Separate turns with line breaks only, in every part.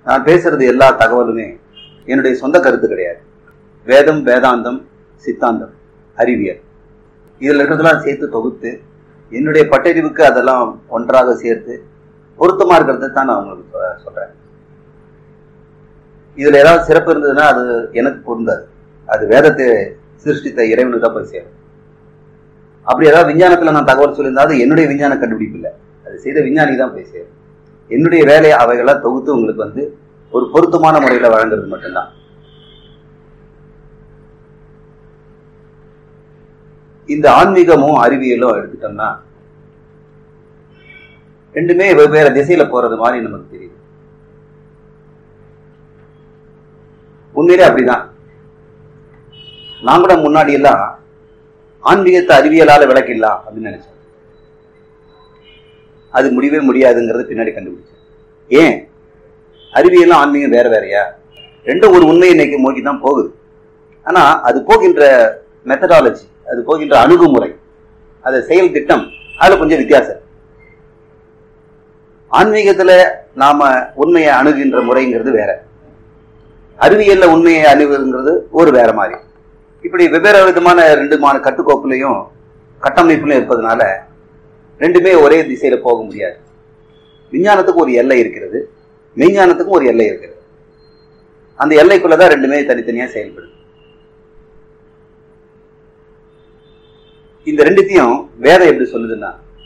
நான் பேசுறது எல்லா தகவலுமே என்னுடைய சொந்த கருத்து கிடையாது வேதம் வேதாந்தம் சித்தாந்தம் அறிவியல் இதில் இருக்கிறதெல்லாம் சேர்த்து தொகுத்து என்னுடைய பட்டறிவுக்கு அதெல்லாம் ஒன்றாக சேர்த்து பொருத்தமா இருக்கிறத தான் நான் உங்களுக்கு சொ- சொல்றேன் இதுல ஏதாவது சிறப்பு இருந்ததுன்னா அது எனக்கு பொருந்தாது அது வேதத்தை சிருஷ்டித்த இறைவனுக்கு தான் போய் சேரும் அப்படி ஏதாவது விஞ்ஞானத்துல நான் தகவல் சொல்லியிருந்தா அது என்னுடைய விஞ்ஞான கண்டுபிடிப்பு இல்லை அது செய்த விஞ்ஞானிக்கு தான் போய் சேரும் என்னுடைய வேலையை அவைகளாம் தொகுத்து உங்களுக்கு வந்து ஒரு பொருத்தமான முறையில வழங்குறது மட்டும்தான் இந்த ஆன்மீகமும் அறிவியலும் எடுத்துட்டோம்னா ரெண்டுமே வெவ்வேறு திசையில போறது மாதிரி நமக்கு தெரியுது உண்மையிலே அப்படிதான் நான் கூட முன்னாடி எல்லாம் ஆன்மீகத்தை அறிவியலால விளக்கிடலாம் அப்படின்னு நினைச்சேன் அது முடியவே முடியாதுங்கிறது பின்னாடி கண்டுபிடிச்சேன் ஏன் அறிவியலும் ஆன்மீகம் வேற வேறயா ரெண்டும் ஒரு உண்மையை நோக்கி நோக்கி தான் போகுது ஆனா அது போகின்ற மெத்தடாலஜி அது போகின்ற அணுகுமுறை அது செயல் திட்டம் அதுல கொஞ்சம் வித்தியாசம் இருக்கு. ஆன்மீகத்துல நாம உண்மையை அணுகின்ற முறைங்கிறது வேற அறிவியல்ல உண்மையை அணுகுங்கிறது ஒரு வேற மாதிரி இப்படி வெவ்வேறு விதமான ரெண்டு மான கட்டுக்கோப்புலையும் கட்டமைப்புலையும் இருப்பதனால ரெண்டுமே ஒரே திசையில போக முடியாது விஞ்ஞானத்துக்கு ஒரு எல்லை இருக்கிறது மெய்ஞானத்துக்கும் ஒரு எல்லை இருக்கிறது அந்த எல்லைக்குள்ளதான் ரெண்டுமே தனித்தனியா செயல்படுது இந்த ரெண்டுத்தையும் வேதம் எப்படி சொல்லுதுன்னா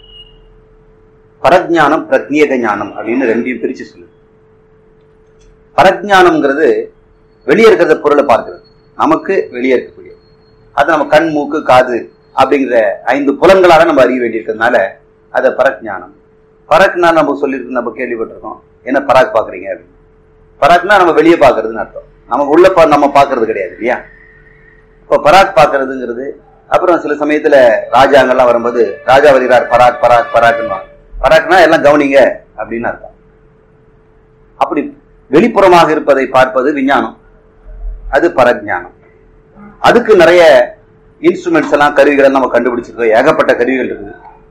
பரஜானம் பிரத்யேக ஞானம் அப்படின்னு ரெண்டையும் பிரிச்சு சொல்லுது பரஜானம்ங்கிறது வெளியே இருக்கிற பொருளை பார்க்கிறது நமக்கு வெளியே இருக்கக்கூடிய அது நம்ம கண் மூக்கு காது அப்படிங்கிற ஐந்து புலன்களால நம்ம அறிய வேண்டியிருக்கிறதுனால அதை பரஜானம் பராக்னா நம்ம சொல்லியிருக்கு நம்ம கேள்விப்பட்டிருக்கோம் என்ன பராக் பாக்குறீங்க அப்படின்னு பராக்னா நம்ம வெளியே பாக்குறதுன்னு அர்த்தம் நமக்கு உள்ள பா- நம்ம பாக்குறது கிடையாது இல்லையா இப்போ பராக் பாக்குறதுங்கிறது அப்புறம் சில சமயத்துல ராஜாங்கெல்லாம் வரும்போது ராஜா வருகிறார் பராக் பராக் பராக்னு பராக்னா எல்லாம் கவனிங்க அப்படின்னு அர்த்தம் அப்படி வெளிப்புறமாக இருப்பதை பார்ப்பது விஞ்ஞானம் அது பரஜானம் அதுக்கு நிறைய இன்ஸ்ட்ருமெண்ட்ஸ் எல்லாம் கருவிகள் எல்லாம் நம்ம கண்டுபிடிச்சிருக்கோம் ஏகப்பட்ட கருவிகள் இருக்குது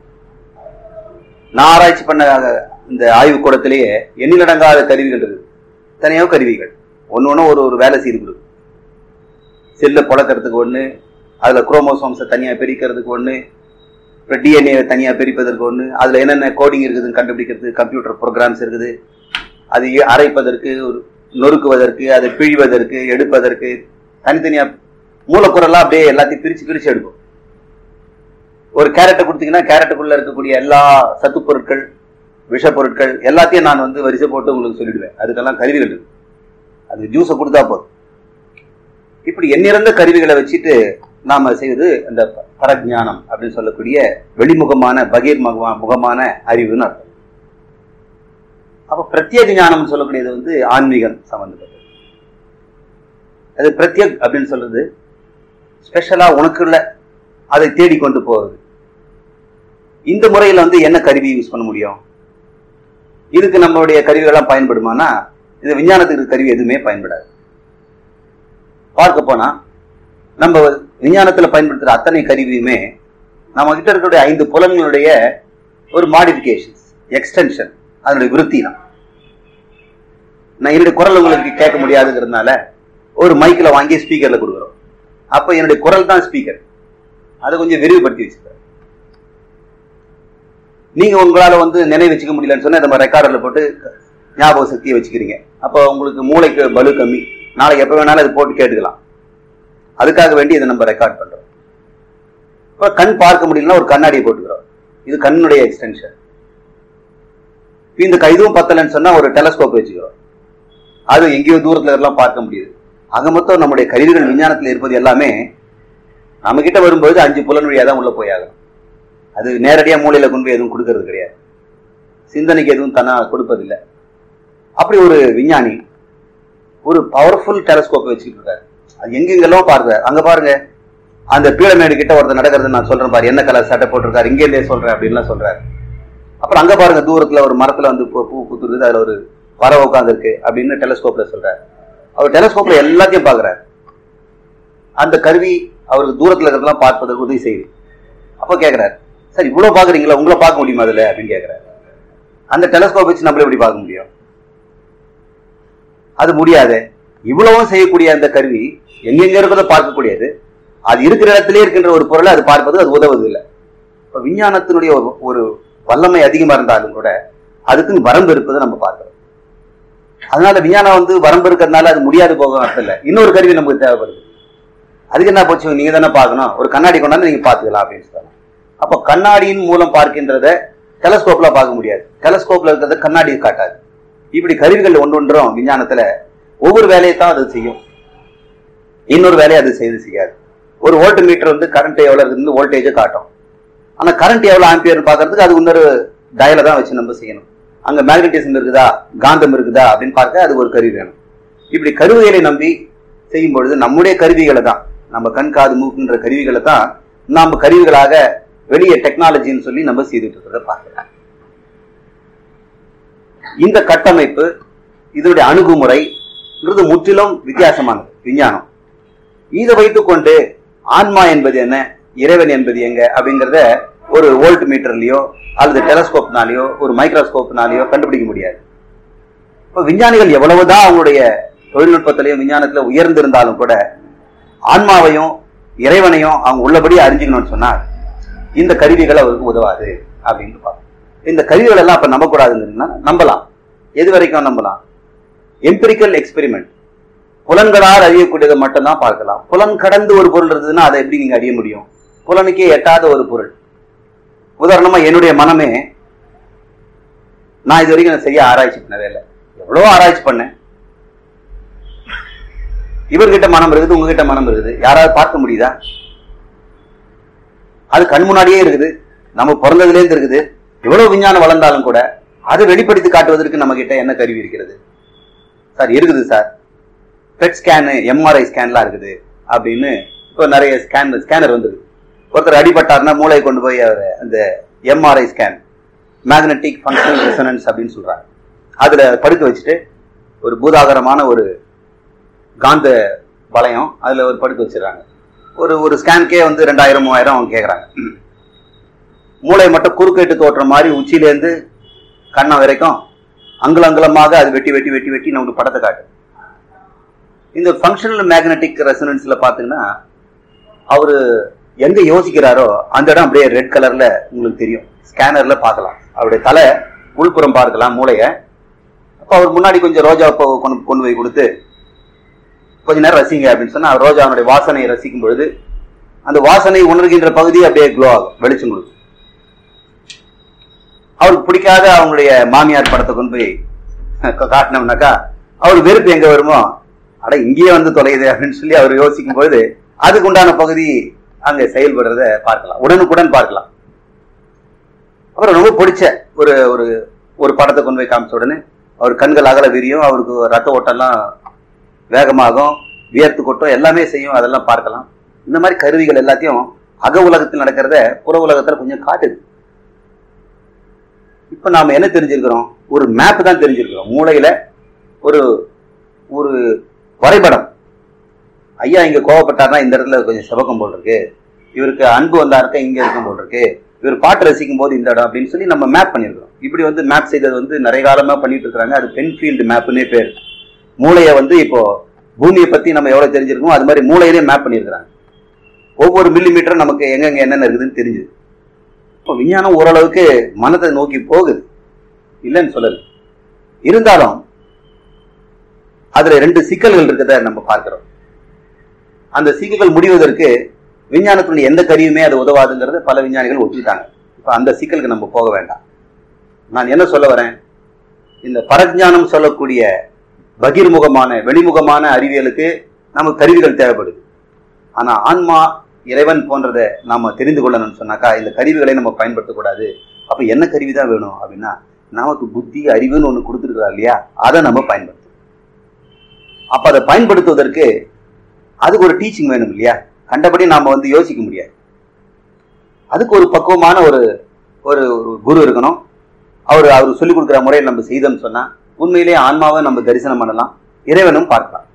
நான் ஆராய்ச்சி பண்ண இந்த ஆய்வு கூடத்திலேயே எண்ணிலடங்காத கருவிகள் இருக்குது தனியாக கருவிகள் ஒன்று ஒன்று ஒரு ஒரு வேலை செய்து கொடுக்கும் செல்லை புழக்கிறதுக்கு ஒன்று அதில் குரோமோசோம்ஸை தனியாக பிரிக்கிறதுக்கு ஒன்று இப்போ டிஎன்ஏ தனியாக பிரிப்பதற்கு ஒன்று அதில் என்னென்ன கோடிங் இருக்குதுன்னு கண்டுபிடிக்கிறதுக்கு கம்ப்யூட்டர் ப்ரோக்ராம்ஸ் இருக்குது அது எ- அரைப்பதற்கு ஒரு நொறுக்குவதற்கு அதை பிழிவதற்கு எடுப்பதற்கு தனித்தனியாக மூலக்கூறெல்லாம் அப்படியே எல்லாத்தையும் பிரித்து பிரித்து எடுக்கும் ஒரு கேரட்டை கொடுத்தீங்கன்னா கேரட்டுக்குள்ள இருக்கக்கூடிய எல்லா சத்து பொருட்கள் விஷ பொருட்கள் எல்லாத்தையும் நான் வந்து வரிசை போட்டு உங்களுக்கு சொல்லிடுவேன் அதுக்கெல்லாம் கருவிகள் இருக்கு அது ஜூஸை கொடுத்தா போதும் இப்படி எண்ணிறந்த கருவிகளை வச்சுட்டு நாம செய்வது அந்த பரஜானம் அப்படின்னு சொல்லக்கூடிய வெளிமுகமான பகீர் முகமா- முகமான அறிவுன்னு அர்த்தம் அப்ப பிரத்யேக ஞானம் சொல்லக்கூடியது வந்து ஆன்மீகம் சம்பந்தப்பட்டது அது பிரத்யேக் அப்படின்னு சொல்றது ஸ்பெஷலா உனக்குள்ள அதை தேடிக்கொண்டு போறது இந்த முறையில வந்து என்ன கருவி யூஸ் பண்ண முடியும் இதுக்கு நம்மளுடைய கருவிகள்லாம் பயன்படுமானா இந்த விஞ்ஞானத்துக்கு இருக்க கருவி எதுவுமே பயன்படாது பார்க்க போனா நம்ம விஞ்ஞானத்துல பயன்படுத்துற அத்தனை கருவியுமே நம்ம கிட்ட இருக்கக்கூடிய ஐந்து புலன்களுடைய ஒரு மாடிஃபிகேஷன்ஸ் எக்ஸ்டென்ஷன் அதனுடைய விருத்தி தான் நான் என்னுடைய குரல் உங்களுக்கு கேட்க முடியாதுங்கிறதுனால ஒரு மைக்கில் வாங்கி ஸ்பீக்கர்ல கொடுக்குறோம் அப்ப என்னுடைய குரல் தான் ஸ்பீக்கர் அதை கொஞ்சம் விரிவுபடுத்தி வச்சுக்கிறேன் நீங்க உங்களால வந்து நினைவு வச்சுக்க முடியலன்னு சொன்னா நம்ம ரெக்கார்டர்ல போட்டு ஞாபக சக்தியை வச்சுக்கிறீங்க அப்போ உங்களுக்கு மூளைக்கு பலு கம்மி நாளைக்கு எப்ப வேணாலும் அது போட்டு கேட்டுக்கலாம் அதுக்காக வேண்டி இதை நம்ம ரெக்கார்ட் பண்றோம் இப்போ கண் பார்க்க முடியலன்னா ஒரு கண்ணாடியை போட்டுக்கிறோம் இது கண்ணுடைய எக்ஸ்டென்ஷன் இந்த க- இதுவும் பத்தலைன்னு சொன்னா ஒரு டெலஸ்கோப் வச்சுக்கிறோம் அது எங்கேயோ தூரத்துல எல்லாம் பார்க்க முடியுது அங்க மொத்தம் நம்முடைய கருவிகள் விஞ்ஞானத்துல இருப்பது எல்லாமே நம்ம கிட்ட வரும்போது அஞ்சு புலன் வழியா தான் உள்ள போய் ஆகணும் அது நேரடியா மூளையில கொண்டு போய் எதுவும் கொடுக்கறது கிடையாது சிந்தனைக்கு எதுவும் தனா கொடுப்பதில்லை அப்படி ஒரு விஞ்ஞானி ஒரு பவர்ஃபுல் டெலஸ்கோப் வச்சுக்கிட்டு இருக்காரு அது எங்கெங்கெல்லாம் பார்க்கிறார் அங்க பாருங்க அந்த பீளமேடு கிட்ட ஒருத்தர் நடக்கிறது நான் சொல்றேன் பாரு என்ன கலர் சட்டை போட்டிருக்காரு இங்கே இருந்தே சொல்றேன் அப்படின்லாம் சொல்றாரு அப்புறம் அங்க பாருங்க தூரத்துல ஒரு மரத்துல வந்து பூ பூ பூத்துருக்குது அதுல ஒரு பறவை உட்காந்துருக்கு அப்படின்னு டெலஸ்கோப்ல சொல்றாரு அவர் டெலஸ்கோப்ல எல்லாத்தையும் பாக்குறாரு அந்த கருவி அவருக்கு தூரத்துல இருக்கிறதெல்லாம் பார்ப்பதற்கு உதவி செய்யுது அப்போ கேக்குறாரு சார் இவ்வளவு பாக்குறீங்களா உங்களை பார்க்க முடியுமா அதுல அப்படின்னு கேக்குறாரு அந்த டெலஸ்கோப் வச்சு நம்மள எப்படி பார்க்க முடியும் அது முடியாது இவ்வளவும் செய்யக்கூடிய அந்த கருவி எங்கெங்க இருக்கிறத பார்க்கக்கூடியது அது இருக்கிற இடத்திலே இருக்கின்ற ஒரு பொருளை அது பார்ப்பது அது உதவுது இல்லை இப்ப விஞ்ஞானத்தினுடைய ஒரு ஒரு வல்லமை அதிகமா இருந்தாலும் கூட அதுக்குன்னு வரம்பு இருப்பதை நம்ம பார்க்கிறோம் அதனால விஞ்ஞானம் வந்து வரம்பு இருக்கிறதுனால அது முடியாது போக அர்த்தம் இல்லை இன்னொரு கருவி நமக்கு தேவைப்படுது அதுக்கு என்ன போச்சு நீங்க தானே பார்க்கணும் ஒரு கண்ணாடி கொண்டாந்து நீங்க பாத்துக்கலாம் அப்படின்னு சொல்றாங்க அப்போ கண்ணாடியின் மூலம் பார்க்கின்றத டெலஸ்கோப்ல பார்க்க முடியாது டெலஸ்கோப்ல இருக்கிறத கண்ணாடி காட்டாது இப்படி கருவிகள் ஒன்றொன்றும் விஞ்ஞானத்துல ஒவ்வொரு வேலையை தான் அது செய்யும் இன்னொரு வேலையை அது செய்து செய்யாது ஒரு வோல்ட் மீட்டர் வந்து கரண்ட் எவ்வளவு இருக்குன்னு வோல்டேஜை காட்டும் ஆனா கரண்ட் எவ்வளவு ஆம்பியர் பார்க்கறதுக்கு அது இன்னொரு டயலை தான் வச்சு நம்ம செய்யணும் அங்க மேக்னட்டிசம் இருக்குதா காந்தம் இருக்குதா அப்படின்னு பார்க்க அது ஒரு கருவி வேணும் இப்படி கருவிகளை நம்பி செய்யும் பொழுது நம்முடைய கருவிகளை தான் நம்ம கண் காது மூக்குன்ற கருவிகளை தான் நாம கருவிகளாக வெளியே டெக்னாலஜின்னு சொல்லி நம்ம செய்துட்டு இருக்கிறத பார்க்கலாம் இந்த கட்டமைப்பு இதனுடைய அணுகுமுறைங்கிறது முற்றிலும் வித்தியாசமானது விஞ்ஞானம் இதை வைத்துக்கொண்டு ஆன்மா என்பது என்ன இறைவன் என்பது எங்க அப்படிங்கிறத ஒரு வோல்ட் மீட்டர்லயோ அல்லது டெலஸ்கோப்னாலேயோ ஒரு மைக்ரோஸ்கோப்னாலேயோ கண்டுபிடிக்க முடியாது இப்போ விஞ்ஞானிகள் எவ்வளவுதான் அவங்களுடைய தொழில்நுட்பத்திலையும் விஞ்ஞானத்துல உயர்ந்திருந்தாலும் கூட ஆன்மாவையும் இறைவனையும் அவங்க உள்ளபடி அறிஞ்சுக்கணும்னு சொன்னா இந்த கருவிகள் அவருக்கு உதவாது அப்படின்னு பார்ப்போம் இந்த கருவிகள் எல்லாம் அப்ப நம்பக்கூடாதுன்னா நம்பலாம் எது வரைக்கும் நம்பலாம் எம்பிரிக்கல் எக்ஸ்பெரிமெண்ட் புலன்களால் அறியக்கூடியதை மட்டும்தான் பார்க்கலாம் புலன் கடந்து ஒரு பொருள் இருந்ததுன்னா அதை எப்படி நீங்க அறிய முடியும் புலனுக்கே எட்டாத ஒரு பொருள் உதாரணமா என்னுடைய மனமே நான் இது வரைக்கும் நான் சரியா ஆராய்ச்சி பண்ணவே இல்லை எவ்வளோ ஆராய்ச்சி பண்ணேன் இவர்கிட்ட மனம் இருக்குது உங்ககிட்ட மனம் இருக்குது யாராவது பார்க்க முடியுதா அது கண் முன்னாடியே இருக்குது நம்ம பிறந்ததுல இருந்து இருக்குது எவ்வளவு விஞ்ஞானம் வளர்ந்தாலும் கூட அதை வெளிப்படுத்தி காட்டுவதற்கு நம்ம கிட்ட என்ன கருவி இருக்கிறது சார் இருக்குது சார் பெட் ஸ்கேனு எம்ஆர்ஐ ஸ்கேன்லாம் இருக்குது அப்படின்னு இப்போ நிறைய ஸ்கேன் ஸ்கேனர் வந்தது ஒருத்தர் அடிபட்டார்னா மூளை கொண்டு போய் அவர் அந்த MRI scan magnetic functional resonance அப்படின்னு சொல்றாங்க அதுல படுக்க வச்சுட்டு ஒரு பூதாகரமான ஒரு காந்த வளையம் அதுல ஒரு படுக்க வச்சிடறாங்க ஒரு ஒரு ஸ்கேனுக்கே வந்து ரெண்டாயிரம் மூவாயிரம் அவங்க கேட்குறாங்க மூளை மட்டும் குறுக்கேட்டு தோற்ற மாதிரி உச்சியிலேருந்து கண்ணம் வரைக்கும் அங்குல அங்குலமாக அது வெட்டி வெட்டி வெட்டி வெட்டி நமக்கு படத்தை காட்டு இந்த ஃபங்க்ஷனல் மேக்னெட்டிக் ரெசனன்ஸ்ல பாத்தீங்கன்னா அவரு எங்க யோசிக்கிறாரோ அந்த இடம் அப்படியே ரெட் கலர்ல உங்களுக்கு தெரியும் ஸ்கேனர்ல பார்க்கலாம் அவருடைய தலை உள்புறம் பார்க்கலாம் மூளைய அப்போ அவர் முன்னாடி கொஞ்சம் ரோஜா பூ கொண்டு கொண்டு போய் கொடுத்து கொஞ்ச நேரம் ரசிங்க அப்படின்னு சொன்னா ரோஜாவுடைய வாசனையை ரசிக்கும் பொழுது அந்த வாசனை உணர்கின்ற பகுதி அப்படியே க்ளோ ஆகும் வெளிச்சம் கொடுக்கும் அவருக்கு பிடிக்காத அவங்களுடைய மாமியார் படத்தை கொண்டு போய் கா- காட்டினோம்னாக்கா அவர் வெறுப்பு எங்க வருமோ அட இங்கேயே வந்து தொலையுது அப்படின்னு சொல்லி அவர் யோசிக்கும் பொழுது அதுக்கு உண்டான பகுதி அங்க செயல்படுறத பார்க்கலாம் உடனுக்குடன் பார்க்கலாம் அப்புறம் ரொம்ப பிடிச்ச ஒரு ஒரு ஒரு படத்தை கொண்டு போய் காமிச்ச உடனே அவர் கண்கள் அகல விரியும் அவருக்கு ரத்த ஓட்டம்லாம் வேகமாகும் வியர்த்து கொட்டும் எல்லாமே செய்யும் அதெல்லாம் பார்க்கலாம் இந்த மாதிரி கருவிகள் எல்லாத்தையும் அக உலகத்தில் நடக்கிறத புற உலகத்துல கொஞ்சம் காட்டுது இப்ப நாம என்ன தெரிஞ்சிருக்கிறோம் ஒரு மேப் தான் தெரிஞ்சிருக்கிறோம் மூளையில ஒரு ஒரு வரைபடம் ஐயா இங்க கோவப்பட்டார்னா இந்த இடத்துல கொஞ்சம் சிவக்கம் போல் இருக்கு இவருக்கு அன்பு வந்தாருக்க இங்க இருக்கும் போல் இருக்கு இவர் பாட்டு ரசிக்கும் போது இந்த இடம் அப்படின்னு சொல்லி நம்ம மேப் பண்ணிருக்கிறோம் இப்படி வந்து மேப் செய்தது வந்து நிறைய காலமா பண்ணிட்டு இருக்காங்க அது பென்ஃபீல்டு மேப்னே பேர் மூளையை வந்து இப்போ பூமியை பத்தி நம்ம எவ்வளவு தெரிஞ்சிருக்கோம் அது மாதிரி மூளையிலே மேப் பண்ணியிருக்கிறாங்க ஒவ்வொரு மில்லி மீட்டரும் நமக்கு எங்கெங்க என்னென்ன இருக்குதுன்னு தெரிஞ்சுது இப்போ விஞ்ஞானம் ஓரளவுக்கு மனதை நோக்கி போகுது இல்லைன்னு சொல்லல இருந்தாலும் அதுல ரெண்டு சிக்கல்கள் இருக்கதை நம்ம பார்க்கிறோம் அந்த சிக்கல்கள் முடிவதற்கு விஞ்ஞானத்தினுடைய எந்த கருவியுமே அது உதவாதுங்கிறத பல விஞ்ஞானிகள் ஒத்துக்கிட்டாங்க இப்ப அந்த சிக்கலுக்கு நம்ம போக வேண்டாம் நான் என்ன சொல்ல வரேன் இந்த பரஜானம் சொல்லக்கூடிய பகிர்முகமான வெளிமுகமான அறிவியலுக்கு நமக்கு கருவிகள் தேவைப்படுது ஆனா ஆன்மா இறைவன் போன்றதை நாம தெரிந்து கொள்ளணும்னு சொன்னாக்கா இந்த கருவிகளை நம்ம பயன்படுத்தக்கூடாது அப்ப என்ன கருவி தான் வேணும் அப்படின்னா நமக்கு புத்தி அறிவுன்னு ஒண்ணு கொடுத்துருக்கா இல்லையா அதை நம்ம பயன்படுத்தணும் அப்ப அதை பயன்படுத்துவதற்கு அதுக்கு ஒரு டீச்சிங் வேணும் இல்லையா கண்டபடி நாம வந்து யோசிக்க முடியாது அதுக்கு ஒரு பக்குவமான ஒரு ஒரு ஒரு குரு இருக்கணும் அவர் அவர் சொல்லிக் கொடுக்குற முறையில் நம்ம செய்தோம்னு சொன்னா உண்மையிலேயே ஆன்மாவை நம்ம தரிசனம் பண்ணலாம் இறைவனும் பார்க்கலாம்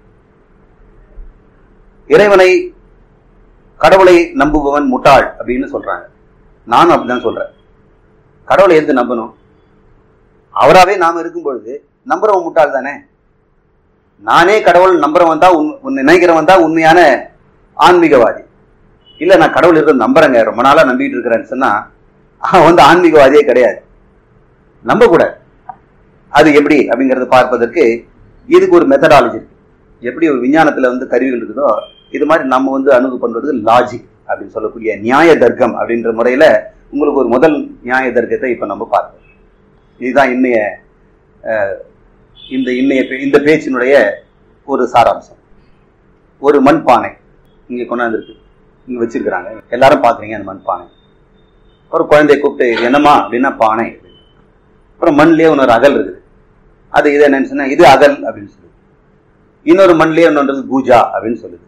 இறைவனை கடவுளை நம்புபவன் முட்டாள் அப்படின்னு சொல்றாங்க நானும் அப்படிதான் சொல்றேன் கடவுளை எது நம்பணும் அவராவே நாம இருக்கும் பொழுது நம்புறவன் முட்டாள் தானே நானே கடவுள் நம்புறவன் தான் உண்- உன்னை நினைக்கிறவன் தான் உண்மையான ஆன்மீகவாதி இல்ல நான் கடவுள் இருக்கிறத நம்புறேங்க ரொம்ப நாளா நம்பிட்டு இருக்கிறேன்னு சொன்னா அவன் வந்து ஆன்மீகவாதியே கிடையாது நம்பக்கூடாது அது எப்படி அப்படிங்கறத பார்ப்பதற்கு இதுக்கு ஒரு மெத்தடாலஜி இருக்கு எப்படி ஒரு விஞ்ஞானத்துல வந்து கருவிகள் இருக்குதோ இது மாதிரி நம்ம வந்து அணுகு பண்றது லாஜிக் அப்படின்னு சொல்லக்கூடிய நியாய தர்க்கம் அப்படின்ற முறையில உங்களுக்கு ஒரு முதல் நியாய தர்க்கத்தை இப்ப நம்ம பார்ப்போம் இதுதான் இன்னைய அஹ், இந்த இன்னைய பே- இந்த பேச்சினுடைய ஒரு சாராம்சம் ஒரு மண்பானை இங்க கொண்டாந்துருக்கு இங்க வச்சிருக்கிறாங்க எல்லாரும் பாக்குறீங்க அந்த மண்பானை ஒரு குழந்தைய கூப்பிட்டு என்னம்மா அப்படின்னா பானை அப்புறம் மண்லயே இன்னொரு அகல் இருக்குது அது இதை என்னன்னு சொன்னா இது அகல் அப்படின்னு சொல்லுது இன்னொரு மண்லயே இன்னொன்றது பூஜா அப்படின்னு சொல்லுது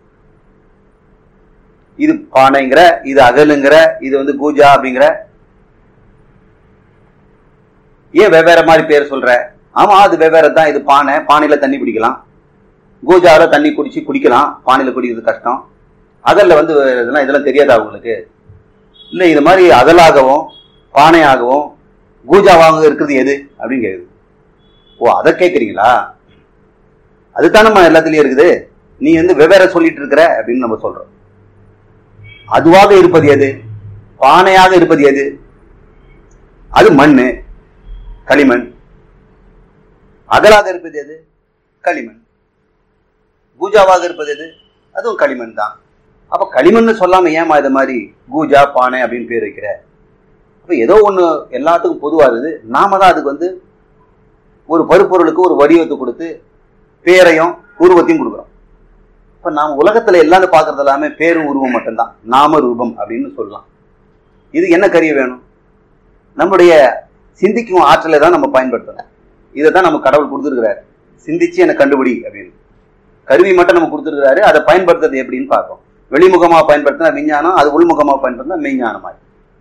இது பானைங்கிற இது அகலுங்கிற இது வந்து பூஜா அப்படிங்கிற ஏன் வெவ்வேறு மாதிரி பேர் சொல்ற ஆமா அது வெவ்வேறு தான் இது பானை பானையில தண்ணி குடிக்கலாம் பூஜாவில தண்ணி குடிச்சு குடிக்கலாம் பானையில குடிக்கிறது கஷ்டம் அகல்ல வந்து இதெல்லாம் இதெல்லாம் தெரியாதா உங்களுக்கு இல்ல இது மாதிரி அகலாகவும் பானையாகவும் பூஜாவாக இருக்கிறது எது அப்படின்னு கேக்குது ஓ அதை கேக்குறீங்களா அதுதானம்மா எல்லாத்துலயும் இருக்குது நீ வந்து வெவ்வேற சொல்லிட்டு இருக்கிற அப்படின்னு நம்ம சொல்றோம் அதுவாக இருப்பது எது பானையாக இருப்பது எது அது மண்ணு களிமண் அகலாக இருப்பது எது களிமண் பூஜாவாக இருப்பது எது அதுவும் களிமண் தான் அப்ப களிமண்ணு சொல்லாம ஏமா இது மாதிரி பூஜா பானை அப்படின்னு பேர் வைக்கிற அப்ப ஏதோ ஒண்ணு எல்லாத்துக்கும் பொதுவா இருக்குது நாம தான் அதுக்கு வந்து ஒரு பருப்பொருளுக்கு ஒரு வடிவத்தை கொடுத்து பேரையும் உருவத்தையும் கொடுக்குறோம் இப்ப நாம் உலகத்துல எல்லாரும் பார்க்கறது எல்லாமே பேரும் உருவம் மட்டும்தான் நாம ரூபம் அப்படின்னு சொல்லலாம் இது என்ன கருவி வேணும் நம்முடைய சிந்திக்கும் ஆற்றலை தான் நம்ம பயன்படுத்தணும் இதை தான் நம்ம கடவுள் கொடுத்துருக்கிறாரு சிந்திச்சு எனக்கு கண்டுபிடி அப்படின்னு கருவி மட்டும் நம்ம கொடுத்துருக்கிறாரு அதை பயன்படுத்துறது எப்படின்னு பார்ப்போம் வெளிமுகமா பயன்படுத்தினா விஞ்ஞானம் அது உள்முகமா பயன்படுத்தினா மெய்ஞானமாய்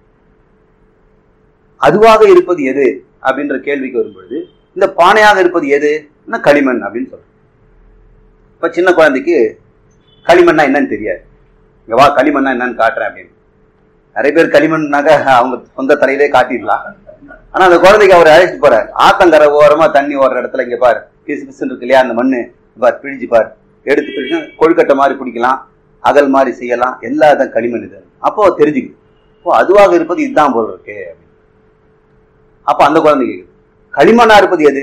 அதுவாக இருப்பது எது அப்படின்ற கேள்விக்கு வரும்பொழுது இந்த பானையாக இருப்பது எது களிமண் அப்படின்னு சொல்றோம் இப்ப சின்ன குழந்தைக்கு களிமண்ணா என்னன்னு தெரியாது இங்க வா களிமண்ணா என்னன்னு காட்டுறேன் அப்படின்னு நிறைய பேர் களிமண்ணாக்க அவங்க சொந்த தலையிலே காட்டிடலாம் ஆனா அந்த குழந்தைக்கு அவர் அழைச்சிட்டு போறாரு ஆத்தங்கரை ஓரமா தண்ணி ஓடுற இடத்துல இங்க பாரு பிசு பிசுன்னு இருக்கு இல்லையா அந்த மண்ணு பார் பிழிஞ்சு பார் எடுத்து பிடிச்சு கொழுக்கட்டை மாதிரி பிடிக்கலாம் அகல் மாதிரி செய்யலாம் எல்லா இதான் களிமண் இது அப்போ தெரிஞ்சுக்குது ஓ அதுவாக இருப்பது இதுதான் போல இருக்கு அப்படின்னு. அப்ப அந்த குழந்தை கேக்குது களிமண்ணா இருப்பது எது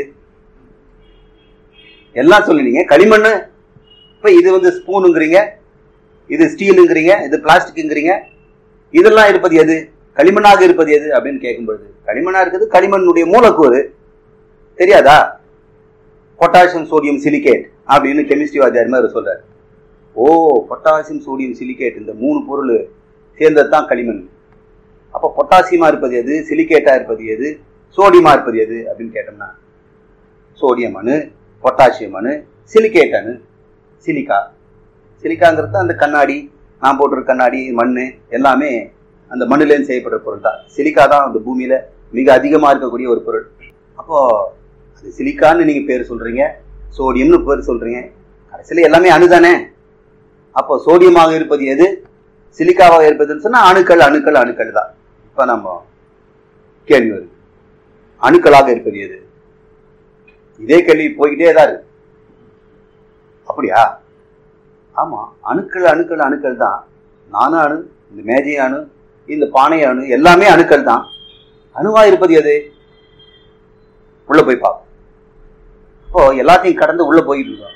எல்லாம் சொல்லினீங்க களிமண்ணு இப்ப இது வந்து ஸ்பூனுங்கிறீங்க இது ஸ்டீலுங்கிறீங்க இது பிளாஸ்டிக்குங்கிறீங்க இதெல்லாம் இருப்பது எது களிமண்ணாக இருப்பது எது அப்படின்னு கேட்கும்பொழுது களிமண்ணா இருக்குது களிமண்ணுடைய மூலக்கூறு தெரியாதா பொட்டாசியம் சோடியம் சிலிகேட் அப்படின்னு கெமிஸ்ட்ரி வாத்தியார் மாதிரி சொல்றாரு ஓ பொட்டாசியம் சோடியம் சிலிகேட் இந்த மூணு பொருள் சேர்ந்தது தான் களிமண் அப்போ பொட்டாசியமா இருப்பது எது சிலிகேட்டா இருப்பது எது சோடியமா இருப்பது எது அப்படின்னு கேட்டோம்னா சோடியம் அணு பொட்டாசியம் அணு சிலிகேட் அணு சிலிக்கா சிலிக்காங்கிறது அந்த கண்ணாடி நான் போட்டிருக்க கண்ணாடி மண் எல்லாமே அந்த மண்ணிலேருந்து செய்யப்படுற பொருள் தான் சிலிக்கா தான் அந்த பூமியில மிக அதிகமா இருக்கக்கூடிய ஒரு பொருள் அப்போ அது சிலிக்கான்னு நீங்க பேர் சொல்றீங்க சோடியம்னு பேர் சொல்றீங்க கடைசியில எல்லாமே அணுதானே அப்போ சோடியமாக இருப்பது எது சிலிக்காவாக இருப்பதுன்னு சொன்னா அணுக்கள் அணுக்கள் அணுக்கள் தான் இப்ப நம்ம கேள்வி வருது அணுக்களாக இருப்பது எது இதே கேள்வி போய்கிட்டே தான் இருக்கு அப்படியா ஆமா அணுக்கள் அணுக்கள் அணுக்கள் தான் நானும் அணு இந்த மேஜை அணு இந்த பானை அணு எல்லாமே அணுக்கள் தான் அணுவா இருப்பது எது உள்ள போய் பார்ப்போம் இப்போ எல்லாத்தையும் கடந்து உள்ள போயிட்டு இருக்கோம்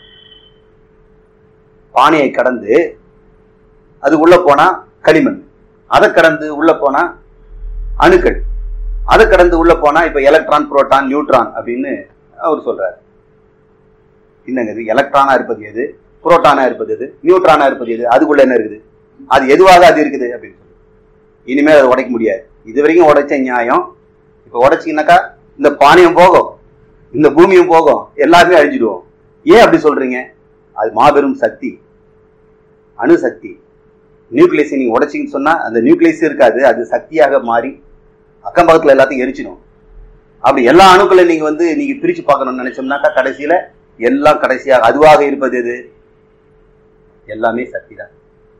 பானையை கடந்து அது உள்ள போனா களிமண் அதை கடந்து உள்ள போனா அணுக்கள் அதை கடந்து உள்ள போனா இப்ப எலக்ட்ரான் புரோட்டான் நியூட்ரான் அப்படின்னு அவர் சொல்றாரு என்னங்க இது எலக்ட்ரானா இருப்பது எது புரோட்டானா இருப்பது எது நியூட்ரானா இருப்பது எது அதுக்குள்ள என்ன இருக்குது அது எதுவாக அது இருக்குது அப்படின்னு சொல்லி இனிமேல் அதை உடைக்க முடியாது இது வரைக்கும் உடைச்ச நியாயம் இப்ப உடைச்சிங்கனாக்கா இந்த பானையும் போகும் இந்த பூமியும் போகும் எல்லாருமே அழிஞ்சிடுவோம் ஏன் அப்படி சொல்றீங்க அது மாபெரும் சக்தி அணு சக்தி நியூக்ளியஸை நீங்க உடைச்சிங்கன்னு சொன்னா அந்த நியூக்ளியஸ் இருக்காது அது சக்தியாக மாறி அக்கம் பக்கத்துல எல்லாத்தையும் எரிச்சிடும் அப்படி எல்லா அணுக்களையும் நீங்க வந்து நீங்க பிரிச்சு பார்க்கணும்னு நினைச்சோம்னாக்கா கடைசியில எல்லாம் கடைசியாக அதுவாக இருப்பது எது எல்லாமே சக்தி தான்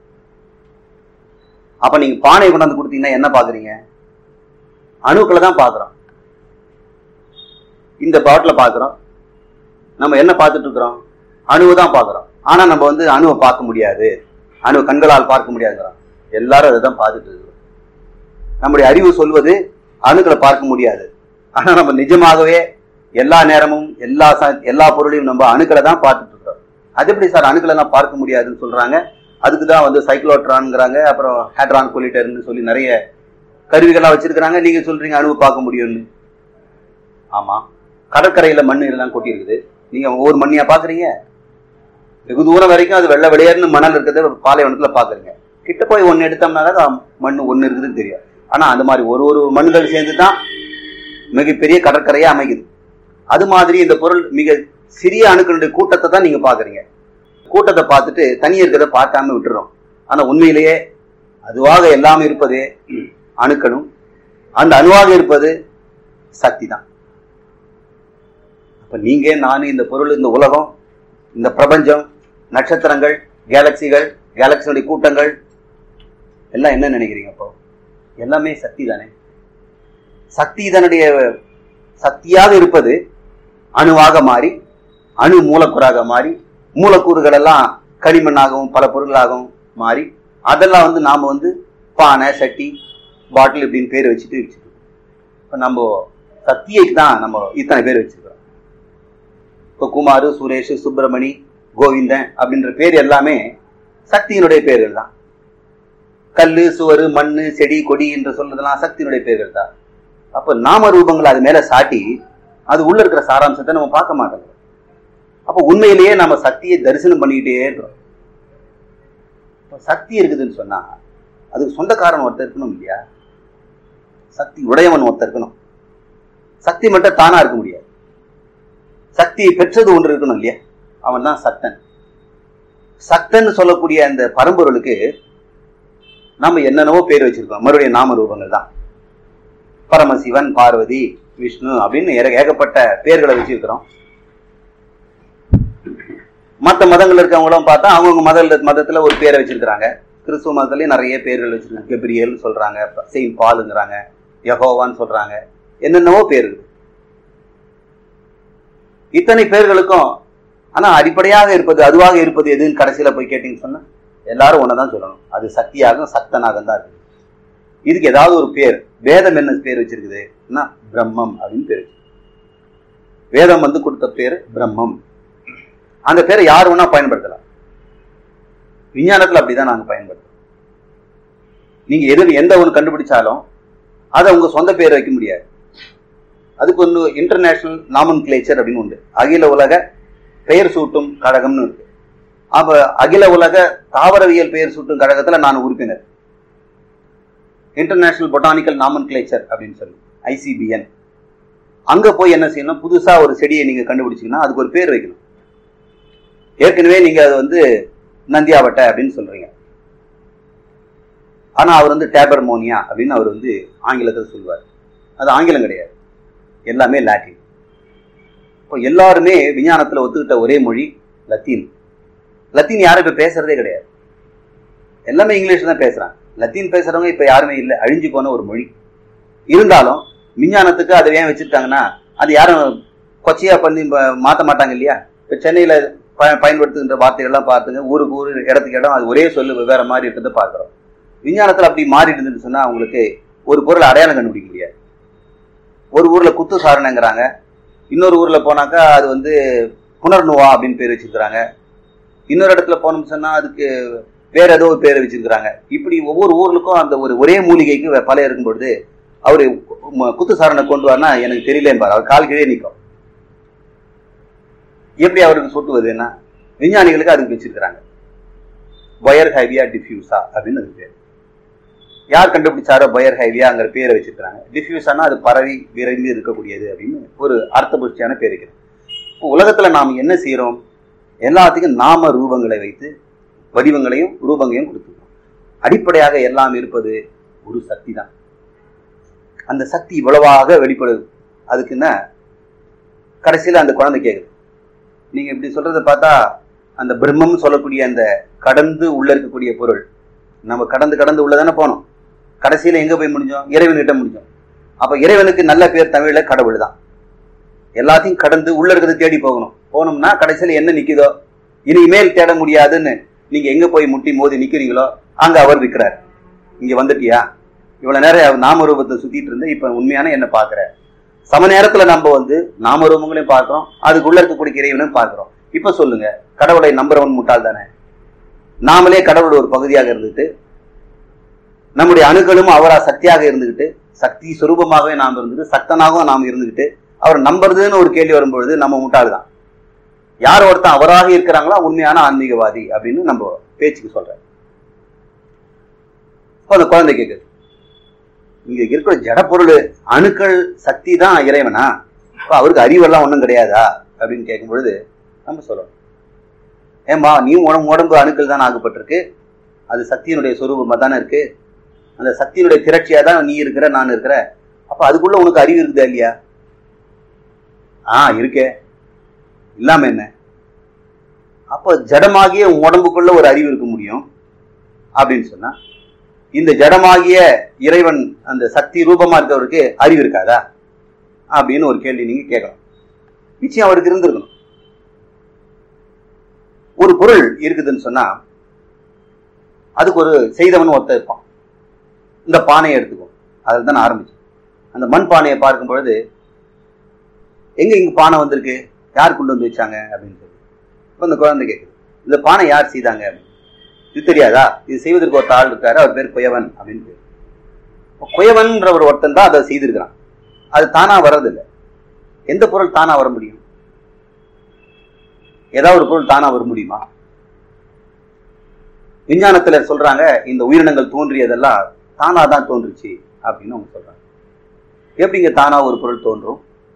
அப்ப நீங்க பானை கொண்டாந்து கொடுத்தீங்கன்னா என்ன பாக்குறீங்க அணுக்களை தான் பாக்குறோம் இந்த பாட்டில் பாக்குறோம் நம்ம என்ன பார்த்துட்டு இருக்கிறோம் அணுவை தான் பார்க்குறோம் ஆனா நம்ம வந்து அணுவை பார்க்க முடியாது அணு கண்களால் பார்க்க முடியாதுங்கிறோம் எல்லாரும் அதை தான் பார்த்துட்டு இருக்கிறோம் நம்முடைய அறிவு சொல்வது அணுக்களை பார்க்க முடியாது ஆனா நம்ம நிஜமாகவே எல்லா நேரமும் எல்லா ச- எல்லா பொருளையும் நம்ம அணுக்களை தான் பார்த்துட்டு இருக்கிறோம் அது எப்படி சார் அணுக்களை எல்லாம் பார்க்க முடியாதுன்னு சொல்றாங்க அதுக்கு தான் வந்து சைக்ளோட்ரான்ங்கிறாங்க அப்புறம் ஹேட்ரான் கொலிட்டர்னு சொல்லி நிறைய கருவிகள்லாம் வச்சிருக்கிறாங்க நீங்க சொல்றீங்க அணுவை பார்க்க முடியும்னு ஆமா கடற்கரையில மண் எல்லாம் கொட்டி இருக்குது நீங்க ஒவ்வொரு மண்ணியா பாக்குறீங்க வெகு தூரம் வரைக்கும் அது வெள்ளை வெளியேறுன்னு மணல் இருக்கிறத ஒரு பாலைவனத்துல பாக்குறீங்க கிட்ட போய் ஒன்னு எடுத்தோம்னாக்கா மண் ஒன்னு இருக்குதுன்னு தெரியும் ஆனா அந்த மாதிரி ஒரு ஒரு மண்ணுகள் சேர்ந்து தான் மிகப்பெரிய கடற்கரையா அமைக்குது அது மாதிரி இந்த பொருள் மிக சிறிய அணுக்களுடைய கூட்டத்தை தான் நீங்க பாக்குறீங்க கூட்டத்தை பார்த்துட்டு தனியா இருக்கிறத பார்க்காம விட்டுறோம் ஆனா உண்மையிலேயே அதுவாக எல்லாமே இருப்பதே அணுக்களும் அந்த அணுவாக இருப்பது சக்தி தான் அப்ப நீங்க நானும் இந்த பொருள் இந்த உலகம் இந்த பிரபஞ்சம் நட்சத்திரங்கள் கேலக்சிகள் கேலக்சியுடைய கூட்டங்கள் எல்லாம் என்ன நினைக்கிறீங்க அப்போ எல்லாமே சக்தி தானே சக்தி இதனுடைய சக்தியாக இருப்பது அணுவாக மாறி அணு மூலக்கூறாக மாறி மூலக்கூறுகள் எல்லாம் களிமண்ணாகவும் பல பொருள்களாகவும் மாறி அதெல்லாம் வந்து நாம வந்து பானை சட்டி பாட்டில் இப்படின்னு பேர் வச்சுட்டு வச்சுருக்கோம் இப்போ நம்ம சக்தியை தான் நம்ம இத்தனை பேர் வச்சிருக்கிறோம் இப்போ குமார் சுரேஷ் சுப்பிரமணி கோவிந்தன் அப்படின்ற பேர் எல்லாமே சக்தியினுடைய பேர்கள் தான் கல்லு சுவரு மண்ணு செடி கொடி என்று சொல்றதெல்லாம் சக்தியினுடைய பேர்கள் தான் அப்ப நாம ரூபங்களை அது மேல சாட்டி அது உள்ள இருக்கிற சாராம்சத்தை நம்ம பார்க்க மாட்டோம் அப்ப உண்மையிலேயே நம்ம சக்தியை தரிசனம் பண்ணிக்கிட்டே இருக்கிறோம் இப்ப சக்தி இருக்குதுன்னு சொன்னா அதுக்கு சொந்தக்காரன் ஒருத்தர் இருக்கணும் இல்லையா சக்தி உடையவன் ஒருத்தர் இருக்கணும் சக்தி மட்டும் தானா இருக்க முடியாது சக்தியை பெற்றது ஒன்று இருக்கணும் இல்லையா அவன் தான் சக்தன் சக்தன் சொல்லக்கூடிய அந்த பரம்பொருளுக்கு நாம என்னென்னவோ பேர் வச்சிருக்கோம் மறுபடியும் நாம ரூபங்கள் தான் பரமசிவன் பார்வதி விஷ்ணு அப்படின்னு ஏக- ஏகப்பட்ட பேர்களை வச்சிருக்கிறோம் மற்ற மதங்கள் இருக்கவங்களும் பார்த்தா அவங்கவுங்க மத மதத்துல ஒரு பேரை வச்சிருக்கிறாங்க கிறிஸ்துவ மதத்துலயும் நிறைய பேர்கள் வச்சிருக்காங்க கெப்ரியல் சொல்றாங்க செயின்ட் பாலுங்கிறாங்க யெகோவான்னு சொல்றாங்க என்னென்னவோ பேர் இருக்கு இத்தனை பேர்களுக்கும் ஆனா அடிப்படையாக இருப்பது அதுவாக இருப்பது எதுன்னு கடைசியில போய் கேட்டீங்கன்னு சொன்னா எல்லாரும் ஒன்னதான் சொல்லணும் அது சக்தியாக சக்தனாக தான் இருக்கு இதுக்கு ஏதாவது ஒரு பேர் வேதம் என்ன பேர் வச்சிருக்குதுன்னா பிரம்மம் அப்படின்னு பேர் வச்சிருக்கு. வேதம் வந்து கொடுத்த பேர் பிரம்மம் அந்த பேரை யார் வேணா பயன்படுத்தலாம் விஞ்ஞானத்துல அப்படிதான் நாங்க பயன்படுத்துறோம் நீங்க எது எந்த ஒன்று கண்டுபிடிச்சாலும் அதை உங்க சொந்த பேர் வைக்க முடியாது அதுக்கு ஒன்று இன்டர்நேஷனல் நாமன் கிளேச்சர் அப்படின்னு உண்டு அகில உலக பெயர் சூட்டும் கழகம்னு இருக்கு அப்ப அகில உலக தாவரவியல் பெயர் சூட்டும் கழகத்துல நான் உறுப்பினர் இன்டர்நேஷனல் பொட்டானிக்கல் நாமன் கிளேச்சர் அப்படின்னு சொல்லி ஐசிபிஎன் அங்க போய் என்ன செய்யணும் புதுசா ஒரு செடியை நீங்க கண்டுபிடிச்சீங்கன்னா அதுக்கு ஒரு பேர் வைக்கணும் ஏற்கனவே நீங்க அது வந்து நந்தியாவட்டை அப்படின்னு சொல்றீங்க ஆனா அவர் வந்து டேபர்மோனியா அப்படின்னு அவர் வந்து ஆங்கிலத்தில் சொல்வார் அது ஆங்கிலம் கிடையாது எல்லாமே லாட்டின் இப்போ எல்லாருமே விஞ்ஞானத்துல ஒத்துக்கிட்ட ஒரே மொழி லத்தீன் லத்தீன் யாரும் இப்ப பேசுறதே கிடையாது எல்லாமே இங்கிலீஷ் தான் பேசுறாங்க லத்தீன் பேசுறவங்க இப்ப யாருமே இல்லை அழிஞ்சு போன ஒரு மொழி இருந்தாலும் விஞ்ஞானத்துக்கு அதை ஏன் வச்சிருக்காங்கன்னா அது யாரும் கொச்சையா பண்ணி ப- மாத்த மாட்டாங்க இல்லையா இப்ப சென்னையில ப- பயன்படுத்துகின்ற வார்த்தைகள்லாம் பார்த்துங்க ஊருக்கு ஊர் இடத்துக்கு இடம் அது ஒரே சொல்லு வெவ்வேறு மாதிரி இருக்கிறத பார்க்குறோம் விஞ்ஞானத்துல அப்படி மாறி இருந்துன்னு சொன்னா அவங்களுக்கு ஒரு பொருளை அடையாளம் கண்டுபிடிக்க முடியாது ஒரு ஊர்ல குத்து சாரணங்கிறாங்க இன்னொரு ஊர்ல போனாக்கா அது வந்து புனர்னுவா அப்படின்னு பேர் வச்சிருக்கிறாங்க இன்னொரு இடத்துல போனோம்னு சொன்னா அதுக்கு வேற ஏதோ ஒரு பேரை வச்சிருக்கிறாங்க இப்படி ஒவ்வொரு ஊர்களுக்கும் அந்த ஒரு ஒரே மூலிகைக்கு வே- பல இருக்கும் பொழுது அவரு ம- குத்து சாரணை கொண்டு வரனா எனக்கு தெரியலேம்பார் அவர் கால் கீழே நிற்கும் எப்படி அவருக்கு சுட்டுவதுன்னா விஞ்ஞானிகளுக்கு அதுக்கு வச்சிருக்கிறாங்க பயர் ஹைவியா டிஃப்யூசா அப்படின்னு அது பேர் யார் கண்டுபிடிச்சாரோ பயர் ஹைவியாங்கிற பேரை வச்சிருக்கிறாங்க டிஃப்யூசானா அது பரவி விரைந்து இருக்கக்கூடியது அப்படின்னு ஒரு அர்த்தபுஷ்டியான பேர் இருக்குது இப்போ உலகத்துல நாம் என்ன செய்றோம் எல்லாத்துக்கும் நாம ரூபங்களை வைத்து வடிவங்களையும் ரூபங்களையும் கொடுத்துருக்கோம் அடிப்படையாக எல்லாம் இருப்பது ஒரு சக்தி தான் அந்த சக்தி இவ்வளவாக வெளிப்படுது அதுக்குன்னா கடைசியில் அந்த குழந்தை கேட்குது நீங்க இப்படி சொல்றத பார்த்தா அந்த பிரம்மம் சொல்லக்கூடிய அந்த கடந்து உள்ள இருக்கக்கூடிய பொருள் நம்ம கடந்து கடந்து உள்ள தானே போனோம் கடைசியில எங்க போய் முடிஞ்சோம் இறைவன்கிட்ட முடிஞ்சோம் அப்ப இறைவனுக்கு நல்ல பேர் தமிழ்ல கடவுள் தான் எல்லாத்தையும் கடந்து உள்ள இருக்கிறத தேடி போகணும் போனோம்னா கடைசியில என்ன நிக்குதோ இனிமேல் தேட முடியாதுன்னு நீங்க எங்க போய் முட்டி மோதி நிக்கிறீங்களோ அங்க அவர் இருக்கிறார் இங்க வந்துட்டியா இவ்வளவு நேரம் நாமரூபத்தை சுத்திட்டு இருந்த இப்ப உண்மையான என்ன பாக்குற சம நேரத்துல நம்ம வந்து நாமரூபங்களையும் பார்க்கிறோம் அதுக்குள்ள இருக்கக்கூடிய இறைவனையும் பார்க்கிறோம் இப்ப சொல்லுங்க கடவுளை நம்புறவன் முட்டாள் தானே நாமளே கடவுளோட ஒரு பகுதியாக இருந்துட்டு நம்முடைய அணுக்களும் அவரா சக்தியாக இருந்துகிட்டு சக்தி சுரூபமாகவே நாம் இருந்துட்டு சக்தனாகவும் நாம் இருந்துகிட்டு அவர் நம்புறதுன்னு ஒரு கேள்வி வரும்பொழுது நம்ம முட்டாள் தான் யார் ஒருத்தன் அவராக இருக்கிறாங்களோ உண்மையான ஆன்மீகவாதி அப்படின்னு நம்ம பேச்சுக்கு சொல்றேன் அப்ப அந்த குழந்தை கேக்குது இங்க இருக்கிற ஜடப்பொருள் அணுக்கள் சக்தி தான் இறைவனா அப்ப அவருக்கு அறிவெல்லாம் ஒன்றும் கிடையாதா அப்படின்னு கேட்கும் பொழுது நம்ம சொல்லணும் ஏம்பா நீ உடம்பு உடம்பு அணுக்கள் தான் ஆகப்பட்டிருக்கு அது சக்தியினுடைய சொரூபமா தானே இருக்கு அந்த சக்தியினுடைய திரட்சியா தான் நீ இருக்கிற நான் இருக்கிற அப்ப அதுக்குள்ள உனக்கு அறிவு இருக்குதா இல்லையா ஆ இருக்கே இல்லாம என்ன அப்ப ஜடமாகிய உன் உடம்புக்குள்ள ஒரு அறிவு இருக்க முடியும் அப்படின்னு சொன்னா இந்த ஜடமாகிய இறைவன் அந்த சக்தி ரூபமா இருக்கவருக்கு அறிவு இருக்காதா அப்படின்னு ஒரு கேள்வி நீங்க கேட்கலாம் நிச்சயம் அவருக்கு இருந்திருக்கணும் ஒரு பொருள் இருக்குதுன்னு சொன்னா அதுக்கு ஒரு செய்தவன் ஒருத்தர் இருப்பான் இந்த பானையை எடுத்துக்கும் அதில் தான் நான் ஆரம்பிச்சேன் அந்த மண் பானையை பார்க்கும் பொழுது எங்க இங்க பானை வந்திருக்கு யார் கொண்டு வந்து வச்சாங்க அப்படின்னு சொல்லி இப்போ இந்த குழந்தை கேட்குது இந்த பானை யார் செய்தாங்க அப்படின்னு இது தெரியாதா இது செய்வதற்கு ஒரு ஆள் இருக்காரு அவர் பேர் குயவன் அப்படின்னு பேர் குயவன்ற ஒரு ஒருத்தன் தான் அதை செய்திருக்கிறான் அது தானா வர்றதில்லை எந்த பொருள் தானா வர முடியும் ஏதாவது ஒரு பொருள் தானா வர முடியுமா விஞ்ஞானத்துல சொல்றாங்க இந்த உயிரினங்கள் தோன்றியதெல்லாம் தானா தான் தோன்றுச்சு அப்படின்னு அவங்க சொல்றாங்க எப்படிங்க தானா ஒரு பொருள் தோன்றும்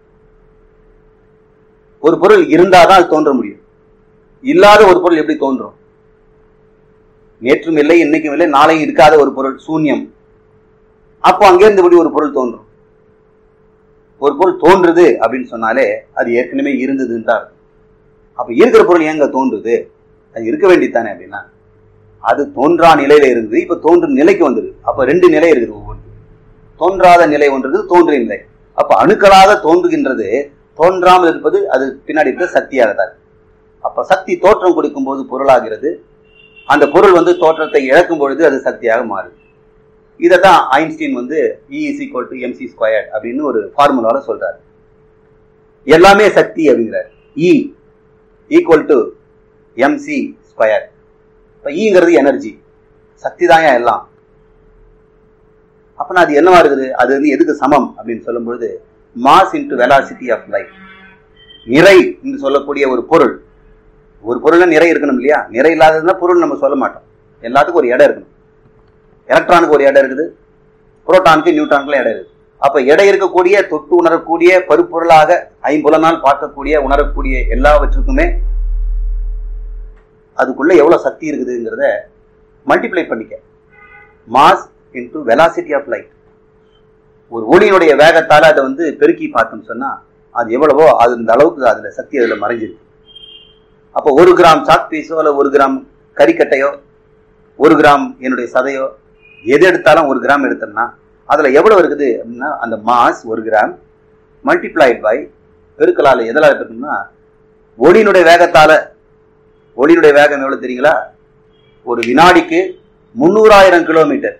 ஒரு பொருள் இருந்தாதான் அது தோன்ற முடியும் இல்லாத ஒரு பொருள் எப்படி தோன்றும் நேற்றும் இல்லை இன்னைக்கும் இல்லை நாளையும் இருக்காத ஒரு பொருள் சூன்யம் அப்போ அங்கிருந்து எப்படி ஒரு பொருள் தோன்றும் ஒரு பொருள் தோன்றுது அப்படின்னு சொன்னாலே அது ஏற்கனவே இருந்ததுன்னு தான் இருக்கும் அப்ப இருக்கிற பொருள் ஏங்க தோன்றுது அது இருக்க வேண்டியதானே அப்படின்னா அது தோன்றா நிலையில இருந்து இப்ப தோன்றும் நிலைக்கு வந்துடுது அப்ப ரெண்டு நிலை இருக்குது ஒவ்வொன்று தோன்றாத நிலை ஒன்றது தோன்றிய நிலை அப்ப அணுக்களாக தோன்றுகின்றது தோன்றாமல் இருப்பது அது பின்னாடி இருக்க சக்தியாக தான் இருக்கு. அப்ப சக்தி தோற்றம் கொடுக்கும் போது பொருளாகிறது அந்த பொருள் வந்து தோற்றத்தை இழக்கும் பொழுது அது சக்தியாக மாறுது இதை தான் ஐன்ஸ்டீன் வந்து E is equal to MC square அப்படின்னு ஒரு ஃபார்முலால சொல்றாரு எல்லாமே சக்தி அப்படிங்கிறார் E equal to MC square இப்போ ஈங்கிறது எனர்ஜி சக்தி தான் எல்லாம் அப்பனா அது என்னவா இருக்குது அது வந்து எதுக்கு சமம் அப்படின்னு சொல்லும்பொழுது mass into velocity of light நிறை என்று சொல்லக்கூடிய ஒரு பொருள் ஒரு பொருள்ல நிறை இருக்கணும் இல்லையா நிறை இல்லாததுன்னா பொருள் நம்ம சொல்ல மாட்டோம் எல்லாத்துக்கும் ஒரு இடம் இருக்கணும் எலக்ட்ரானுக்கு ஒரு இடம் இருக்குது புரோட்டானுக்கு நியூட்ரானுக்குலாம் இடம் இருக்குது அப்ப எடை இருக்கக்கூடிய தொட்டு உணரக்கூடிய பருப்பொருளாக ஐம்புலனால் பார்க்கக்கூடிய உணரக்கூடிய எல்லாவற்றுக்குமே அதுக்குள்ள எவ்வளவு சக்தி இருக்குதுங்கிறத மல்டிப்ளை பண்ணிக்க mass into velocity of light ஒரு ஒளியினுடைய வேகத்தால அதை வந்து பெருக்கி பார்த்தோம்னு சொன்னா அது எவ்வளவோ அது இந்த அளவுக்கு அதுல சக்தி அதுல மறைஞ்சிருக்கு அப்போ ஒரு கிராம் சாக் பீஸோ இல்லை ஒரு கிராம் கறிக்கட்டையோ ஒரு கிராம் என்னுடைய சதையோ எது எடுத்தாலும் ஒரு கிராம் எடுத்தோம்னா அதுல எவ்வளவு இருக்குது அப்படின்னா அந்த மாஸ் ஒரு கிராம் மல்டிப்ளைட் பை பெருக்கலால எதெல்லாம் இருக்குன்னா ஒளியினுடைய வேகத்தால ஒளியினுடைய வேகம் எவ்வளவு தெரியுங்களா ஒரு வினாடிக்கு முன்னூறாயிரம் கிலோமீட்டர்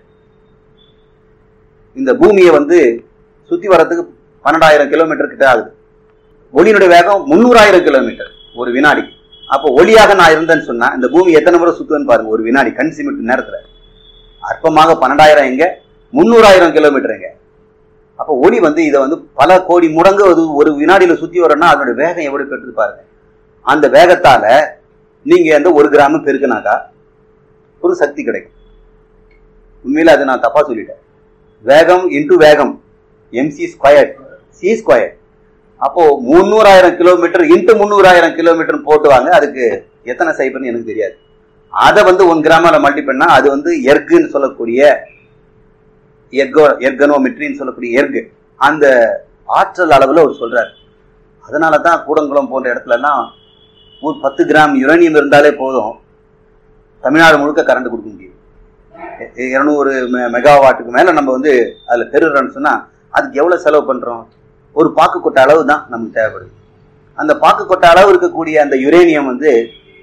இந்த பூமியை வந்து சுத்தி வர்றதுக்கு பன்னெண்டாயிரம் கிலோமீட்டர் கிட்ட ஆகுது ஒளியினுடைய வேகம் முன்னூறாயிரம் கிலோமீட்டர் ஒரு வினாடிக்கு அப்போ ஒளியாக நான் இருந்தேன்னு சொன்னா இந்த பூமி எத்தனை முறை சுத்துவேன்னு பாருங்க ஒரு வினாடி கண் சிமிட்டு நேரத்துல அற்பமாக பன்னெண்டாயிரம் எங்க முன்னூறாயிரம் கிலோமீட்டர் எங்க அப்போ ஒளி வந்து இதை வந்து பல கோடி முடங்கு அது ஒரு வினாடியில சுத்தி வரணும்னா அதனுடைய வேகம் எவ்வளவு பெற்றது பாருங்க அந்த வேகத்தால நீங்க அந்த ஒரு கிராம் பெருக்குனாக்கா ஒரு சக்தி கிடைக்கும் உண்மையில அது நான் தப்பா சொல்லிட்டேன் வேகம் இன்டு வேகம் எம்சி ஸ்கொயர் சி ஸ்கொயர் அப்போ முந்நூறாயிரம் கிலோமீட்டர் இன்ட்டு முந்நூறாயிரம் கிலோமீட்டர் போட்டுவாங்க அதுக்கு எத்தனை சைபர்னு எனக்கு தெரியாது அதை வந்து ஒன் கிராமில் மல்டி பண்ணா அது வந்து எர்குன்னு சொல்லக்கூடிய எர்கோ எர்கனோமெட்ரின்னு சொல்லக்கூடிய எர்கு அந்த ஆற்றல் அளவில் அவர் சொல்றாரு அதனால தான் கூடங்குளம் போன்ற இடத்துலலாம் ஒரு பத்து கிராம் யுரேனியம் இருந்தாலே போதும் தமிழ்நாடு முழுக்க கரண்ட் கொடுக்க முடியும் இருநூறு மெகாவாட்டுக்கு மேலே நம்ம வந்து அதில் பெறுறோம்னு சொன்னால் அதுக்கு எவ்வளோ செலவு பண்ணுறோம் ஒரு பாக்கு கொட்டை அளவு தான் நமக்கு தேவைப்படுது அந்த பாக்கு கொட்டை அளவு இருக்கக்கூடிய அந்த யுரேனியம் வந்து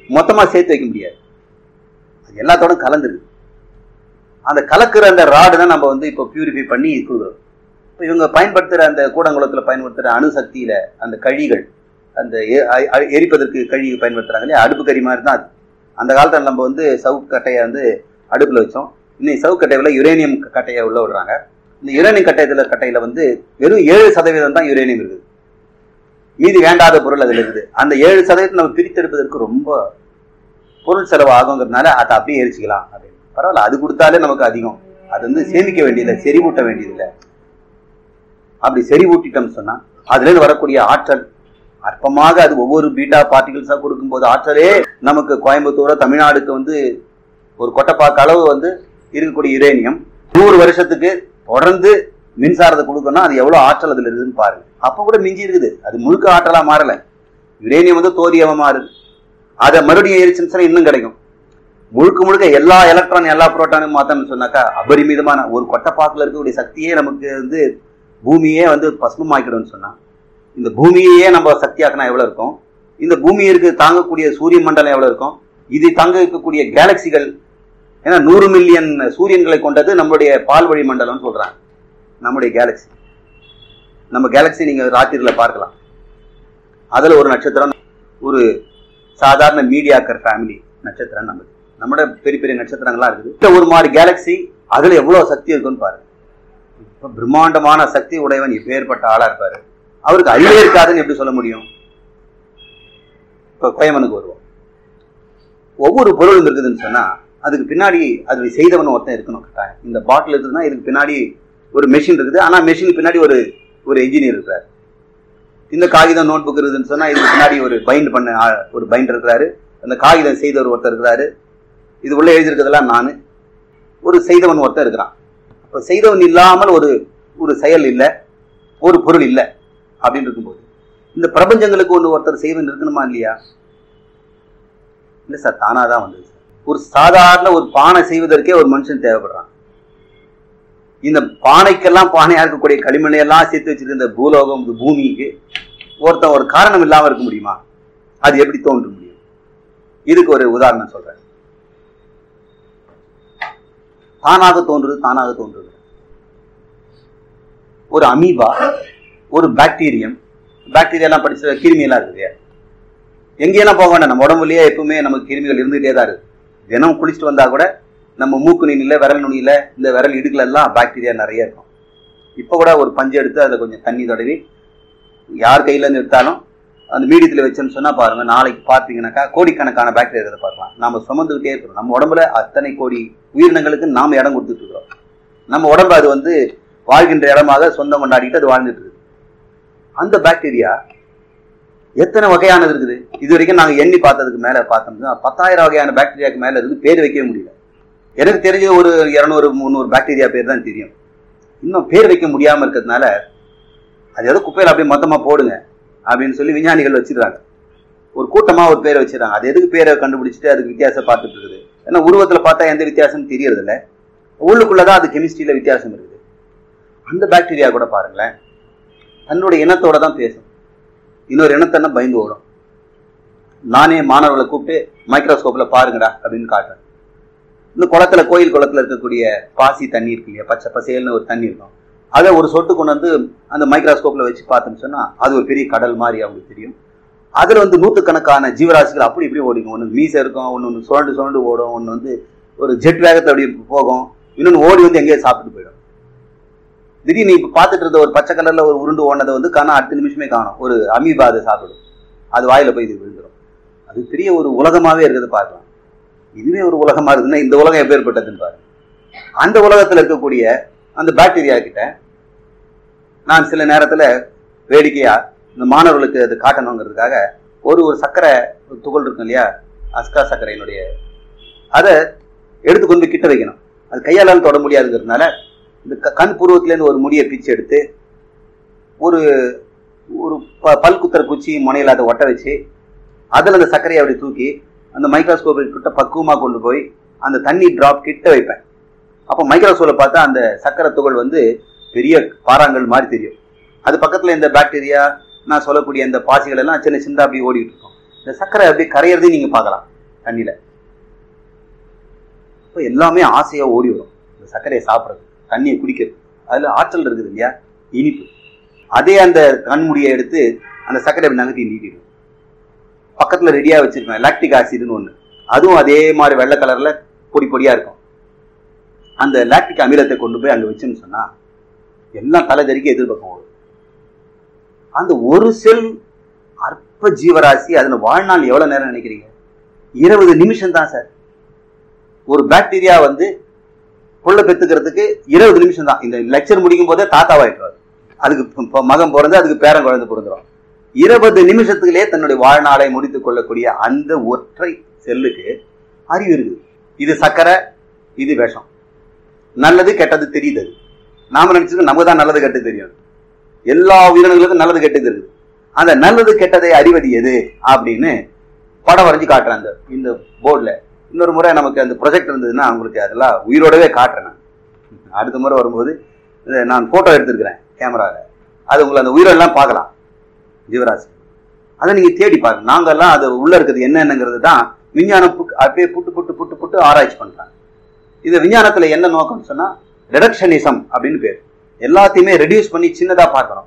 மொத்தமா சேர்த்து வைக்க முடியாது அது எல்லாத்தோட கலந்துருக்கு அந்த கலக்கிற அந்த ராடு தான் நம்ம வந்து இப்போ பியூரிஃபை பண்ணி கொடுக்குறோம் இப்போ இவங்க பயன்படுத்துகிற அந்த கூடங்குளத்தில் பயன்படுத்துகிற அணுசக்தியில அந்த கழிகள் அந்த எ- அ- அ- எரிப்பதற்கு கழி பயன்படுத்துறாங்க இல்லையா அடுப்பு கறி மாதிரி தான் அது அந்த காலத்தில் நம்ம வந்து சவுக்கு கட்டையை வந்து அடுப்பில் வச்சோம் இன்னைக்கு சவுக்கு கட்டையில் யுரேனியம் கட்டையை உள்ள விடுறாங்க இந்த யுரேனியம் கட்டையத்தில் கட்டையில் வந்து வெறும் ஏழு சதவீதம் தான் யுரேனியம் இருக்குது மீதி வேண்டாத பொருள் அதில் இருக்குது அந்த ஏழு சதவீதத்தை நம்ம பிரித்தெடுப்பதற்கு ரொம்ப பொருள் செலவு ஆகுங்கிறதுனால அதை அப்படியே எரிச்சிக்கலாம் அப்படின்னு பரவாயில்ல அது கொடுத்தாலே நமக்கு அதிகம் அது வந்து சேமிக்க வேண்டியதில்லை செறிவூட்ட வேண்டியதில்லை அப்படி செறிவூட்டிட்டோம்னு சொன்னா அதுல இருந்து வரக்கூடிய ஆற்றல் அற்பமாக அது ஒவ்வொரு பீட்டா பார்ட்டிகல்ஸா கொடுக்கும்போது ஆற்றலே நமக்கு கோயம்புத்தூரோ தமிழ்நாடுக்கு வந்து ஒரு கொட்டைப்பாக்கு அளவு வந்து இருக்கக்கூடிய யுரேனியம் நூறு வருஷத்துக்கு தொடர்ந்து மின்சாரத்தை கொடுக்கணும்னா அது எவ்வளவு ஆற்றல் அதுல இருக்குதுன்னு பாருங்க அப்ப கூட மிஞ்சி இருக்குது அது முழுக்க ஆற்றலா மாறல யுரேனியம் வந்து தோரியமா மாறுது அதை மறுபடியும் எரிச்சுன்னு சொன்னா இன்னும் கிடைக்கும் முழுக்க முழுக்க எல்லா எலக்ட்ரான் எல்லா புரோட்டானும் மாத்தணும்னு சொன்னாக்கா அபரிமிதமான ஒரு கொட்டைப்பாக்குல இருக்கக்கூடிய சக்தியே நமக்கு வந்து பூமியே வந்து பசுமமாக்கிடும்னு சொன்னா இந்த பூமியையே நம்ம சக்தியாக்கினா எவ்வளவு இருக்கும் இந்த பூமி இருக்கு தாங்கக்கூடிய சூரிய மண்டலம் எவ்வளவு இருக்கும் இது தாங்க இருக்கக்கூடிய கேலக்சிகள் ஏன்னா நூறு மில்லியன் சூரியன்களை கொண்டது நம்மளுடைய பால்வழி மண்டலம்னு சொல்றாங்க நம்முடைய கேலக்சி நம்ம கேலக்சி நீங்க ராத்திரியில பார்க்கலாம் அதுல ஒரு நட்சத்திரம் ஒரு சாதாரண மீடியாக்கர் ஃபேமிலி நட்சத்திரம் நமக்கு நம்மளோட பெரிய பெரிய நட்சத்திரங்கள்லாம் இருக்குது இந்த ஒரு மாதிரி கேலக்சி அதுல எவ்வளவு சக்தி இருக்குன்னு பாருங்க இப்ப பிரம்மாண்டமான சக்தி உடையவன் எப்பேற்பட்ட ஆளா இருப்பாரு அவருக்கு அறிவே இருக்காதுன்னு எப்படி சொல்ல முடியும் இப்ப கோயமனுக்கு வருவோம் ஒவ்வொரு பொருளும் இருக்குதுன்னு சொன்னா அதுக்கு பின்னாடி அது செய்தவன் ஒருத்தன் இருக்கணும் கட்டாயம் இந்த பாட்டில் இருக்குதுன்னா இதுக்கு பின்னாடி ஒரு மெஷின் இருக்குது ஆனா மெஷினுக்கு பின்னாடி ஒரு ஒரு இன்ஜினியர் இருக்கிறார் இந்த காகிதம் நோட் புக் இருக்குதுன்னு சொன்னா இதுக்கு பின்னாடி ஒரு பைண்ட் பண்ண ஆள், ஒரு பைண்டர் இருக்கிறாரு அந்த காகிதம் செய்தவர் ஒருத்தர் இருக்கிறாரு இது உள்ள எழுதியிருக்கிறதெல்லாம் நான் ஒரு செய்தவன் ஒருத்தர் இருக்கிறான் அப்ப செய்தவன் இல்லாமல் ஒரு ஒரு செயல் இல்லை ஒரு பொருள் இல்லை அப்படின்னு இருக்கும்போது இந்த பிரபஞ்சங்களுக்கு ஒன்று ஒருத்தர் செய்வன் இருக்கணுமா இல்லையா இல்லை சார் தானாக தான் வந்தது சார் ஒரு சாதாரண ஒரு பானை செய்வதற்கே ஒரு மனுஷன் தேவைப்படுறான் இந்த பானைக்கெல்லாம் பானையா இருக்கக்கூடிய களிமண்ணை எல்லாம் சேர்த்து வச்சிருந்த இந்த பூலோகம் இந்த பூமிக்கு ஒருத்தன் ஒரு காரணம் இல்லாம இருக்க முடியுமா அது எப்படி தோன்ற முடியும் இதுக்கு ஒரு உதாரணம் சொல்றேன் தானாக தோன்றுறது தானாக தோன்றுறது ஒரு அமீபா ஒரு பாக்டீரியம் பாக்டீரியாலாம் படிச்ச கிருமி எல்லாம் இருக்குது எங்கேயெல்லாம் போக வேண்டாம் நம்ம உடம்புலயே எப்பவுமே நமக்கு கிருமிகள் இருந்துகிட்டே தான் இருக்கு தினம் குளிச்சுட்டு வந்தா கூட நம்ம மூக்கு நுனியில விரல் நுனியில இந்த விரல் இடுக்குல எல்லாம் பாக்டீரியா நிறைய இருக்கும் இப்போ கூட ஒரு பஞ்சு எடுத்து அதில் கொஞ்சம் தண்ணி தடவி யார் கையில இருந்து எடுத்தாலும் அந்த மீடியத்தில் வச்சோன்னு சொன்னா பாருங்க நாளைக்கு பார்த்தீங்கன்னாக்கா கோடிக்கணக்கான பாக்டீரியா இருக்கிறத பார்க்கலாம் நாம சுமந்துக்கிட்டே இருக்கிறோம் நம்ம உடம்புல அத்தனை கோடி உயிரினங்களுக்கு நாம இடம் கொடுத்துட்டு இருக்கிறோம் நம்ம உடம்பு அது வந்து வாழ்கின்ற இடமாக சொந்தம் கொண்டாடிட்டு அது வாழ்ந்துட்டு இருக்குது அந்த பாக்டீரியா எத்தனை வகையானது இருக்குது இது வரைக்கும் நாங்கள் எண்ணி பார்த்ததுக்கு மேலே பார்த்தோம்னா பத்தாயிரம் வகையான பாக்டீரியாவுக்கு மேலே இருந்து பேர் வைக்கவே முடியல எனக்கு தெரிஞ்ச ஒரு இரநூறு முந்நூறு பாக்டீரியா பேர் தான் தெரியும் இன்னும் பேர் வைக்க முடியாமல் இருக்கிறதுனால அது ஏதோ குப்பையில் அப்படியே மொத்தமாக போடுங்க அப்படின்னு சொல்லி விஞ்ஞானிகள் வச்சிருக்காங்க ஒரு கூட்டமாக ஒரு பேரை வச்சிருக்காங்க அது எதுக்கு பேரை கண்டுபிடிச்சிட்டு அதுக்கு வித்தியாசம் பார்த்துட்டு இருக்குது ஏன்னா உருவத்தில் பார்த்தா எந்த வித்தியாசமும் தெரியறதில்ல உள்ளுக்குள்ளதான் அது கெமிஸ்ட்ரியில் வித்தியாசம் இருக்குது அந்த பாக்டீரியா கூட பாருங்களேன் தன்னுடைய இனத்தோட தான் பேசும் இன்னொரு இனத்தன்னா பயந்து ஓடும் நானே மாணவர்களை கூப்பிட்டு மைக்ரோஸ்கோப்ல பாருங்கடா அப்படின்னு காட்டுறேன் இந்த குளத்துல கோயில் குளத்துல இருக்கக்கூடிய பாசி தண்ணி இருக்கு இல்லையா பச்சை பசேல்னு ஒரு தண்ணி இருக்கும் அதை ஒரு சொட்டு கொண்டு வந்து அந்த மைக்ரோஸ்கோப்ல வச்சு பார்த்தோம்னு சொன்னா அது ஒரு பெரிய கடல் மாதிரி அவங்களுக்கு தெரியும் அதுல வந்து நூற்றுக்கணக்கான ஜீவராசிகள் அப்படி இப்படி ஓடிக்கும் ஒன்று மீசை இருக்கும் ஒன்று ஒன்று சுரண்டு சுரண்டு ஓடும் ஒன்று வந்து ஒரு ஜெட் வேகத்தை அப்படி போகும் இன்னொன்று ஓடி வந்து எங்கேயோ சாப்பிட்டு போயிடும் திடீர்னு இப்போ பார்த்துட்டு இருந்த ஒரு பச்சை கலர்ல ஒரு உருண்டு ஓனதை வந்து காணா அடுத்த நிமிஷமே காணும் ஒரு அமீபா அதை சாப்பிடும் அது வாயில போய் இது விழுந்துடும் அது பெரிய ஒரு உலகமாவே இருக்குது பார்க்கலாம் இதுவே ஒரு உலகமா இருக்குதுன்னா இந்த உலகம் எப்பேற்பட்டதுன்னு பாருங்க அந்த உலகத்துல இருக்கக்கூடிய அந்த பாக்டீரியா கிட்ட நான் சில நேரத்துல வேடிக்கையா இந்த மாணவர்களுக்கு அது காட்டணுங்கிறதுக்காக ஒரு ஒரு சர்க்கரை ஒரு துகள் இருக்கும் இல்லையா அஸ்கா சர்க்கரையினுடைய அதை எடுத்து கொண்டு கிட்ட வைக்கணும் அது கையாலால் தொட முடியாதுங்கிறதுனால இந்த க- கண் பூர்வத்திலேருந்து ஒரு முடியை பிச்சு எடுத்து ஒரு ஒரு ப பல் குத்துற குச்சி முனையில் அதை ஒட்ட வச்சு அதில் அந்த சர்க்கரையை அப்படி தூக்கி அந்த மைக்ரோஸ்கோப் கிட்ட பக்குவமாக கொண்டு போய் அந்த தண்ணி டிராப் கிட்ட வைப்பேன் அப்போ மைக்ரோஸ்கோப்பில் பார்த்தா அந்த சர்க்கரை துகள் வந்து பெரிய பாறாங்கல் மாதிரி தெரியும் அது பக்கத்தில் இந்த பாக்டீரியா நான் சொல்லக்கூடிய இந்த பாசிகள் எல்லாம் சின்ன சின்ன அப்படி ஓடிட்டு இருக்கும் இந்த சர்க்கரை அப்படி கரையிறதையும் நீங்கள் பார்க்கலாம் தண்ணியில இப்போ எல்லாமே ஆசையா ஓடி வரும் இந்த சர்க்கரையை சாப்பிட்றது தண்ணியை குடிக்கிறது அதுல ஆற்றல் இருக்குது இல்லையா இனிப்பு அதே அந்த கண்முடியை எடுத்து அந்த சர்க்கரை அப்படி நகர்த்தி நீட்டிடும் பக்கத்துல ரெடியா வச்சிருக்கேன் லாக்டிக் ஆசிட்னு ஒண்ணு அதுவும் அதே மாதிரி வெள்ளை கலர்ல பொடி பொடியா இருக்கும் அந்த லாக்டிக் அமிலத்தை கொண்டு போய் அங்க வச்சுன்னு சொன்னா எல்லாம் தலை தெறிக்க எதிர்பக்கம் வரும் அந்த ஒரு செல் அற்ப ஜீவராசி அதுல வாழ்நாள் எவ்வளவு நேரம் நினைக்கிறீங்க இருபது நிமிஷம் தான் சார் ஒரு பாக்டீரியா வந்து புள்ள பெத்துக்கிறதுக்கு இருபது நிமிஷம் தான் இந்த லெக்சர் முடிக்கும் போதே தாத்தாவாயிட்டுவார் அதுக்கு ப- ப- மகன் பிறந்து அதுக்கு பேரன் குழந்தை பிறந்துரும் இருபது நிமிஷத்துக்குள்ளே தன்னுடைய வாழ்நாளை முடித்துக் கொள்ளக்கூடிய அந்த ஒற்றை செல்லுக்கு அறிவு இருக்குது இது சக்கரை இது விஷம் நல்லது கெட்டது தெரியுது அது. நாம நினைச்சிருக்கோம் நமக்கு தான் நல்லது கெட்டது தெரியும் எல்லா உயிரினங்களுக்கும் நல்லது கெட்டது இருக்குது அந்த நல்லது கெட்டதை அறிவது எது அப்படின்னு படம் வரைஞ்சு காட்டுறேன் அந்த இந்த போர்டில் இன்னொரு முறை நமக்கு அந்த ப்ரொஜெக்ட் இருந்ததுன்னா உங்களுக்கு அதெல்லாம் உயிரோடவே காட்டுறேன் நான் அடுத்த முறை வரும்போது இதை நான் ஃபோட்டோ எடுத்திருக்கிறேன் கேமராவில் அது உங்களை அந்த உயிரெல்லாம் பார்க்கலாம் ஜீவராசி அதை நீங்க தேடி பாருங்க நாங்கெல்லாம் அது உள்ள இருக்கிறது என்னென்னங்கிறது தான் விஞ்ஞானம் புக்- அப்படியே புட்டு புட்டு புட்டு புட்டு ஆராய்ச்சி பண்றாங்க இது விஞ்ஞானத்துல என்ன நோக்கம்னு சொன்னா ரெடக்ஷனிசம் அப்படின்னு பேர் எல்லாத்தையுமே ரெடியூஸ் பண்ணி சின்னதா பார்க்கணும்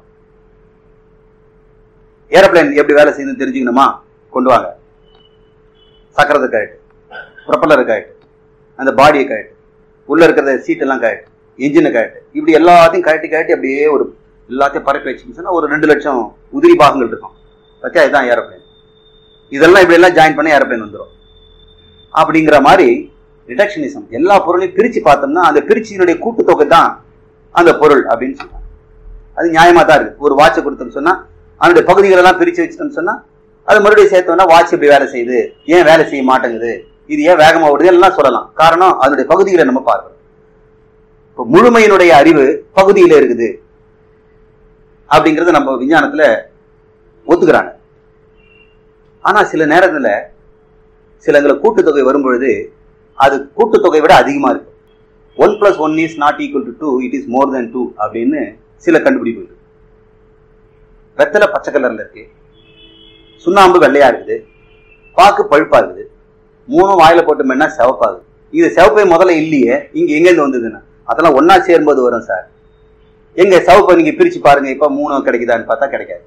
ஏரோப்ளேன் எப்படி வேலை செய்யுதுன்னு தெரிஞ்சுக்கணுமா கொண்டு வாங்க சக்கரத்தை கழட்டு ப்ரொப்பல்லரை கழட்டு அந்த பாடியை கழட்டு உள்ள இருக்கிற சீட்டெல்லாம் கழட்டு இன்ஜினை கழட்டு இப்படி எல்லாத்தையும் கழட்டி கழட்டி அப்படியே ஒரு எல்லாத்தையும் பறக்க வச்சுன்னு சொன்னா ஒரு ரெண்டு லட்சம் உதிரி பாகங்கள் இருக்கும் பத்தியா இதுதான் ஏரோப்ளேன் இதெல்லாம் இப்படி எல்லாம் ஜாயின் பண்ணி ஏரோப்ளேன் வந்துடும் அப்படிங்கிற மாதிரி ரிடக்ஷனிசம் எல்லா பொருளையும் பிரிச்சு பார்த்தோம்னா அந்த பிரிச்சினுடைய கூட்டுத்தொகை தான் அந்த பொருள் அப்படின்னு சொல்றாங்க அது நியாயமா தான் இருக்கு ஒரு வாட்சை கொடுத்தோம்னு சொன்னா அதனுடைய பகுதிகள் எல்லாம் பிரிச்சு வச்சுட்டோம்னு சொன்னா அது மறுபடியும் சேர்த்தோம்னா வாட்ச் இப்படி வேலை செய்யுது ஏன் வேலை செய்ய மாட்டேங்குது இது ஏன் வேகமா ஓடுது எல்லாம் சொல்லலாம் காரணம் அதனுடைய பகுதிகளை நம்ம பார்க்கணும் இப்போ முழுமையினுடைய அறிவு பகுதியில இருக்குது அப்படிங்கறத நம்ம விஞ்ஞானத்துல ஒத்துக்கிறாங்க ஆனா சில நேரத்துல சிலங்களை கூட்டுத்தொகை வரும்பொழுது அது கூட்டுத்தொகை விட அதிகமா இருக்கு one plus one is not equal to two it is more than two அப்படின்னு சில கண்டுபிடிப்பு இருக்கு வெத்தலை பச்சை கலர்ல இருக்கு சுண்ணாம்பு வெள்ளையா இருக்குது பாக்கு பழுப்பா இருக்குது மூணும் வாயில போட்டு மென்னா சிவப்பாகுது இது சிவப்பே முதல்ல இல்லையே இங்க எங்கேருந்து வந்ததுன்னா அதெல்லாம் ஒண்ணா சேரும்போது வரும் சார் எங்க சிவப்பை நீங்க பிரிச்சு பாருங்க இப்ப மூணு கிடைக்குதான்னு பார்த்தா கிடைக்காது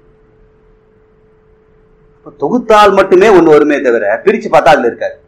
இப்ப தொகுத்தால் மட்டுமே ஒண்ணு வருமே தவிர பிரிச்சு பார்த்தா அதுல இருக்காது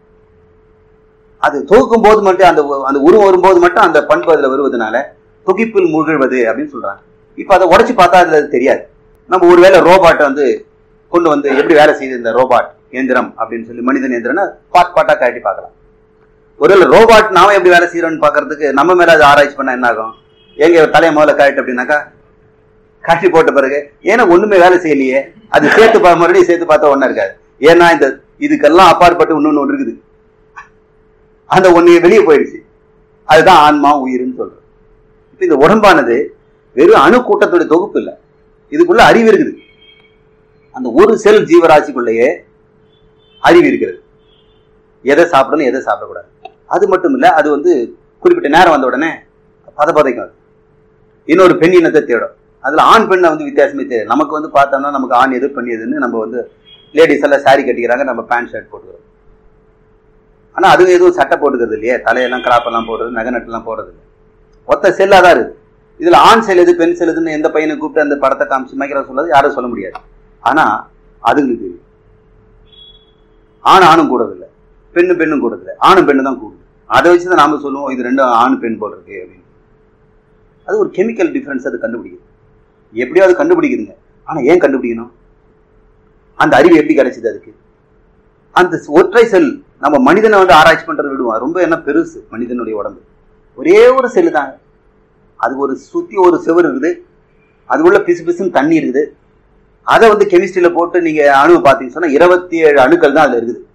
அது தொகுக்கும் போது மட்டும் அந்த அந்த உருவம் வரும்போது மட்டும் அந்த பண்பு அதுல வருவதனால தொகுப்பில் முகிழ்வது அப்படின்னு சொல்றாங்க இப்ப அதை உடைச்சு பார்த்தா அதுல அது தெரியாது நம்ம ஒருவேளை ரோபாட் வந்து கொண்டு வந்து எப்படி வேலை செய்யுது இந்த ரோபாட் இயந்திரம் அப்படின்னு சொல்லி மனிதன் இயந்திரம்னா பாட் பாட்டா காட்டி பார்க்கலாம் ஒருவேளை ரோபாட் நாம எப்படி வேலை செய்யறோம்னு பாக்குறதுக்கு நம்ம மேல அது ஆராய்ச்சி பண்ணா என்ன ஆகும் எங்க தலையை முதல்ல காட்டு அப்படின்னாக்கா காட்டி போட்ட பிறகு ஏன்னா ஒண்ணுமே வேலை செய்யலையே அது சேர்த்து பா மறுபடியும் சேர்த்து பார்த்தா ஒண்ணா இருக்காது ஏன்னா இந்த இதுக்கெல்லாம் அப்பாற்பட்டு இன்னொன்னு ஒன்று இருக்குது அந்த ஒண்ணு வெளியே போயிடுச்சு அதுதான் ஆன்மா உயிர்னு சொல்றோம் இப்ப இந்த உடம்பானது வெறும் அணு கூட்டத்துடைய தொகுப்பு இல்லை இதுக்குள்ள அறிவு இருக்குது அந்த ஒரு செல் ஜீவராசிக்குள்ளேயே அறிவு இருக்கிறது எதை சாப்பிடணும் எதை சாப்பிடக்கூடாது அது மட்டும் இல்ல அது வந்து குறிப்பிட்ட நேரம் வந்த உடனே பதப்பதைக்கும் அது இன்னொரு பெண் இனத்தை தேடும் அதுல ஆண் பெண்ணை வந்து வித்தியாசமே தெரியாது நமக்கு வந்து பார்த்தோம்னா நமக்கு ஆண் எது பெண் எதுன்னு நம்ம வந்து லேடிஸ் எல்லாம் saree கட்டிக்கிறாங்க நம்ம பேண்ட் ஷர்ட் போட்டுக்கிறோம் ஆனா அதுவும் எதுவும் சட்டை போட்டுக்கிறது இல்லையே தலையெல்லாம் கிராப் எல்லாம் போடுறது நகை நட்டுலாம் போடுறது இல்லை ஒத்த செல்லா தான் இருக்கு இதுல ஆண் செல் எது பெண் செல் எதுன்னு எந்த பையனை கூப்பிட்டு அந்த படத்தை காமிச்சு மைக்கிறா சொல்றது யாரும் சொல்ல முடியாது ஆனா அதுங்களுக்கு தெரியும் ஆண் ஆணும் கூடதில்லை பெண்ணு பெண்ணும் கூடதில்லை ஆணும் பெண்ணு தான் கூடுது அதை வச்சு தான் நாம சொல்லுவோம் இது ரெண்டும் ஆண் பெண் போல் இருக்கு அப்படின்னு அது ஒரு கெமிக்கல் டிஃபரன்ஸ் அது கண்டுபிடிக்குது எப்படியோ அது கண்டுபிடிக்குதுங்க ஆனா ஏன் கண்டுபிடிக்கணும் அந்த அறிவு எப்படி கிடைச்சது அதுக்கு அந்த ஒற்றை செல் நம்ம மனிதனை வந்து ஆராய்ச்சி பண்றது விடுவோம் ரொம்ப என்ன பெருசு மனிதனுடைய உடம்பு ஒரே ஒரு செல்லு தாங்க அது ஒரு சுத்தி ஒரு செவர் இருக்குது அது உள்ள பிசு பிசுன்னு தண்ணி இருக்குது அதை வந்து கெமிஸ்ட்ரியில போட்டு நீங்க அணு பார்த்தீங்கன்னு சொன்னா இருபத்தி ஏழு அணுக்கள் தான் அதுல இருக்குது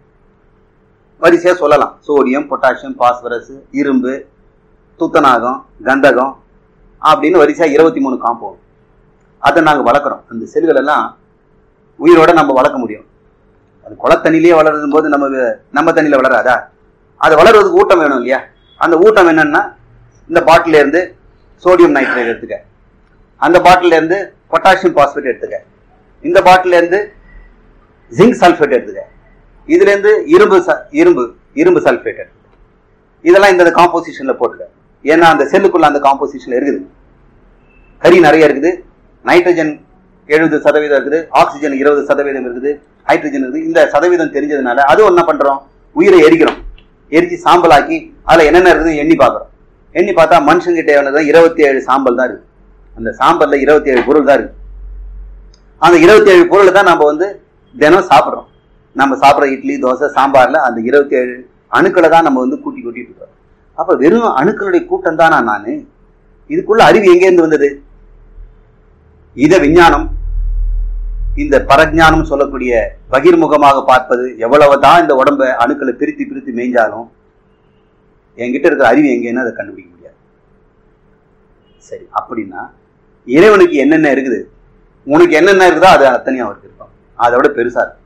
வரிசையா சொல்லலாம் சோடியம் பொட்டாசியம் பாஸ்பரஸ் இரும்பு துத்தநாகம் கந்தகம் அப்படின்னு வரிசையா இருபத்தி மூணு காம்பவுண்ட் அதை நாங்கள் வளர்க்குறோம் அந்த செல்கள் எல்லாம் உயிரோட நம்ம வளர்க்க முடியும் அது குளத்தண்ணிலேயே வளரும் போது நம்ம நம்ம தண்ணியில வளராதா அது வளர்றதுக்கு ஊட்டம் வேணும் இல்லையா அந்த ஊட்டம் என்னன்னா இந்த பாட்டில இருந்து சோடியம் நைட்ரேட் எடுத்துக்க அந்த பாட்டில இருந்து பொட்டாசியம் பாஸ்பேட் எடுத்துக்க இந்த பாட்டில இருந்து ஜிங்க் சல்ஃபேட் எடுத்துக்க இதுல இருந்து இரும்பு ச- இரும்பு இரும்பு சல்பேட் இதெல்லாம் இந்த காம்போசிஷன்ல போட்டுக்க ஏன்னா அந்த செல்லுக்குள்ள அந்த காம்போசிஷன்ல இருக்குது கரி நிறைய இருக்குது நைட்ரஜன் எழுபது சதவீதம் இருக்குது ஆக்சிஜன் இருபது சதவீதம் இருக்குது ஹைட்ரஜன் இருக்குது இந்த சதவீதம் தெரிஞ்சதுனால அதுவும் என்ன பண்றோம் உயிரை எரிக்கிறோம் எரிச்சு சாம்பலாக்கி அதுல என்னென்ன இருக்குது எண்ணி பார்க்குறோம் எண்ணி பார்த்தா மனுஷங்கிட்ட தேவையானதான் இருபத்தி ஏழு சாம்பல் தான் இருக்கு அந்த சாம்பல்ல இருபத்தி ஏழு பொருள் தான் இருக்கு அந்த இருபத்தி ஏழு பொருளை தான் நம்ம வந்து தினம் சாப்பிட்றோம் நம்ம சாப்பிட்ற இட்லி தோசை சாம்பார்ல அந்த இருபத்தி ஏழு அணுக்களை தான் நம்ம வந்து கூட்டி கூட்டிட்டு இருக்கோம் அப்ப வெறும் அணுக்களுடைய கூட்டம் தானா நானு இதுக்குள்ள அறிவு எங்கேருந்து வந்தது இத விஞ்ஞானம் இந்த பரஜானம் சொல்லக்கூடிய பகிர்முகமாக பார்ப்பது எவ்வளவுதான் இந்த உடம்ப அணுக்களை பிரித்து பிரித்து மேய்ஞ்சாலும் என்கிட்ட இருக்கிற அறிவு எங்கேன்னு அதை கண்டுபிடிக்க முடியாது சரி அப்படின்னா இறைவனுக்கு என்னென்ன இருக்குது உனக்கு என்னென்ன இருக்குதோ அது அத்தனையும் அவருக்கு இருக்கும் அதை விட பெருசா இருக்கு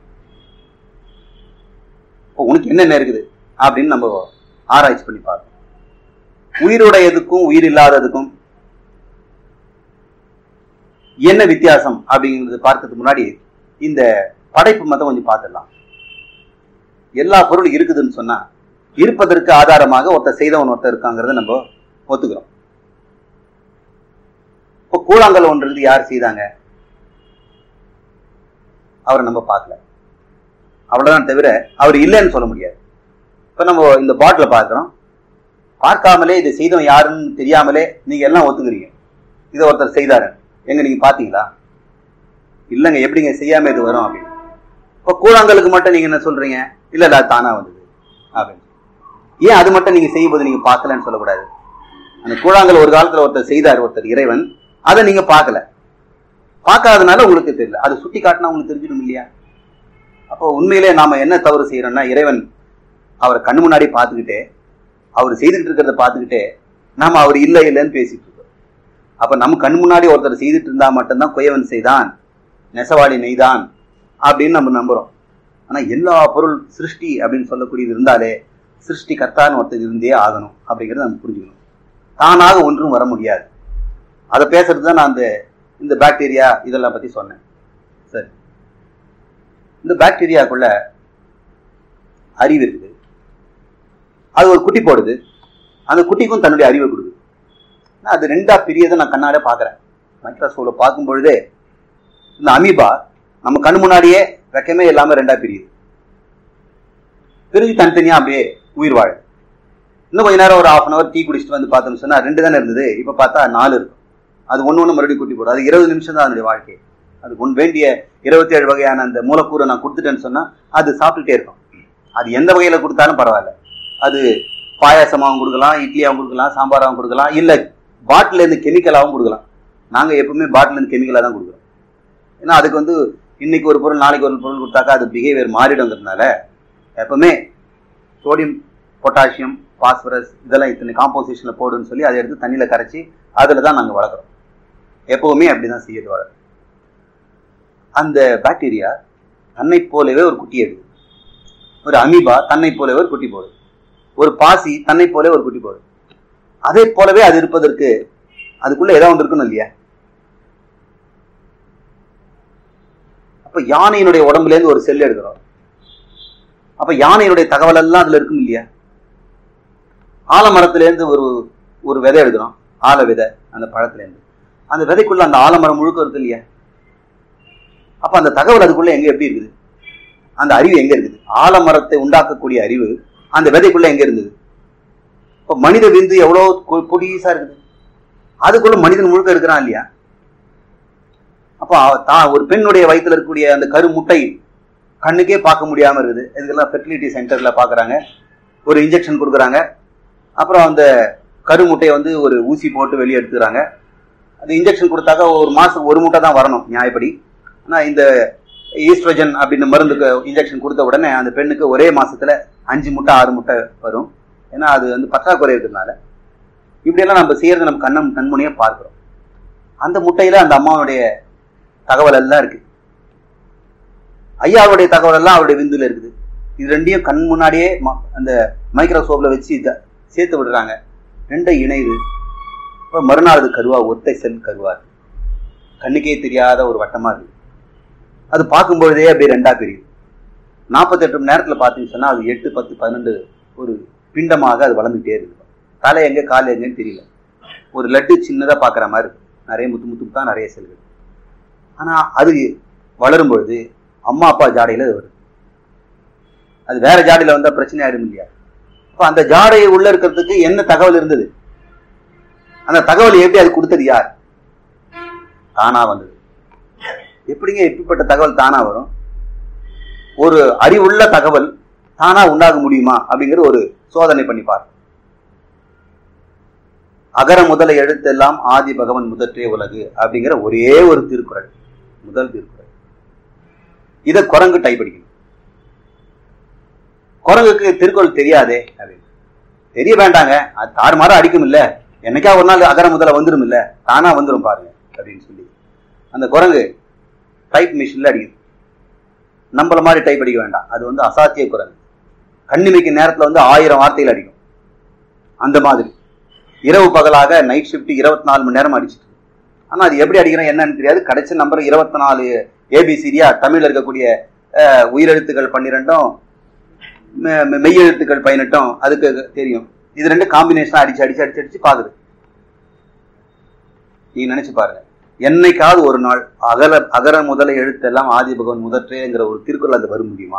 இப்போ உனக்கு என்னென்ன இருக்குது அப்படின்னு நம்ம ஆராய்ச்சி பண்ணி பார்க்கணும் உயிருடையதுக்கும் உயிர் இல்லாததுக்கும் என்ன வித்தியாசம் அப்படிங்கிறது பார்க்கறதுக்கு முன்னாடி இந்த படைப்பு மதம் கொஞ்சம் பார்த்துடலாம் எல்லா பொருளும் இருக்குதுன்னு சொன்னா இருப்பதற்கு ஆதாரமாக ஒருத்தர் செய்தவன் ஒருத்தர் இருக்காங்கிறத நம்ம ஒத்துக்கிறோம் இப்போ கூழாங்கல் ஒன்று இருக்குது யார் செய்தாங்க அவரை நம்ம பார்க்கல அவ்வளவுதான் தவிர அவர் இல்லைன்னு சொல்ல முடியாது இப்போ நம்ம இந்த பாட்டிலை பார்க்குறோம் பார்க்காமலே இதை செய்தவன் யாருன்னு தெரியாமலே நீங்க எல்லாம் ஒத்துக்கிறீங்க இதை ஒருத்தர் செய்தாரு எங்க நீங்க பாத்தீங்களா இல்லைங்க எப்படிங்க செய்யாம இது வரும் அப்படின்னு இப்போ கூழாங்கலுக்கு மட்டும் நீங்க என்ன சொல்றீங்க இல்ல இல்ல அது தானா வந்தது அப்படின்னு ஏன் அது மட்டும் நீங்க செய்யும் போது நீங்க பார்க்கலன்னு சொல்லக்கூடாது அந்த கூழாங்கல் ஒரு காலத்துல ஒருத்தர் செய்தார் ஒருத்தர் இறைவன் அதை நீங்க பார்க்கல பார்க்காதனால உங்களுக்கு தெரியல அது சுட்டி காட்டினா உங்களுக்கு தெரிஞ்சிடும் இல்லையா அப்போ உண்மையிலே நாம என்ன தவறு செய்யறோம்னா இறைவன் அவரை கண்ணு முன்னாடி பார்த்துக்கிட்டே அவர் செய்துகிட்டு இருக்கிறத பார்த்துக்கிட்டே நாம அவர் இல்லை இல்லைன்னு பேசிட்டு இருக்கோம் அப்ப நம்ம கண் முன்னாடி ஒருத்தர் செய்துட்டு இருந்தா மட்டும்தான் குயவன் செய்தான் நெசவாளி நெய்தான் அப்படின்னு நம்ம நம்புறோம் ஆனா எல்லா பொருள் சிருஷ்டி அப்படின்னு சொல்லக்கூடியது இருந்தாலே சிருஷ்டி கர்த்தான்னு ஒருத்தர் இருந்தே ஆகணும் அப்படிங்கறத நம்ம புரிஞ்சுக்கணும் தானாக ஒன்றும் வர முடியாது அதை பேசுறது தான் நான் அந்த இந்த பாக்டீரியா இதெல்லாம் பத்தி சொன்னேன் சரி இந்த பாக்டீரியாக்குள்ள அறிவு இருக்குது அது ஒரு குட்டி போடுது அந்த குட்டிக்கும் தன்னுடைய அறிவை கொடுக்குது நான் அது ரெண்டா பிரியதை நான் கண்ணாலே பார்க்குறேன் மைக்ரோஸ்கோப்ல பார்க்கும் பொழுதே இந்த அமீபா நம்ம கண்ணு முன்னாடியே வெக்கமே இல்லாம ரெண்டா பிரியுது பிரிஞ்சு தனித்தனியா அப்படியே உயிர் வாழுது இன்னும் கொஞ்ச நேரம் ஒரு ஹாஃப் அன் அவர் டீ குடிச்சிட்டு வந்து பார்த்தோம்னு சொன்னா ரெண்டு தானே இருந்தது இப்போ பார்த்தா நாலு இருக்கும் அது ஒன்று ஒன்று மறுபடியும் குட்டி போடும் அது இருபது நிமிஷம் தான் அதனுடைய வாழ்க்கை அதுக்கு ஒன் வேண்டிய இருபத்தி ஏழு வகையான அந்த மூலக்கூறை நான் கொடுத்துட்டேன்னு சொன்னா அது சாப்பிட்டுட்டே இருக்கும் அது எந்த வகையில கொடுத்தாலும் பரவாயில்ல அது பாயாசமாகவும் கொடுக்கலாம் இட்லியாகவும் கொடுக்கலாம் சாம்பாராகவும் கொடுக்கலாம் இல்லை பாட்டில இருந்து கெமிக்கலாகவும் கொடுக்கலாம் நாங்க எப்பவுமே பாட்டில இருந்து கெமிக்கலாக தான் கொடுக்குறோம் ஏன்னா அதுக்கு வந்து இன்னைக்கு ஒரு பொருள் நாளைக்கு ஒரு பொருள் கொடுத்தாக்கா அது பிஹேவியர் மாறிடுங்கிறதுனால எப்பவுமே சோடியம் பொட்டாசியம் பாஸ்பரஸ் இதெல்லாம் இத்தனை காம்போசிஷன்ல போடுன்னு சொல்லி அதை எடுத்து தண்ணியில கரைச்சி அதுல தான் நாங்க வளர்க்குறோம் எப்பவுமே அப்படிதான் செய்யறது வளரும் அந்த பாக்டீரியா தன்னை போலவே ஒரு குட்டி எடுது ஒரு அமீபா தன்னை போலவே ஒரு குட்டி போடுது ஒரு பாசி தன்னை போலவே ஒரு குட்டி போடுது அதே போலவே அது இருப்பதற்கு அதுக்குள்ள ஏதோ ஒன்று இருக்கணும் இல்லையா அப்ப யானையினுடைய உடம்புல இருந்து ஒரு செல் எடுக்கிறோம் அப்ப யானையினுடைய தகவல் எல்லாம் அதுல இருக்கும் இல்லையா ஆலமரத்துல இருந்து ஒரு ஒரு விதை எடுக்கிறோம் ஆல விதை அந்த பழத்துல இருந்து அந்த விதைக்குள்ள அந்த ஆலமரம் முழுக்க இருக்கு இல்லையா அப்ப அந்த தகவல் அதுக்குள்ள எங்க எப்படி இருக்குது அந்த அறிவு எங்க இருக்குது ஆலமரத்தை உண்டாக்கக்கூடிய அறிவு அந்த விதைக்குள்ள எங்க இருந்தது இப்ப மனித விந்து எவ்வளவு கொ- பொடிசா இருக்குது அதுக்குள்ள மனிதன் முழுக்க இருக்கிறான் இல்லையா அப்ப அவ- தான் ஒரு பெண்ணுடைய வயித்துல இருக்கக்கூடிய அந்த கரு முட்டை கண்ணுக்கே பார்க்க முடியாம இருக்குது இதுக்கெல்லாம் ஃபெர்டிலிட்டி சென்டர்ல பாக்குறாங்க ஒரு இன்ஜெக்ஷன் கொடுக்குறாங்க அப்புறம் அந்த கரு முட்டையை வந்து ஒரு ஊசி போட்டு வெளியே எடுத்துக்கிறாங்க அந்த இன்ஜெக்ஷன் கொடுத்தாக்க ஒரு மாசம் ஒரு முட்டை தான் வரணும் நியாயப்படி ஆனா இந்த ஈஸ்ட்ரோஜன் அப்படின்னு மருந்துக்கு இன்ஜெக்ஷன் கொடுத்த உடனே அந்த பெண்ணுக்கு ஒரே மாசத்துல அஞ்சு முட்டை ஆறு முட்டை வரும் ஏன்னா அது வந்து பற்றாக்குறை இருக்கிறதுனால இப்படியெல்லாம் நம்ம செய்யறது நம்ம கண்ணம் கண்முனையே பார்க்கிறோம் அந்த முட்டையில அந்த அம்மாவுடைய தகவல் எல்லாம் இருக்கு ஐயாவுடைய தகவல் எல்லாம் அவருடைய விந்துல இருக்குது இது ரெண்டையும் கண் முன்னாடியே ம- அந்த மைக்ரோஸ்கோப்ல வச்சு இத சேர்த்து விடுறாங்க ரெண்டும் இணையுது இப்போ மறுநாள் அது கருவா ஒத்தை செல் கருவா இருக்கு. கண்ணுக்கே தெரியாத ஒரு வட்டமா இருக்கு அது பார்க்கும் பொழுதே அப்படியே ரெண்டா பிரியுது நாற்பத்தெட்டு மணி நேரத்தில் பார்த்தீங்கன்னு சொன்னா அது எட்டு பத்து பன்னெண்டு ஒரு பிண்டமாக அது வளர்ந்துட்டே இருக்கு தலை எங்க கால் எங்கன்னு தெரியல ஒரு லட்டு சின்னதாக பார்க்குற மாதிரி இருக்கும் நிறைய முத்து முத்து தான் நிறைய செல்கள் ஆனால் அது வளரும் பொழுது அம்மா அப்பா ஜாடையில் அது வருது அது வேற ஜாடையில் வந்தால் பிரச்சனை ஆயிடும் இல்லையா அப்போ அந்த ஜாடையை உள்ள இருக்கிறதுக்கு என்ன தகவல் இருந்தது அந்த தகவல் எப்படி அது கொடுத்தது யார் தானா வந்தது எப்படிங்க எப்படிப்பட்ட தகவல் தானா வரும் ஒரு அறிவுள்ள தகவல் தானா உண்டாக முடியுமா அப்படிங்கிற ஒரு சோதனை பண்ணி பாரு அகர முதல எழுத்தெல்லாம் ஆதி பகவன் முதற்றே உலகு அப்படிங்கிற ஒரே ஒரு திருக்குறள் முதல் திருக்குறள் இத குரங்கு டைப் அடிக்கணும் குரங்குக்கு திருக்குறள் தெரியாதே அப்படின்னு தெரிய வேண்டாங்க அது தாறுமாற அடிக்கும் இல்ல என்னைக்கா ஒரு நாள் அகர முதல வந்துடும் இல்ல தானா வந்துடும் பாருங்க அப்படின்னு சொல்லி அந்த குரங்கு டைப் மிஷின்ல அடிக்குது நம்மள மாதிரி டைப் அடிக்க வேண்டாம் அது வந்து அசாத்திய குரங்கு கண்ணிமைக்கு நேரத்துல வந்து ஆயிரம் வார்த்தைகள் அடிக்கும் அந்த மாதிரி இரவு பகலாக நைட் ஷிஃப்ட் இருபத்தி நாலு மணி நேரம் அடிச்சிட்டு இருக்கு. ஆனா அது எப்படி அடிக்கிறோம் என்னன்னு தெரியாது கடைசி நம்பர் இருபத்தி நாலு ஏபிசிடியா தமிழ்ல இருக்கக்கூடிய அஹ், உயிரெழுத்துக்கள் பன்னிரெண்டும் மெ- மெ- மெய்யெழுத்துக்கள் பதினெட்டும் அதுக்கு தெரியும் இது ரெண்டு காம்பினேஷனா அடிச்சு அடிச்சு அடிச்சு அடிச்சு பாக்குது நீங்க நினைச்சு பாருங்க என்னைக்காவது ஒரு நாள் அகல அகர முதல எழுத்தெல்லாம் ஆதி பகவன் முதற்றேங்கிற ஒரு திருக்குறள் அது வர முடியுமா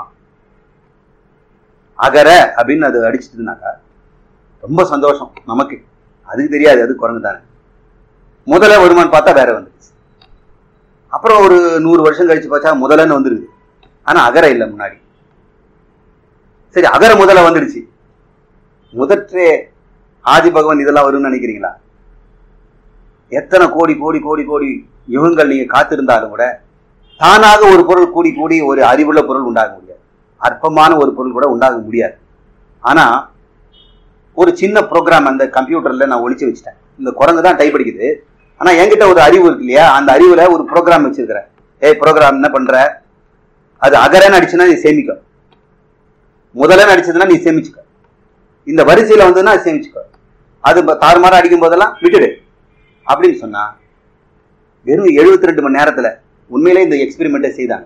அகர அப்படின்னு அது அடிச்சிட்டுனாக்கா ரொம்ப சந்தோஷம் நமக்கு அதுக்கு தெரியாது அது குரங்கு தானே முதல்ல வருமான்னு பார்த்தா வேற வந்துருச்சு அப்புறம் ஒரு நூறு வருஷம் கழிச்சு பார்த்தா முதலன்னு வந்துருது ஆனா அகர இல்லை முன்னாடி சரி அகர முதல்ல வந்துடுச்சு முதற்றே ஆதி பகவான் இதெல்லாம் வரும்னு நினைக்கிறீங்களா எத்தனை கோடி கோடி கோடி கோடி யுகங்கள் நீங்க காத்திருந்தாலும் கூட தானாக ஒரு பொருள் கூடி கூடி ஒரு அறிவுள்ள பொருள் உண்டாக முடியாது அற்பமான ஒரு பொருள் கூட உண்டாக முடியாது ஆனா ஒரு சின்ன ப்ரோக்ராம் அந்த கம்ப்யூட்டர்ல நான் ஒளிச்சு வச்சிட்டேன் இந்த குரங்கு தான் டைப் அடிக்குது ஆனா என்கிட்ட ஒரு அறிவு இருக்கு இல்லையா அந்த அறிவுல ஒரு ப்ரோக்ராம் வச்சிருக்கிறேன் ஏய் ப்ரோக்ராம் என்ன பண்ற அது அகரன்னு அடிச்சுன்னா நீ சேமிக்கும் முதல்ல அடிச்சதுன்னா நீ சேமிச்சுக்க இந்த வரிசையில வந்ததுன்னா அது சேமிச்சுக்கோ அது ப- தாறுமாறா அடிக்கும் போதெல்லாம் விட்டுடு அப்படின்னு சொன்னா வெறும் 72 ரெண்டு மணி நேரத்துல உண்மையிலே இந்த எக்ஸ்பெரிமெண்ட்டை செய்தாங்க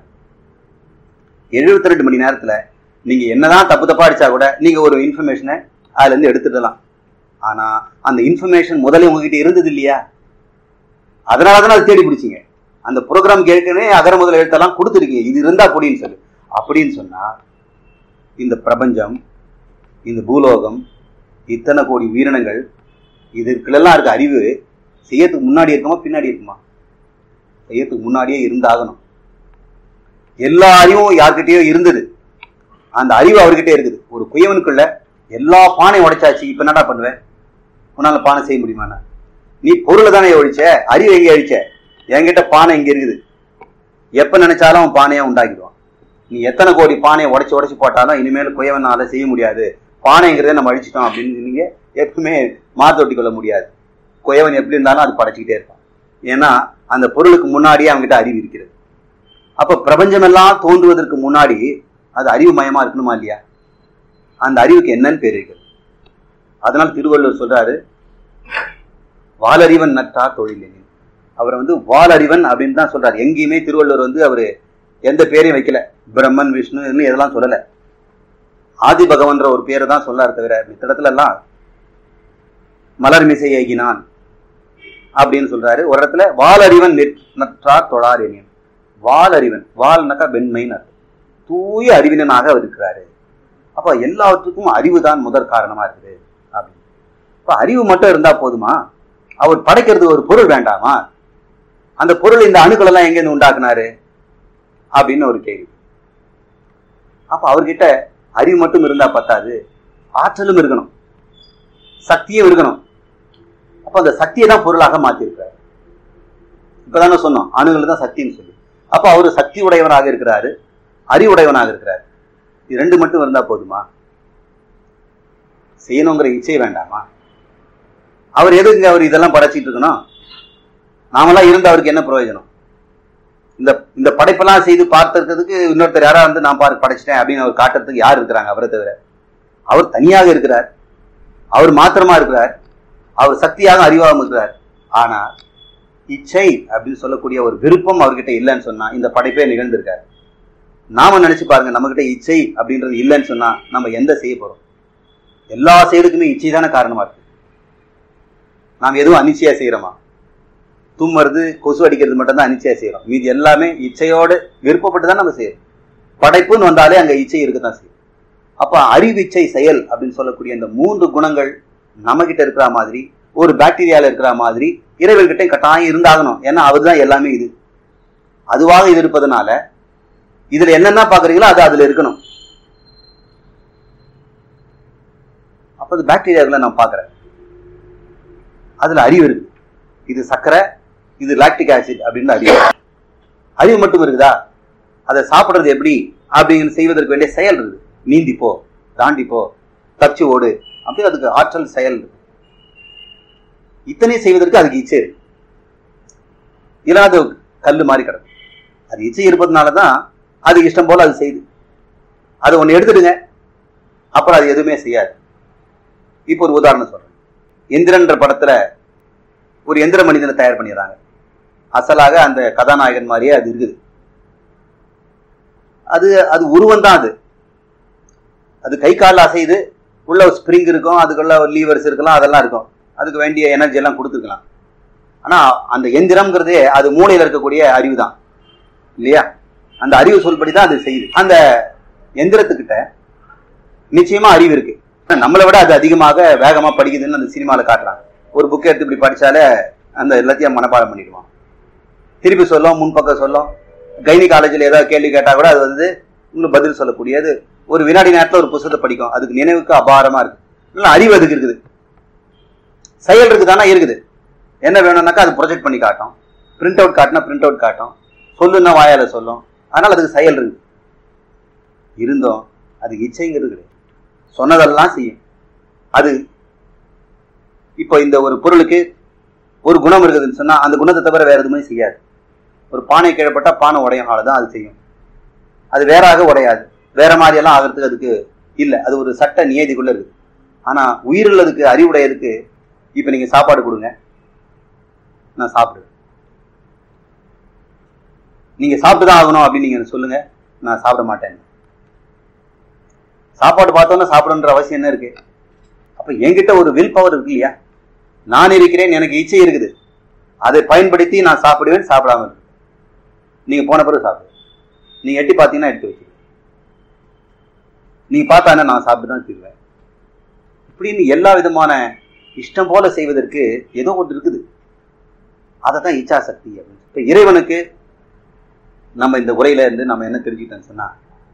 72 ரெண்டு மணி நேரத்துல நீங்க என்னதான் தப்பு தப்பா அடிச்சா கூட நீங்க ஒரு இன்ஃபர்மேஷனை அதுல இருந்து எடுத்துடலாம் ஆனா அந்த இன்ஃபர்மேஷன் முதல்ல உங்ககிட்ட இருந்தது இல்லையா அதனால தானே அதை தேடி பிடிச்சிங்க அந்த ப்ரோக்ராம் ஏற்கனவே அகர முதல் எழுத்தெல்லாம் கொடுத்துருக்கீங்க இது இருந்தா அப்படின்னு சொல்லு அப்படின்னு சொன்னா இந்த பிரபஞ்சம் இந்த பூலோகம் இத்தனை கோடி உயிரினங்கள் இதற்குள்ளெல்லாம் இருக்க அறிவு செய்யறதுக்கு முன்னாடி இருக்குமா பின்னாடி இருக்குமா செய்யறதுக்கு முன்னாடியே இருந்தாகணும் எல்லா அறிவும் யார்கிட்டயோ இருந்தது அந்த அறிவு அவர்கிட்ட இருக்குது ஒரு குயவனுக்குள்ள எல்லா பானையும் உடைச்சாச்சு இப்ப என்னடா பண்ணுவேன் உன்னால பானை செய்ய முடியுமா நீ பொருளை தானே ஒழிச்ச அறிவு எங்க அழிச்ச என்கிட்ட பானை இங்க இருக்குது எப்ப நினைச்சாலும் அவன் பானையை உண்டாக்கிடுவான் நீ எத்தனை கோடி பானையை உடைச்சு உடைச்சு போட்டாலும் இனிமேல் குயவனால செய்ய முடியாது பானைங்கிறத நம்ம அழிச்சிட்டோம் அப்படின்னு நீங்க எப்பவுமே மாத்தொட்டி கொள்ள முடியாது குயவன் எப்படி இருந்தாலும் அது படைச்சிக்கிட்டே இருப்பான் ஏன்னா அந்த பொருளுக்கு முன்னாடியே அவன்கிட்ட அறிவு இருக்கிறது அப்ப பிரபஞ்சம் எல்லாம் தோன்றுவதற்கு முன்னாடி அது அறிவு மயமா இருக்கணுமா இல்லையா அந்த அறிவுக்கு என்னன்னு பேர் இருக்கிறது அதனால திருவள்ளுவர் சொல்றாரு வாலறிவன் நற்றா தொழில் அவர் வந்து வாலறிவன் அப்படின்னு தான் சொல்றாரு எங்கேயுமே திருவள்ளுவர் வந்து அவரு எந்த பேரையும் வைக்கல பிரம்மன் விஷ்ணு இதெல்லாம் சொல்லல ஆதி பகவன்ற ஒரு பேரை தான் சொல்லாரு தவிர மித்த இடத்துல எல்லாம் மலர் மிசை ஏகினான் அப்படின்னு சொல்றாரு ஒரு இடத்துல வாலறிவன் நிற்- நற்றார் தொழார் எனின் வாலறிவன் வால்னாக்கா வெண்மைன்னு அர்த்தம் தூய அறிவினனாக அவர் இருக்கிறாரு அப்ப எல்லாவற்றுக்கும் அறிவு தான் முதற் காரணமா இருக்குது அப்படின்னு இப்ப அறிவு மட்டும் இருந்தா போதுமா அவர் படைக்கிறதுக்கு ஒரு பொருள் வேண்டாமா அந்த பொருள் இந்த அணுக்கள் எல்லாம் எங்கேருந்து உண்டாக்குனாரு அப்படின்னு ஒரு கேள்வி அப்ப அவர்கிட்ட அறிவு மட்டும் இருந்தா பத்தாது ஆற்றலும் இருக்கணும் சக்தியும் இருக்கணும் அப்ப அந்த சக்தியை தான் பொருளாக மாத்திருக்கிறாரு இப்பதானே சொன்னோம் அணுகள் தான் சக்தின்னு சொல்லி அப்ப அவர் சக்தி உடையவனாக இருக்கிறாரு அறிவுடையவனாக இருக்கிறார் இது ரெண்டு மட்டும் இருந்தா போதுமா செய்யணுங்கிற இச்சை வேண்டாமா அவர் எதுக்கு அவர் இதெல்லாம் படைச்சிட்டு இருக்கணும் நாமெல்லாம் இருந்து அவருக்கு என்ன பிரயோஜனம் இந்த இந்த படைப்பெல்லாம் செய்து பார்த்துக்கிறதுக்கு இன்னொருத்தர் யாரா வந்து நான் பாரு படைச்சிட்டேன் அப்படின்னு அவர் காட்டுறதுக்கு யார் இருக்கிறாங்க அவரை தவிர அவர் தனியாக இருக்கிறார் அவர் மாத்திரமா இருக்கிறார் அவர் சக்தியாக அறிவாகவும் இருக்கிறார் ஆனா இச்சை அப்படின்னு சொல்லக்கூடிய ஒரு விருப்பம் அவர்கிட்ட இல்லைன்னு சொன்னா இந்த படைப்பே நிகழ்ந்திருக்காரு நாம நினைச்சு பாருங்க நம்ம கிட்ட இச்சை அப்படின்றது இல்லைன்னு சொன்னா நம்ம எந்த செய்ய போறோம் எல்லா செயலுக்குமே இச்சை தானே காரணமா இருக்கு நாம் எதுவும் அனிச்சையா செய்யறோமா தும்மறது கொசு அடிக்கிறது மட்டும் தான் அனிச்சையா செய்யறோம் மீதி எல்லாமே இச்சையோடு விருப்பப்பட்டு தான் நம்ம செய்யறோம் படைப்புன்னு வந்தாலே அங்க இச்சை இருக்கத்தான் செய்யும் அப்ப அறிவிச்சை செயல் அப்படின்னு சொல்லக்கூடிய இந்த மூன்று குணங்கள் நம்ம கிட்ட இருக்கிற மாதிரி ஒரு பாக்டீரியால இருக்கிற மாதிரி இறைவன்கிட்ட கட்டாயம் இருந்தாகணும் ஏன்னா அவர் தான் எல்லாமே இது அதுவாக இது இருப்பதனால இதுல என்னென்ன பாக்குறீங்களோ அது அதுல இருக்கணும் அப்ப அது பாக்டீரியாவில் நான் பாக்குறேன் அதுல அறிவு இருக்கு இது சர்க்கரை இது லாக்டிக் ஆசிட் அப்படின்னு அறிவு அறிவு மட்டும் இருக்குதா அதை சாப்பிடுறது எப்படி அப்படின்னு செய்வதற்கு வேண்டிய செயல் இருக்குது நீந்தி போ தாண்டி போ தப்பிச்சு ஓடு அப்படி அதுக்கு ஆற்றல் செயல் இருக்கு இத்தனை செய்வதற்கு அதுக்கு இச்சை இருக்கு இல்லைன்னா அது கல் மாதிரி கிடக்கும் அது இச்சை இருப்பதனால தான் அது இஷ்டம் போல அது செய்யுது அது ஒன்று எடுத்துடுங்க அப்புறம் அது எதுவுமே செய்யாது இப்போ ஒரு உதாரணம் சொல்றேன் எந்திரன்ற படத்துல ஒரு எந்திர மனிதனை தயார் பண்ணிடுறாங்க அசலாக அந்த கதாநாயகன் மாதிரியே அது இருக்குது அது அது உருவம் தான் அது அது கை காலில் அசையுது உள்ள ஒரு ஸ்ப்ரிங் இருக்கும் அதுக்குள்ள ஒரு லீவர்ஸ் இருக்கலாம் அதெல்லாம் இருக்கும் அதுக்கு வேண்டிய எனர்ஜி எல்லாம் கொடுத்துருக்கலாம் ஆனா அந்த எந்திரம்ங்கிறதே அது மூளையில இருக்கக்கூடிய அறிவு தான் இல்லையா அந்த அறிவு சொல்படி தான் அது செய்யுது அந்த எந்திரத்துக்கிட்ட நிச்சயமா அறிவு இருக்கு நம்மளை விட அது அதிகமாக வேகமா படிக்குதுன்னு அந்த சினிமாவில் காட்டுறாங்க ஒரு புக் எடுத்து இப்படி படிச்சாலே அந்த எல்லாத்தையும் மனப்பாடம் பண்ணிடுவான் திருப்பி சொல்லும் முன்பக்கம் சொல்லும் கைனி காலேஜில் ஏதாவது கேள்வி கேட்டால் கூட அது வந்து உங்களுக்கு பதில் சொல்லக்கூடியது ஒரு வினாடி நேரத்தில் ஒரு புத்தகத்தை படிக்கும் அதுக்கு நினைவுக்கு அபாரமா இருக்கு இல்லை அறிவு அதுக்கு இருக்குது செயல் இருக்குதானா இருக்குது என்ன வேணும்னாக்கா அது ப்ரொஜெக்ட் பண்ணி காட்டும் பிரிண்ட் அவுட் காட்டினா பிரிண்ட் அவுட் காட்டும் சொல்லுன்னா வாயால சொல்லும் அதனால அதுக்கு செயல் இருக்கு இருந்தோம் அதுக்கு இச்சைங்கிறது கிடையாது சொன்னதெல்லாம் செய்யும் அது இப்போ இந்த ஒரு பொருளுக்கு ஒரு குணம் இருக்குதுன்னு சொன்னா அந்த குணத்தை தவிர வேற எதுவுமே செய்யாது ஒரு பானை கிழப்பட்டா பானை உடையும் அவ்வளவுதான் அது செய்யும் அது வேறாக உடையாது வேற மாதிரி எல்லாம் ஆகிறதுக்கு அதுக்கு இல்லை அது ஒரு சட்ட நியதிக்குள்ள இருக்கு ஆனா உயிருள்ளதுக்கு அறிவுடையதுக்கு இப்ப நீங்க சாப்பாடு கொடுங்க நான் சாப்பிடுவேன் நீங்க சாப்பிட்டு தான் ஆகணும் அப்படின்னு நீங்க சொல்லுங்க நான் சாப்பிட மாட்டேன் சாப்பாடு பார்த்தோன்னா சாப்பிடணுன்ற அவசியம் என்ன இருக்கு அப்ப என்கிட்ட ஒரு வில் பவர் இருக்கு இல்லையா நான் இருக்கிறேன் எனக்கு இச்சை இருக்குது அதை பயன்படுத்தி நான் சாப்பிடுவேன் சாப்பிடாம இருக்கு நீங்க போன பிறகு சாப்பிடுவேன் நீங்க எட்டி பார்த்தீங்கன்னா எடுத்து வச்சுருவேன் நீங்க பார்த்தானே நான் சாப்பிட்டு தான் தீருவேன் இப்படின்னு எல்லா விதமான இஷ்டம் போல செய்வதற்கு ஏதோ ஒன்று இருக்குது அதை தான் இச்சா சக்தி அப்படின்னு இப்போ இறைவனுக்கு நம்ம இந்த உரையில இருந்து நம்ம என்ன தெரிஞ்சுக்கிட்டோம்னு சொன்னா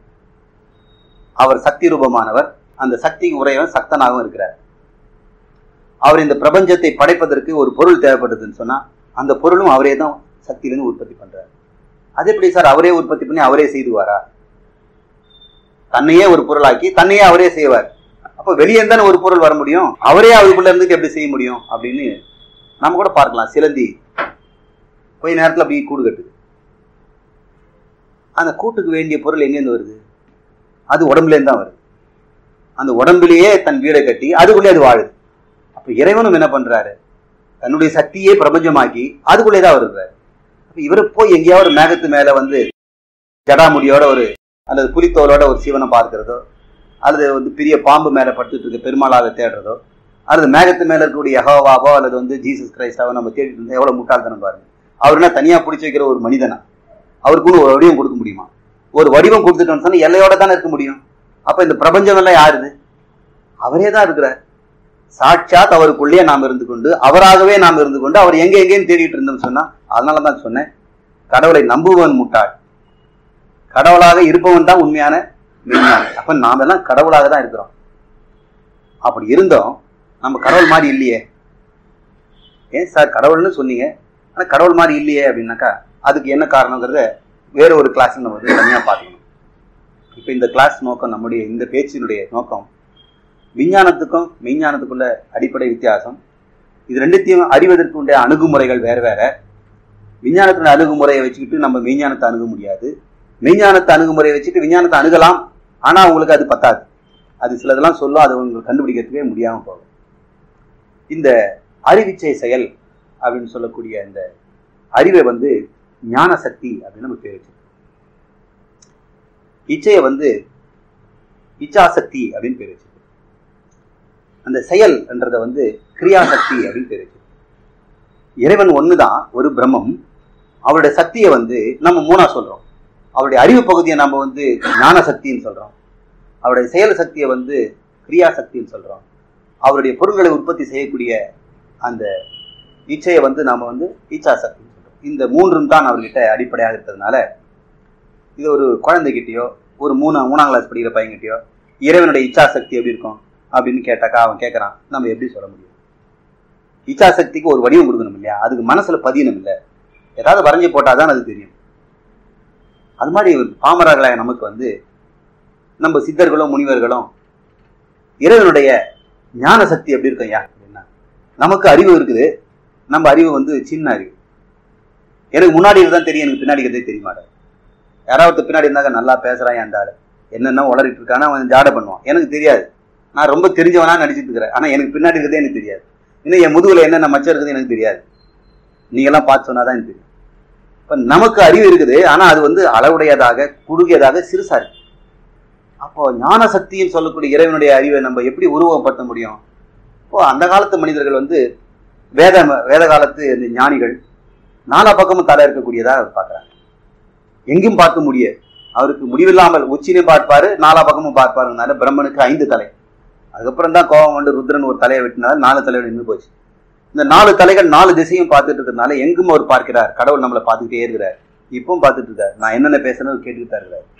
அவர் சக்தி ரூபமானவர் அந்த சக்திக்கு உரையவன் சக்தனாகவும் இருக்கிறார் அவர் இந்த பிரபஞ்சத்தை படைப்பதற்கு ஒரு பொருள் தேவைப்படுதுன்னு சொன்னா அந்த பொருளும் அவரே தான் சக்தியிலிருந்து உற்பத்தி பண்றாரு அது எப்படி சார் அவரே உற்பத்தி பண்ணி அவரே செய்துவாரா தன்னையே ஒரு பொருளாக்கி தன்னையே அவரே செய்வார் அப்ப வெளியே தானே ஒரு பொருள் வர முடியும் அவரே அவருக்குள்ள இருந்துட்டு எப்படி செய்ய முடியும் அப்படின்னு நம்ம கூட பார்க்கலாம் சிலந்தி கொஞ்ச நேரத்துல அப்படி கூடு கட்டுது அந்த கூட்டுக்கு வேண்டிய பொருள் எங்கேருந்து வருது அது உடம்புலேருந்து தான் வருது அந்த உடம்புலயே தன் வீடை கட்டி அதுக்குள்ளே அது வாழுது அப்ப இறைவனும் என்ன பண்றாரு தன்னுடைய சக்தியே பிரபஞ்சமாக்கி அதுக்குள்ளே தான் வருகிறாரு அப்ப இவரு போய் எங்கேயாவது மேகத்து மேல வந்து ஜடாமுடியோட ஒரு அல்லது புலித்தோலோட ஒரு சிவனை பார்க்கிறதோ அல்லது வந்து பெரிய பாம்பு மேல படுத்துட்டு இருக்க பெருமாளாக தேடுறதோ அல்லது மேகத்து மேல இருக்கக்கூடிய யகோவாவோ அல்லது வந்து ஜீசஸ் கிரைஸ்டாவோ நம்ம தேடிட்டு இருந்தா எவ்வளவு முட்டாள்தனம் பாருங்க அவர் என்ன தனியா பிடிச்சி வைக்கிற ஒரு மனிதனா அவருக்குன்னு ஒரு வடிவம் கொடுக்க முடியுமா ஒரு வடிவம் கொடுத்துட்டோம்னு சொன்னா எல்லையோட தானே இருக்க முடியும் அப்ப இந்த பிரபஞ்சம் எல்லாம் யாருது அவரே தான் இருக்கிறார் சாட்சாத் அவருக்குள்ளேயே நாம் இருந்து கொண்டு அவராகவே நாம் இருந்து கொண்டு அவர் எங்க எங்கேன்னு தேடிட்டு இருந்தோம்னு சொன்னா அதனால தான் சொன்னேன் கடவுளை நம்புவன் முட்டாள் கடவுளாக இருப்பவன் தான் உண்மையான மெய்ஞானி அப்ப நாம எல்லாம் கடவுளாக தான் இருக்கிறோம் அப்படி இருந்தோம் நம்ம கடவுள் மாதிரி இல்லையே ஏன் சார் கடவுள்னு சொன்னீங்க ஆனா கடவுள் மாதிரி இல்லையே அப்படின்னாக்கா அதுக்கு என்ன காரணங்கிறத வேற ஒரு கிளாஸ் நம்ம வந்து தனியாக பார்க்கணும் இப்போ இந்த கிளாஸ் நோக்கம் நம்முடைய இந்த பேச்சினுடைய நோக்கம் விஞ்ஞானத்துக்கும் மெய்ஞானத்துக்குள்ள அடிப்படை வித்தியாசம் இது ரெண்டுத்தையும் அறிவதற்கு உடைய அணுகுமுறைகள் வேற வேற விஞ்ஞானத்தினுடைய அணுகுமுறையை வச்சுக்கிட்டு நம்ம மெய்ஞானத்தை அணுக முடியாது மெய்ஞானத்தை அணுகுமுறையை வச்சுட்டு விஞ்ஞானத்தை அணுகலாம் ஆனா உங்களுக்கு அது பத்தாது அது சிலதெல்லாம் சொல்லும் அது உங்களுக்கு கண்டுபிடிக்கிறதுக்கே முடியாம போகும் இந்த அறிவிச்சை செயல் அப்படின்னு சொல்லக்கூடிய இந்த அறிவை வந்து ஞான சக்தி அப்படின்னு நம்ம பேர் வச்சிருக்கோம் இச்சையை வந்து இச்சாசக்தி அப்படின்னு பேர் வச்சிருக்கு அந்த செயல் என்றதை வந்து கிரியாசக்தி அப்படின்னு பேர் வச்சிருக்கு இறைவன் ஒண்ணுதான் ஒரு பிரம்மம் அவருடைய சக்தியை வந்து நம்ம மூணா சொல்றோம் அவருடைய அறிவு பகுதியை நம்ம வந்து ஞான சக்தின்னு சொல்றோம் அவருடைய செயல் சக்தியை வந்து கிரியா சக்தின்னு சொல்றோம் அவருடைய பொருள்களை உற்பத்தி செய்யக்கூடிய அந்த இச்சையை வந்து நாம வந்து ஈச்சா சக்தின்னு சொல்றோம் இந்த மூன்றும் தான் அவர்கிட்ட அடிப்படையாக இருக்கிறதுனால இது ஒரு குழந்தைகிட்டயோ ஒரு மூணு மூணாம் கிளாஸ் படிக்கிற பையன்கிட்டயோ இறைவனுடைய இச்சா சக்தி எப்படி இருக்கும் அப்படின்னு கேட்டாக்கா அவன் கேட்கறான் நம்ம எப்படி சொல்ல முடியும் இச்சா சக்திக்கு ஒரு வடிவம் கொடுக்கணும் இல்லையா அதுக்கு மனசுல பதியணும் இல்லை ஏதாவது வரைஞ்சி போட்டாதான் அது தெரியும் அது மாதிரி பாமரர்களாக நமக்கு வந்து நம்ம சித்தர்களும் முனிவர்களும் இறைவனுடைய ஞான சக்தி எப்படி இருக்கும் ஐயா அப்படின்னா நமக்கு அறிவு இருக்குது நம்ம அறிவு வந்து சின்ன அறிவு எனக்கு முன்னாடி தான் தெரியும் எனக்கு பின்னாடி இருக்கிறதே தெரிய மாட்டேன் யாராவது பின்னாடி இருந்தாக்க நல்லா பேசுறான் அந்த ஆளு என்னென்ன உளறிட்டு இருக்கானா அவன் ஜாட பண்ணுவான் எனக்கு தெரியாது நான் ரொம்ப தெரிஞ்சவனா நடிச்சிட்டு இருக்கிறேன் ஆனா எனக்கு பின்னாடி இருக்கிறதே எனக்கு தெரியாது இன்னும் என் முதுகுல என்னென்ன மச்சம் இருக்குது எனக்கு தெரியாது நீங்கெல்லாம் பார்த்து சொன்னாதான் எனக்கு தெரியும் இப்ப நமக்கு அறிவு இருக்குது ஆனா அது வந்து அளவுடையதாக குறுகியதாக சிறுசா இருக்கு அப்போ ஞான சக்தின்னு சொல்லக்கூடிய இறைவனுடைய அறிவை நம்ம எப்படி உருவப்படுத்த முடியும் இப்போ அந்த காலத்து மனிதர்கள் வந்து வேத வேத காலத்து இந்த ஞானிகள் நாலா பக்கமும் தலை இருக்கக்கூடியதாக அவர் பார்க்குறாங்க எங்கும் பார்க்க முடியாது அவருக்கு முடிவில்லாமல் உச்சிலையும் பார்ப்பாரு நாலா பக்கமும் பார்ப்பாருனால பிரம்மனுக்கு ஐந்து தலை அதுக்கப்புறம் தான் கோபம் வந்து ருத்ரன் ஒரு தலையை வெட்டினால நாலு தலையோட நின்று போச்சு இந்த நாலு தலைகள் நாலு திசையும் பார்த்துட்டு இருக்கிறதுனால எங்கும் அவர் பார்க்கிறார் கடவுள் நம்மளை பார்த்துக்கிட்டே இருக்கிறார் இப்பவும் பார்த்துட்டு இருக்காரு நான் என்னென்ன பேசுறது கேட்டுக்கிட்டு தான் இருக்கிறார்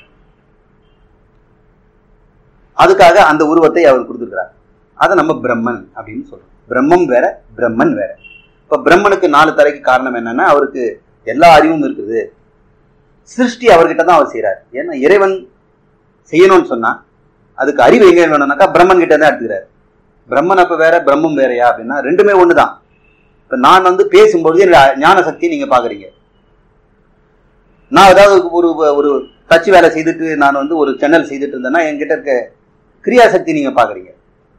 அதுக்காக அந்த உருவத்தை அவர் கொடுத்துருக்கிறார் அதை நம்ம பிரம்மன் அப்படின்னு சொல்றோம் பிரம்மம் வேற பிரம்மன் வேற இப்ப பிரம்மனுக்கு நாலு தலைக்கு காரணம் என்னன்னா அவருக்கு எல்லா அறிவும் இருக்குது சிருஷ்டி அவர்கிட்ட தான் அவர் செய்யறாரு ஏன்னா இறைவன் செய்யணும்னு சொன்னா அதுக்கு அறிவு எங்க வேணும்னாக்கா பிரம்மன் கிட்ட தான் எடுத்துக்கிறாரு பிரம்மன் அப்ப வேற பிரம்மம் வேறயா அப்படின்னா ரெண்டுமே ஒண்ணுதான் இப்ப நான் வந்து பேசும்பொழுது என்னோட ஞான சக்தியை நீங்க பாக்குறீங்க நான் ஏதாவது ஒரு ஒரு தச்சு வேலை செய்துட்டு நான் வந்து ஒரு சேனல் செய்துட்டு இருந்தேன்னா என்கிட்ட இருக்க கிரியாசக்தி நீங்க பாக்குறீங்க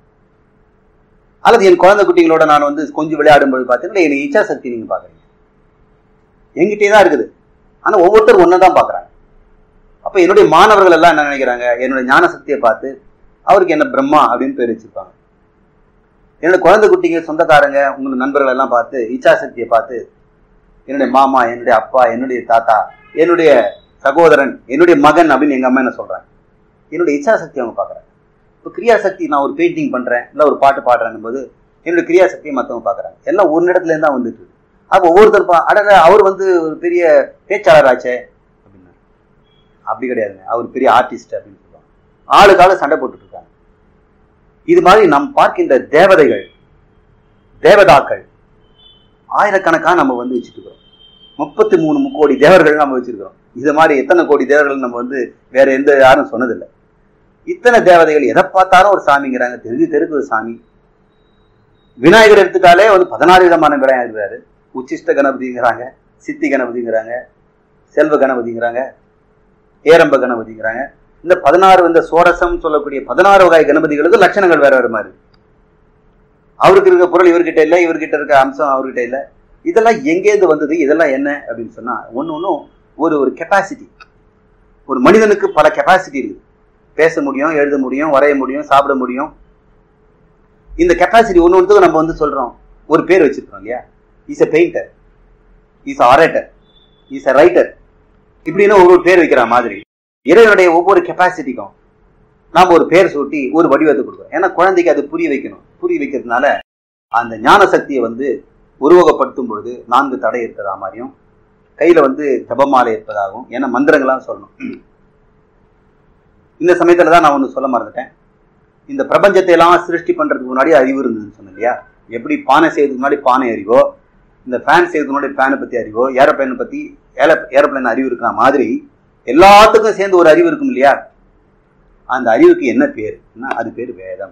அல்லது என் குழந்தை குட்டிகளோட நான் வந்து கொஞ்சம் விளையாடும்போது பார்த்தீங்கன்னா என் இச்சா சக்தி நீங்க பாக்குறீங்க என்கிட்டே தான் இருக்குது ஆனா ஒவ்வொருத்தரும் ஒன்னதான் பாக்குறாங்க அப்ப என்னுடைய மாணவர்கள் எல்லாம் என்ன நினைக்கிறாங்க என்னுடைய ஞான சக்தியை பார்த்து அவருக்கு என்ன பிரம்மா அப்படின்னு பேர் வச்சிருப்பாங்க என்னோட குழந்தை குட்டிங்க சொந்தக்காரங்க உங்களோட நண்பர்கள் எல்லாம் பார்த்து இச்சா சக்தியை பார்த்து என்னுடைய மாமா என்னுடைய அப்பா என்னுடைய தாத்தா என்னுடைய சகோதரன் என்னுடைய மகன் அப்படின்னு எங்க அம்மா என்ன சொல்றாங்க என்னுடைய இச்சா சக்தி அவங்க பாக்குறாங்க இப்போ கிரியாசக்தி நான் ஒரு பெயிண்டிங் பண்றேன் இல்லை ஒரு பாட்டு பாடுறேன் போது என்னுடைய கிரியாசக்தியை மற்றவங்க பாக்குறாங்க எல்லாம் ஒரு இடத்துல இருந்து தான் வந்துட்டு இருக்கு அப்போ ஒவ்வொருத்தர் பா- அட அவர் வந்து ஒரு பெரிய பேச்சாளர் ஆச்சே அப்படின்னா அப்படி கிடையாதுங்க அவர் பெரிய ஆர்டிஸ்ட் அப்படின்னு சொல்லுவாங்க ஆளுக்காக சண்டை போட்டுட்டு இருக்காங்க இது மாதிரி நாம் பார்க்கின்ற தேவதைகள் தேவதாக்கள் ஆயிரக்கணக்காக நம்ம வந்து வச்சுட்டு இருக்கிறோம் முப்பத்தி மூணு முக்கோடி தேவர்கள் நம்ம வச்சிருக்கிறோம் இது மாதிரி எத்தனை கோடி தேவர்கள் நம்ம வந்து வேற எந்த யாரும் சொன்னதில்லை இத்தனை தேவதைகள் எதை பார்த்தாலும் ஒரு சாமிங்கிறாங்க தெருக்கு தெருக்கு ஒரு சாமி விநாயகர் எடுத்துட்டாலே வந்து பதினாறு விதமான விநாயகர் இருக்கிறாரு உச்சிஷ்ட கணபதிங்கிறாங்க சித்தி கணபதிங்கிறாங்க செல்வ கணபதிங்கிறாங்க ஏரம்ப கணபதிங்கிறாங்க இந்த பதினாறு இந்த சோரசம் சொல்லக்கூடிய பதினாறு வகை கணபதிகளுக்கு லட்சணங்கள் வேற வேற மாதிரி அவருக்கு இருக்க பொருள் இவர்கிட்ட இல்லை இவர்கிட்ட இருக்க அம்சம் அவர்கிட்ட இல்லை இதெல்லாம் எங்கேருந்து வந்தது இதெல்லாம் என்ன அப்படின்னு சொன்னா ஒன்று ஒன்றும் ஒரு ஒரு கெப்பாசிட்டி ஒரு மனிதனுக்கு பல கெப்பாசிட்டி இருக்குது பேச முடியும் எழுத முடியும் வரைய முடியும் சாப்பிட முடியும் இந்த கெப்பாசிட்டி ஒன்று ஒன்றுக்கு நம்ம வந்து சொல்றோம் ஒரு பேர் வச்சிருக்கோம் இல்லையா is a painter is orator is a writer இப்படின்னு ஒவ்வொரு பேர் வைக்கிற மாதிரி இறைவனுடைய ஒவ்வொரு கெப்பாசிட்டிக்கும் நாம் ஒரு பேர் சூட்டி ஒரு வடிவத்தை கொடுக்குறோம் ஏன்னா குழந்தைக்கு அது புரிய வைக்கணும் புரிய வைக்கிறதுனால அந்த ஞான சக்தியை வந்து உருவகப்படுத்தும் பொழுது நான்கு தடை இருக்கிறதா மாதிரியும் கையில வந்து ஜபமாலை இருப்பதாகவும் ஏன்னா மந்திரங்களாம் சொல்லணும் இந்த சமயத்துல தான் நான் ஒன்று சொல்ல மறந்துட்டேன் இந்த பிரபஞ்சத்தை எல்லாம் சிருஷ்டி பண்றதுக்கு முன்னாடி அறிவு இருந்ததுன்னு சொன்னேன் இல்லையா எப்படி பானை செய்யறதுக்கு முன்னாடி பானை அறிவோ இந்த ஃபேன் செய்யறதுக்கு முன்னாடி ஃபேனை பத்தி அறிவோ ஏரோப்ளைனை பத்தி ஏரோப்ளைன் அறிவு இருக்கிற மாதிரி எல்லாத்துக்கும் சேர்ந்து ஒரு அறிவு இருக்கும் இல்லையா அந்த அறிவுக்கு என்ன பேர் அது பேர் வேதம்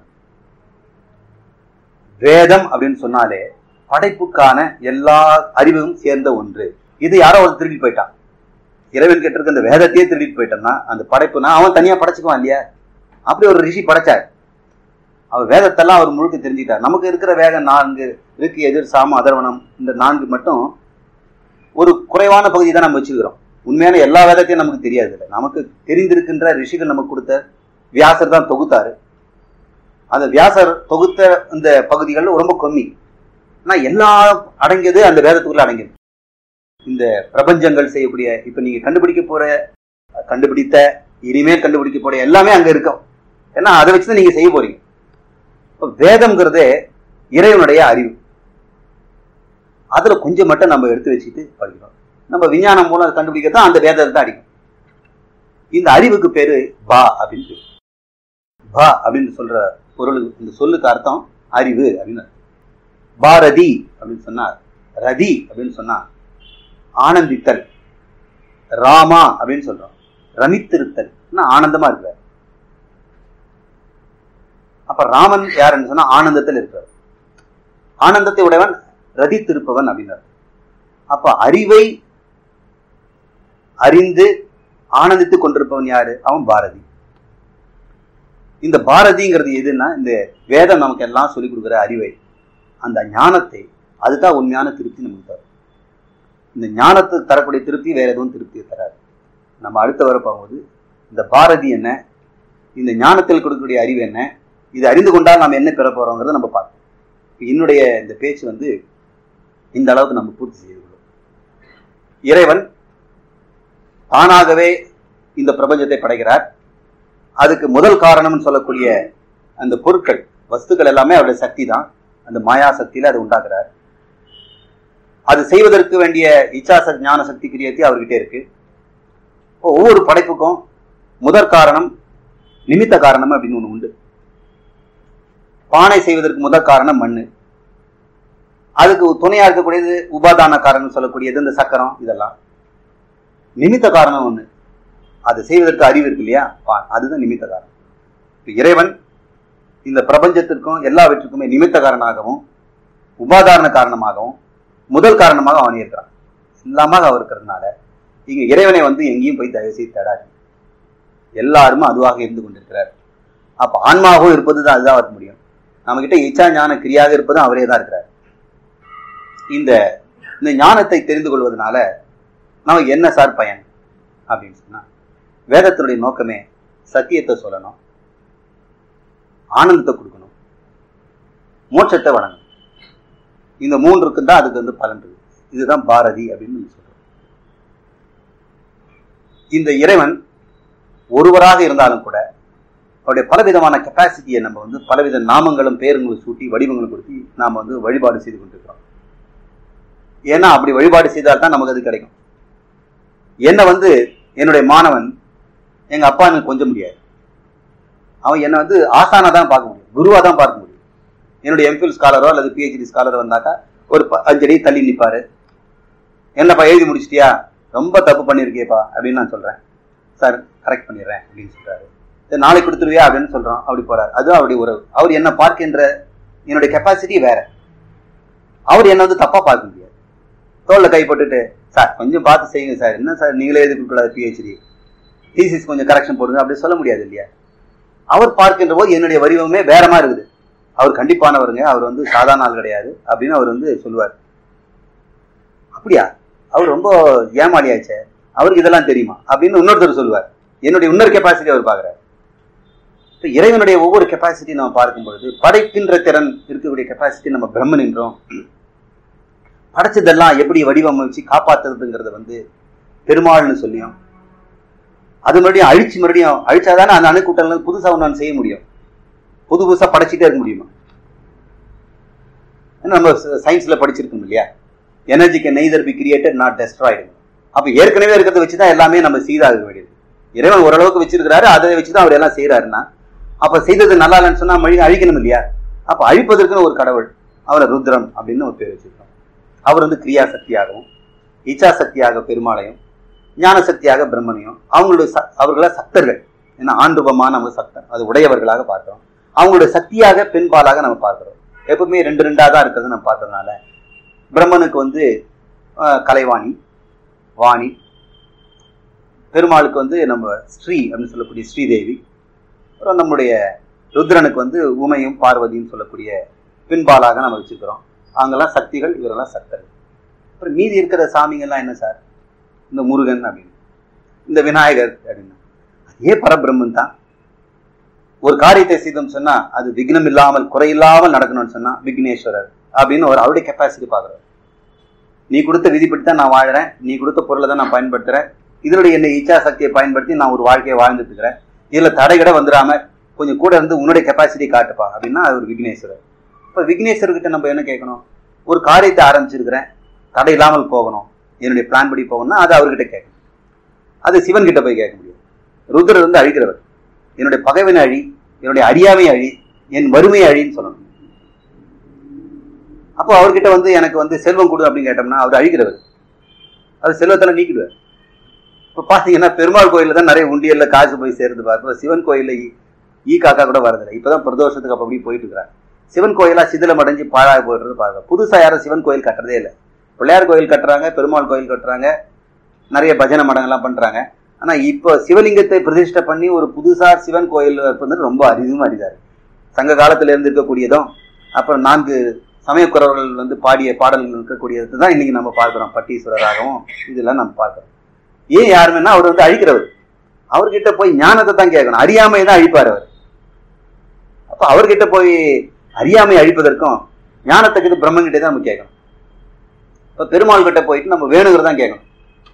வேதம் அப்படின்னு சொன்னாலே படைப்புக்கான எல்லா அறிவும் சேர்ந்த ஒன்று இது யாரோ ஒரு திருடி போயிட்டான் இறைவன் கிட்ட இருக்க அந்த வேதத்தையே திருடிட்டு போயிட்டான்னா அந்த படைப்புனா அவன் தனியா படைச்சுக்குவான் இல்லையா அப்படி ஒரு ரிஷி படைச்சார் அவர் வேதத்தெல்லாம் அவர் முழுக்க தெரிஞ்சுக்கிட்டார் நமக்கு இருக்கிற வேகம் நான்கு இருக்கு எதிர் சாம அதர்வனம் இந்த நான்கு மட்டும் ஒரு குறைவான பகுதி தான் நம்ம வச்சுக்கிறோம் உண்மையான எல்லா வேதத்தையும் நமக்கு தெரியாது இல்லை நமக்கு தெரிந்திருக்கின்ற ரிஷிகள் நமக்கு கொடுத்த வியாசர் தான் தொகுத்தாரு அந்த வியாசர் தொகுத்த இந்த பகுதிகள் ரொம்ப கம்மி ஆனால் எல்லா அடங்கியது அந்த வேதத்துக்குள்ள அடங்கியது இந்த பிரபஞ்சங்கள் செய்யக்கூடிய இப்போ நீங்க கண்டுபிடிக்க போற கண்டுபிடித்த இனிமேல் கண்டுபிடிக்க போற எல்லாமே அங்க இருக்கும் ஏன்னா அதை வச்சு தான் நீங்க செய்ய போறீங்க இப்போ வேதம்ங்கிறது இறைவனுடைய அறிவு அதுல கொஞ்சம் மட்டும் நம்ம எடுத்து வச்சுட்டு படிக்கிறோம் நம்ம விஞ்ஞானம் மூலம் கண்டுபிடிக்கிறது அந்த வேதத்தை தான் அடிக்கும் இந்த அறிவுக்கு பேரு பா அப்படின்னு பேரு. பா அப்படின்னு சொல்ற பொருளுக்கு இந்த சொல்லுக்கு அர்த்தம் அறிவு அப்படின்னு அர்த்தம். பாரதி அப்படின்னு சொன்னா ரதி அப்படின்னு சொன்னா ஆனந்தித்தல் ராமா அப்படின்னு சொல்றோம் ரமித்திருத்தல் ஆனந்தமா இருக்கிறார் அப்ப ராமன் யாருன்னு சொன்னா ஆனந்தத்தில் இருக்கிறார் ஆனந்தத்தை உடையவன் ரதித்திருப்பவன் அப்படின்னார் அப்ப அறிவை அறிந்து ஆனந்தித்துக் கொண்டிருப்பவன் யாரு அவன் பாரதி இந்த பாரதிங்கிறது எதுன்னா இந்த வேதம் நமக்கு எல்லாம் சொல்லிக் கொடுக்குற அறிவை அந்த ஞானத்தை அதுதான் உண்மையான திருப்தி நமக்கு தரும் இந்த ஞானத்துக்கு தரக்கூடிய திருப்தி வேற எதுவும் திருப்தியை தராது நம்ம அடுத்த வர போகும்போது இந்த பாரதி என்ன இந்த ஞானத்தில் கொடுக்கக்கூடிய அறிவு என்ன இது அறிந்து கொண்டால் நாம் என்ன பெற போறோங்கிறத நம்ம பார்ப்போம் என்னுடைய இந்த பேச்சு வந்து இந்த அளவுக்கு நம்ம பூர்த்தி செய்து கொள்ளும் இறைவன் தானாகவே இந்த பிரபஞ்சத்தை படைக்கிறார் அதுக்கு முதல் காரணம்னு சொல்லக்கூடிய அந்த பொருட்கள் வஸ்துக்கள் எல்லாமே அவருடைய சக்தி தான் அந்த மாயா சக்தியில அதை உண்டாக்குறார் அது செய்வதற்கு வேண்டிய இச்சா சக் ஞான சக்தி கிரியத்தி அவர்கிட்ட இருக்கு இப்போ ஒவ்வொரு படைப்புக்கும் முதற் காரணம் நிமித்த காரணம் அப்படின்னு ஒண்ணு உண்டு பானை செய்வதற்கு முதற் காரணம் மண்ணு அதுக்கு துணையா இருக்கக்கூடியது உபாதான காரணம் சொல்லக்கூடியது இந்த சக்கரம் இதெல்லாம் நிமித்த காரணம் ஒண்ணு அதை செய்வதற்கு அறிவு இருக்கு இல்லையா பா- அதுதான் நிமித்த காரணம் இப்ப இறைவன் இந்த பிரபஞ்சத்திற்கும் எல்லாவற்றுக்குமே நிமித்த காரணமாகவும் உபாதாரண காரணமாகவும் முதல் காரணமாக அவன் இருக்கிறான் எல்லாமாக அவர் இருக்கிறதுனால இங்க இறைவனை வந்து எங்கேயும் போய் தயவு செய்து தேடாது எல்லாருமே அதுவாக இருந்து கொண்டிருக்கிறார் அப்ப ஆன்மாகவும் இருப்பது தான் அதுதான் வர முடியும் நம்ம கிட்ட இச்சா ஞான கிரியாக இருப்பதும் அவரே தான் இருக்கிறார் இந்த இந்த ஞானத்தை தெரிந்து கொள்வதனால நமக்கு என்ன சார் பயன் அப்படின்னு சொன்னா வேதத்தினுடைய நோக்கமே சத்தியத்தை சொல்லணும் ஆனந்தத்தை கொடுக்கணும் மோட்சத்தை வழங்கணும் இந்த மூன்றுக்கு தான் அதுக்கு வந்து பலன் இருக்கு இதுதான் பாரதி அப்படின்னு நம்ம சொல்றோம் இந்த இறைவன் ஒருவராக இருந்தாலும் கூட அவருடைய பலவிதமான கெப்பாசிட்டியை நம்ம வந்து பலவித நாமங்களும் பேருங்களும் சூட்டி வடிவங்களும் கொடுத்து நாம் வந்து வழிபாடு செய்து கொண்டிருக்கிறோம் ஏன்னா அப்படி வழிபாடு செய்தால் தான் நமக்கு அது கிடைக்கும் என்னை வந்து என்னுடைய மாணவன் எங்க அப்பா எனக்கு கொஞ்சம் முடியாது அவன் என்னை வந்து ஆசானா தான் பார்க்க முடியும் குருவா தான் பார்க்க முடியும் என்னுடைய எம்ஃபில் ஸ்காலரோ அல்லது பிஹெச்டி ஸ்காலரோ வந்தாக்கா ஒரு ப- அஞ்சு அடி தள்ளி நிற்பாரு என்னப்பா எழுதி முடிச்சிட்டியா ரொம்ப தப்பு பண்ணியிருக்கேப்பா அப்படின்னு நான் சொல்றேன் சார் கரெக்ட் பண்ணிடுறேன் அப்படின்னு சொல்றாரு சரி நாளைக்கு கொடுத்துருவியா அப்படின்னு சொல்றோம் அப்படி போறாரு அது அவருடைய உறவு அவர் என்ன பார்க்கின்ற என்னுடைய கெப்பாசிட்டி வேற அவர் என்ன வந்து தப்பா பார்க்க முடியாது தோல்ல கை போட்டுட்டு சார் கொஞ்சம் பார்த்து செய்யுங்க சார் என்ன சார் நீங்களே எதுக்கு கூடாது பிஹெச்டி தீசிஸ் கொஞ்சம் கரெக்ஷன் போடுங்க அப்படி சொல்ல முடியாது இல்லையா அவர் பார்க்கின்ற போது என்னுடைய வடிவமே வேற மாதிரி இருக்குது அவர் கண்டிப்பானவருங்க அவர் வந்து சாதாரண ஆள் கிடையாது அப்படின்னு அவர் வந்து சொல்லுவார் அப்படியா அவர் ரொம்ப ஏமாளியாச்சே அவருக்கு இதெல்லாம் தெரியுமா அப்படின்னு இன்னொருத்தர் சொல்லுவார் என்னுடைய இன்னொரு கெப்பாசிட்டி அவர் பார்க்குறாரு இப்போ இறைவனுடைய ஒவ்வொரு கெப்பாசிட்டி நம்ம பார்க்கும் பொழுது படைக்கின்ற திறன் இருக்கக்கூடிய கெப்பாசிட்டி நம்ம பிரம்மன் என்றோம் படைச்சதெல்லாம் எப்படி வடிவமைச்சு காப்பாத்துறதுங்கிறத வந்து பெருமாள்னு சொல்லியும் அது மறுபடியும் அழிச்சு மறுபடியும் அழிச்சாதானே அந்த அணுக்கூட்டங்கள் புதுசா ஒன்று செய்ய முடியும் புது புதுசா படைச்சிட்டே இருக்க முடியுமா ஏன்னா நம்ம சயின்ஸ்ல படிச்சிருக்கோம் இல்லையா energy can neither be created not destroyed அப்ப ஏற்கனவே இருக்கிறத வச்சு தான் எல்லாமே நம்ம செய்தாக வேண்டியது இறைவன் ஓரளவுக்கு வச்சிருக்கிறாரு அதை வச்சு தான் அவர் எல்லாம் செய்யறாருன்னா அப்ப செய்தது நல்லா இல்லைன்னு சொன்னா மழை அழிக்கணும் இல்லையா அப்ப அழிப்பதற்குன்னு ஒரு கடவுள் அவரை ருத்ரம் அப்படின்னு ஒரு பேர் வச்சிருக்கோம் அவர் வந்து கிரியா சக்தியாகவும் இச்சா சக்தியாக பெருமாளையும் ஞான சக்தியாக பிரம்மனையும் அவங்களுடைய ச- அவர்கள சக்தர்கள் ஏன்னா ஆண்டுபமான நம்ம சக்தர் அது உடையவர்களாக பார்க்கிறோம் அவங்களுடைய சக்தியாக பெண்பாலாக நம்ம பார்க்கிறோம் எப்பவுமே ரெண்டு ரெண்டா தான் இருக்கிறது நம்ம பார்த்ததுனால பிரம்மனுக்கு வந்து அஹ், கலைவாணி வாணி பெருமாளுக்கு வந்து நம்ம ஸ்ரீ அப்படின்னு சொல்லக்கூடிய ஸ்ரீதேவி அப்புறம் நம்முடைய ருத்ரனுக்கு வந்து உமையும் பார்வதியும் சொல்லக்கூடிய பின்பாலாக நம்ம வச்சிருக்கிறோம் அவங்கெல்லாம் சக்திகள் இவரெல்லாம் சக்தர்கள் அப்புறம் மீதி இருக்கிற சாமிங்கெல்லாம் என்ன சார் இந்த முருகன் அப்படின்னு இந்த விநாயகர் அப்படின்னா அதே பரபிரம்மன் தான் ஒரு காரியத்தை செய்தோம் சொன்னா அது விக்னம் இல்லாமல் குறையில்லாமல் நடக்கணும்னு சொன்னா விக்னேஸ்வரர் அப்படின்னு ஒரு அவருடைய கெப்பாசிட்டி பார்க்குறாரு நீ கொடுத்த விதிப்படி தான் நான் வாழறேன் நீ கொடுத்த பொருளை தான் நான் பயன்படுத்துறேன் இதனுடைய என்ன இச்சா சக்தியை பயன்படுத்தி நான் ஒரு வாழ்க்கையை வாழ்ந்துட்டு இருக்கிறேன் இதுல தடைகிட வந்துடாம கொஞ்சம் கூட இருந்து உன்னுடைய கெப்பாசிட்டி காட்டுப்பா அப்படின்னா அது ஒரு விக்னேஸ்வரர் இப்போ விக்னேஸ்வரர்கிட்ட நம்ம என்ன கேட்கணும் ஒரு காரியத்தை ஆரம்பிச்சிருக்கிறேன் தடை இல்லாமல் போகணும் என்னுடைய பிளான் படி போகணும்னா அது அவர்கிட்ட கேட்கணும் அது சிவன் கிட்ட போய் கேட்க முடியும் ருத்ரர் வந்து அழிக்கிறவர் என்னுடைய பகைவனை அழி என்னுடைய அறியாமை அழி என் வறுமை அழின்னு சொல்லணும் அப்போ அவர்கிட்ட வந்து எனக்கு வந்து செல்வம் கொடு அப்படின்னு கேட்டோம்னா அவர் அழிக்கிறவர் அது செல்வத்தில் நீக்கிடுவார் இப்போ பார்த்தீங்கன்னா பெருமாள் கோயிலில் தான் நிறைய உண்டியல்ல காசு போய் சேர்ந்து பார்ப்போம் சிவன் கோயிலில் ஈ ஈ காக்கா கூட வரதில்லை இப்போதான் பிரதோஷத்துக்கு அப்போ அப்படி போயிட்டு இருக்கிறாங்க சிவன் கோயிலா சிதிலம் அடைஞ்சு பாழாக போயிடுறது பாருங்க புதுசாக யாரும் சிவன் கோயில் கட்டுறதே இல்லை பிள்ளையார் கோயில் கட்டுறாங்க பெருமாள் கோயில் கட்டுறாங்க நிறைய பஜனை மடங்கள்லாம் பண்றாங்க ஆனா இப்போ சிவலிங்கத்தை பிரதிஷ்டை பண்ணி ஒரு புதுசா சிவன் கோயில் வந்து ரொம்ப அரிதும் அரிதா இருக்கு சங்க காலத்துல இருந்து இருக்கக்கூடியதும் அப்புறம் நான்கு சமயக்குறவர்கள் வந்து பாடிய பாடல்கள் இருக்கக்கூடியது தான் இன்னைக்கு நம்ம பார்க்கிறோம் பட்டீஸ்வரராகவும் இதெல்லாம் நம்ம பார்க்கிறோம் ஏன் யாருன்னா அவர் வந்து அழிக்கிறவர் அவர்கிட்ட போய் ஞானத்தை தான் கேட்கணும் அறியாமை தான் அழிப்பார் அவர் அப்ப அவர்கிட்ட போய் அறியாமை அழிப்பதற்கும் ஞானத்தை கிட்ட பிரம்மங்கிட்ட தான் நம்ம கேட்கணும் இப்ப பெருமாள் கிட்ட போயிட்டு நம்ம வேணுங்கிறதான் தான் கேட்கணும்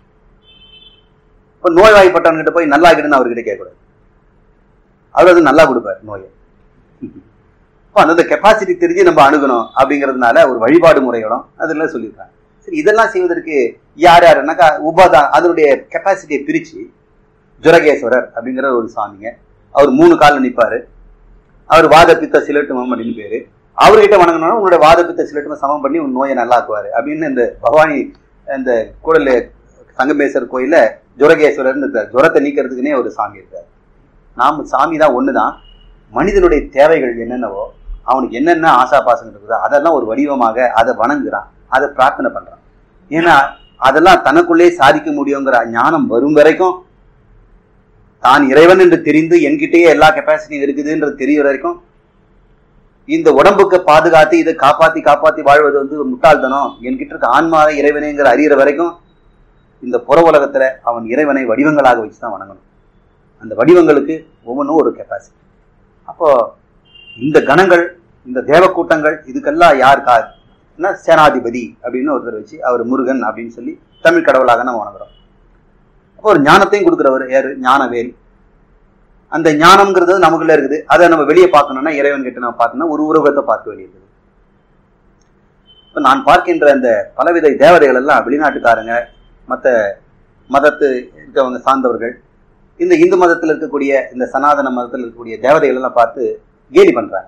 இப்ப நோய்வாய்ப்பட்டவன்கிட்ட போய் நல்லா ஆகிடுன்னு அவர்கிட்ட கேட்கக்கூடாது அவர் அது நல்லா கொடுப்பார் நோயை இப்போ அந்தந்த கெப்பாசிட்டி தெரிஞ்சு நம்ம அணுகணும் அப்படிங்கிறதுனால ஒரு வழிபாடு முறையோடும் அதெல்லாம் சொல்லியிருக்காங்க சரி இதெல்லாம் செய்வதற்கு யார் யாருன்னாக்கா உபாதான் அதனுடைய கெப்பாசிட்டியை பிரிச்சு ஜுரகேஸ்வரர் அப்படிங்கிற ஒரு சாமிங்க அவர் மூணு காலில் நிற்பாரு அவர் வாத பித்த சிலட்டுமம் அப்படின்னு பேரு அவர்கிட்ட வணங்கணும்னா உங்களோட வாத பித்த சிலட்டுமை சமம் பண்ணி உன் நோயை நல்லாக்குவாரு அப்படின்னு இந்த பவானி இந்த கூடல் சங்கமேஸ்வரர் கோயில ஜுரகேஸ்வரர் இந்த ஜுரத்தை நீக்கிறதுக்குனே ஒரு சாமி இருக்கார் நாம சாமி தான் ஒண்ணுதான் மனிதனுடைய தேவைகள் என்னென்னவோ அவனுக்கு என்னென்ன ஆசா பாசங்கள் இருக்குதோ அதெல்லாம் ஒரு வடிவமாக அதை வணங்குறான் அதை பிரார்த்தனை பண்றான் ஏன்னா அதெல்லாம் தனக்குள்ளே சாதிக்க முடியுங்கிற ஞானம் வரும் வரைக்கும் தான் இறைவன் என்று தெரிந்து என்கிட்டயே எல்லா கெப்பாசிட்டியும் இருக்குதுன்றது தெரிய வரைக்கும் இந்த உடம்புக்கு பாதுகாத்து இதை காப்பாத்தி காப்பாத்தி வாழ்வது வந்து முட்டாள்தனம் என்கிட்ட இருக்க ஆன்மாவை இறைவனேங்கிற அறிகிற வரைக்கும் இந்த புற உலகத்துல அவன் இறைவனை வடிவங்களாக வச்சுதான் வணங்கணும் அந்த வடிவங்களுக்கு ஒவ்வொன்றும் ஒரு கெப்பாசிட்டி அப்போ இந்த கணங்கள் இந்த தேவ கூட்டங்கள் இதுக்கெல்லாம் யார் கா சேனாதிபதி அப்படின்னு ஒருத்தர் வச்சு அவர் முருகன் அப்படின்னு சொல்லி தமிழ் கடவுளாக நம்ம வணங்குறோம் அப்போ ஒரு ஞானத்தையும் கொடுக்குறவர் யாரு ஞானவேல் அந்த ஞானம்ங்கிறது நமக்குள்ள இருக்குது அதை நம்ம வெளியே பார்க்கணும்னா இறைவன் கிட்ட நம்ம பார்க்கணும்னா ஒரு உருவத்தை பார்க்க வேண்டியது இப்போ நான் பார்க்கின்ற அந்த பலவித தேவதைகள் எல்லாம் வெளிநாட்டுக்காரங்க மற்ற மதத்து இருக்கவங்க சார்ந்தவர்கள் இந்த இந்து மதத்தில் இருக்கக்கூடிய இந்த சனாதன மதத்தில் இருக்கக்கூடிய தேவதைகள் எல்லாம் பார்த்து கேலி பண்றாங்க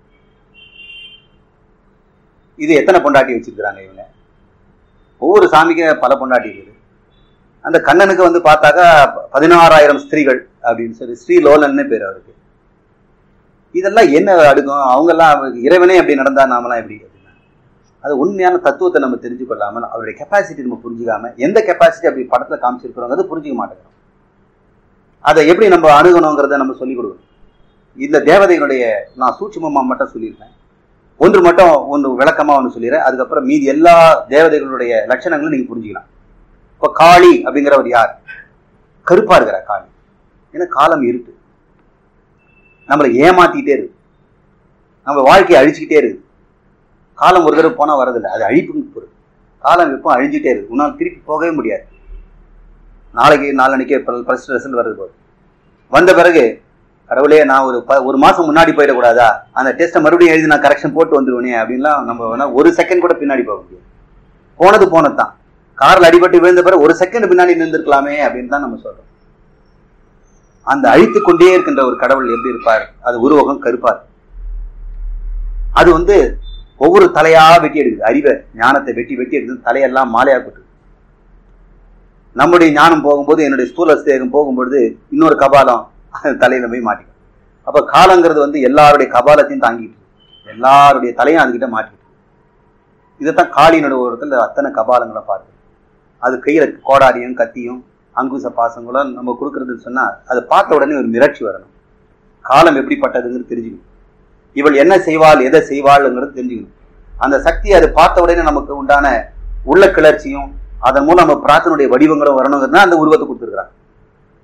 இது எத்தனை பொண்டாட்டி வச்சிருக்கிறாங்க இவங்க ஒவ்வொரு சாமிக்கும் பல பொண்டாட்டி இருக்குது அந்த கண்ணனுக்கு வந்து பார்த்தாக்கா பதினாறாயிரம் ஸ்திரீகள் அப்படின்னு சொல்லி ஸ்ரீ லோலன்னு பேர் அவருக்கு இதெல்லாம் என்ன அடுக்கும் அவங்கெல்லாம் இறைவனே அப்படி நடந்தா நாமெல்லாம் எப்படி அப்படின்னா அது உண்மையான தத்துவத்தை நம்ம தெரிஞ்சு கொள்ளாமல் அவருடைய கெப்பாசிட்டி நம்ம புரிஞ்சுக்காம எந்த கெப்பாசிட்டி அப்படி படத்துல காமிச்சிருக்கிறோங்க அது புரிஞ்சுக்க மாட்டேங்கிறோம் அதை எப்படி நம்ம அணுகணுங்கிறத நம்ம சொல்லிக் கொடுக்கணும் இந்த தேவதைகளுடைய நான் சூட்சமமா மட்டும் சொல்லியிருக்கேன் ஒன்று மட்டும் ஒன்று விளக்கமா ஒன்று சொல்லிடுறேன் அதுக்கப்புறம் மீதி எல்லா தேவதைகளுடைய லட்சணங்களும் நீங்க புரிஞ்சுக்கலாம் இப்போ காளி அப்படிங்கிறவர் யார் கருப்பா இருக்கிற காளி ஏன்னா காலம் இருக்கு நம்மளை ஏமாத்திக்கிட்டே இருக்கு நம்ம வாழ்க்கையை அழிச்சுக்கிட்டே இருக்கு காலம் ஒரு தடவை போனால் வரதில்லை அது அழிப்புக்கு பொருள் காலம் எப்போ அழிஞ்சிட்டே இருக்கு உன்னால் திருப்பி போகவே முடியாது நாளைக்கு நாளன்னைக்கு ஃபர்ஸ்ட் ரிசல்ட் வருது போது வந்த பிறகு கடவுளே நான் ஒரு ப ஒரு மாதம் முன்னாடி போயிடக்கூடாதா அந்த டெஸ்ட்டை மறுபடியும் எழுதி நான் கரெக்ஷன் போட்டு வந்துடுவேனே அப்படின்லாம் நம்ம வேணா ஒரு செகண்ட் கூட பின்னாடி போக முடியாது போனது போனது தான் காரில் அடிபட்டு விழுந்த பிறகு ஒரு செகண்ட் பின்னாடி நின்றுருக்கலாமே அப்படின்னு தான் நம்ம சொல்றோம் அந்த அழித்து கொண்டே இருக்கின்ற ஒரு கடவுள் எப்படி இருப்பார் அது உருவகம் கருப்பார் அது வந்து ஒவ்வொரு தலையா வெட்டி எடுக்குது அறிவை ஞானத்தை வெட்டி வெட்டி எடுக்குது தலையெல்லாம் மாலையா கொட்டு நம்முடைய ஞானம் போகும்போது என்னுடைய ஸ்தூல சேகம் போகும்பொழுது இன்னொரு கபாலம் தலையில போய் மாட்டிக்கும் அப்ப காலங்கிறது வந்து எல்லாருடைய கபாலத்தையும் தாங்கிட்டு எல்லாருடைய தலையும் அதுகிட்ட மாட்டிக்கிட்டு இதைத்தான் காளியினுடைய ஒருத்தர் அத்தனை கபாலங்களை பார்த்து அது கையில கோடாரியும் கத்தியும் அங்குச பாசங்களும் நம்ம கொடுக்கறதுன்னு சொன்னா அதை பார்த்த உடனே ஒரு மிரட்சி வரணும் காலம் எப்படிப்பட்டதுங்கிறது தெரிஞ்சுக்கணும் இவள் என்ன செய்வாள் எதை செய்வாள்ங்கிறது தெரிஞ்சுக்கணும் அந்த சக்தி அதை பார்த்த உடனே நமக்கு உண்டான உள்ள கிளர்ச்சியும் அதன் மூலம் நம்ம பிரார்த்தனுடைய வடிவங்களும் வரணுங்கிறதுனா அந்த உருவத்தை கொடுத்துருக்குறாங்க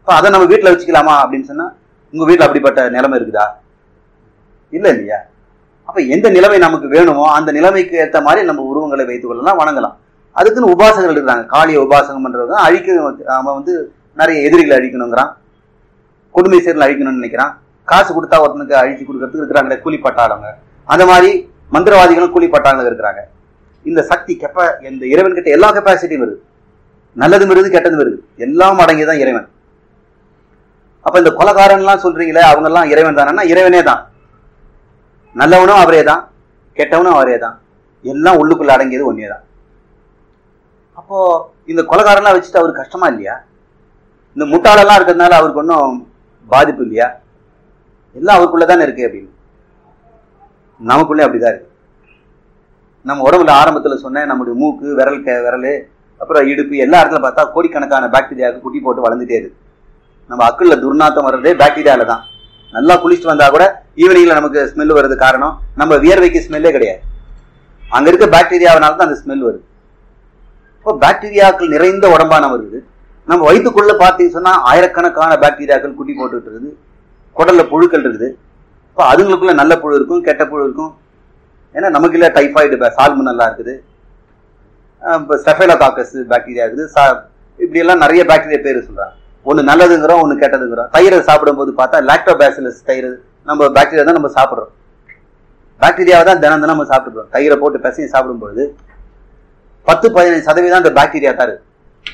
அப்ப அதை நம்ம வீட்டுல வச்சுக்கலாமா அப்படின்னு சொன்னா உங்க வீட்டுல அப்படிப்பட்ட நிலைமை இருக்குதா இல்ல இல்லையா அப்ப எந்த நிலைமை நமக்கு வேணுமோ அந்த நிலைமைக்கு ஏற்ற மாதிரி நம்ம உருவங்களை வைத்துக் கொள்ளலாம் வணங்கலாம் அதுக்குன்னு உபாசகர்கள் இருக்கிறாங்க காளிய உபாசகம் பண்றவங்க அழிக்க அவன் வந்து நிறைய எதிரிகளை அழிக்கணுங்கிறான் கொடுமை சேர்ல அழிக்கணும்னு நினைக்கிறான் காசு கொடுத்தா ஒருத்தனுக்கு அழிச்சு கொடுக்கறதுக்கு இருக்கிறாங்களே கூலி பட்டாளங்க அந்த மாதிரி மந்திரவாதிகளும் கூலி பட்டாளங்க இருக்கிறாங்க இந்த சக்தி கெப்ப இந்த இறைவன் கிட்ட எல்லா கெப்பாசிட்டியும் வருது நல்லதும் வருது கெட்டதும் வருது எல்லாம் அடங்கியதான் இறைவன் அப்ப இந்த கொலகாரன்லாம் சொல்றீங்களே அவங்க எல்லாம் இறைவன் தானே இறைவனே தான் நல்லவனும் அவரே தான் கெட்டவனும் அவரே தான் எல்லாம் உள்ளுக்குள்ள அடங்கியது ஒன்னே தான் அப்போ இந்த கொலகாரன்லாம் வச்சுட்டு அவருக்கு கஷ்டமா இல்லையா இந்த முட்டாளெல்லாம் இருக்கிறதுனால அவருக்கு ஒன்றும் பாதிப்பு இல்லையா எல்லாம் அவருக்குள்ள தானே இருக்கு அப்படின்னு நமக்குள்ளே அப்படிதான் இருக்கு நம்ம உடம்புல ஆரம்பத்துல சொன்னேன் நம்முடைய மூக்கு விரல் க விரல் அப்புறம் இடுப்பு எல்லா இடத்துல பார்த்தா கோடிக்கணக்கான பாக்டீரியாவுக்கு குட்டி போட்டு வளர்ந்துட்டே இருக்கு நம்ம அக்குள்ள துர்நாத்தம் வர்றதே பாக்டீரியால தான் நல்லா குளிச்சுட்டு வந்தா கூட ஈவினிங்ல நமக்கு ஸ்மெல் வருது காரணம் நம்ம வியர்வைக்கு ஸ்மெல்லே கிடையாது அங்க இருக்க பாக்டீரியாவினால தான் அந்த ஸ்மெல் வருது இப்போ பாக்டீரியாக்கள் நிறைந்த உடம்பா நம்ம இருக்குது நம்ம வயிற்றுக்குள்ள பார்த்தீங்க சொன்னா ஆயிரக்கணக்கான பாக்டீரியாக்கள் குட்டி போட்டுட்டு இருக்குது குடல்ல புழுக்கள் இருக்குது இப்போ அதுங்களுக்குள்ள நல்ல புழு இருக்கும் கெட்ட புழு இருக்கும் ஏன்னா நமக்கு இல்லை டைஃபாய்டு சால்மு நல்லா இருக்குது இப்போ ஸ்டெஃபைலோகாக்கஸ் பாக்டீரியா இருக்குது சா இப்படி எல்லாம் நிறைய பாக்டீரியா பேர் சொல்றாங்க ஒன்று நல்லதுங்கிறோம் ஒன்று கெட்டதுங்கிறோம் தயிரை சாப்பிடும்போது பார்த்தா லாக்டோபாசிலஸ் தயிர் நம்ம பாக்டீரியா தான் நம்ம சாப்பிட்றோம் பாக்டீரியாவை தான் தினம் தினம் நம்ம சாப்பிட்றோம் தயிரை போட்டு பசங்க சாப்பிடும்போது பத்து பதினஞ்சு சதவீதம் அந்த பாக்டீரியா தான் இருக்கு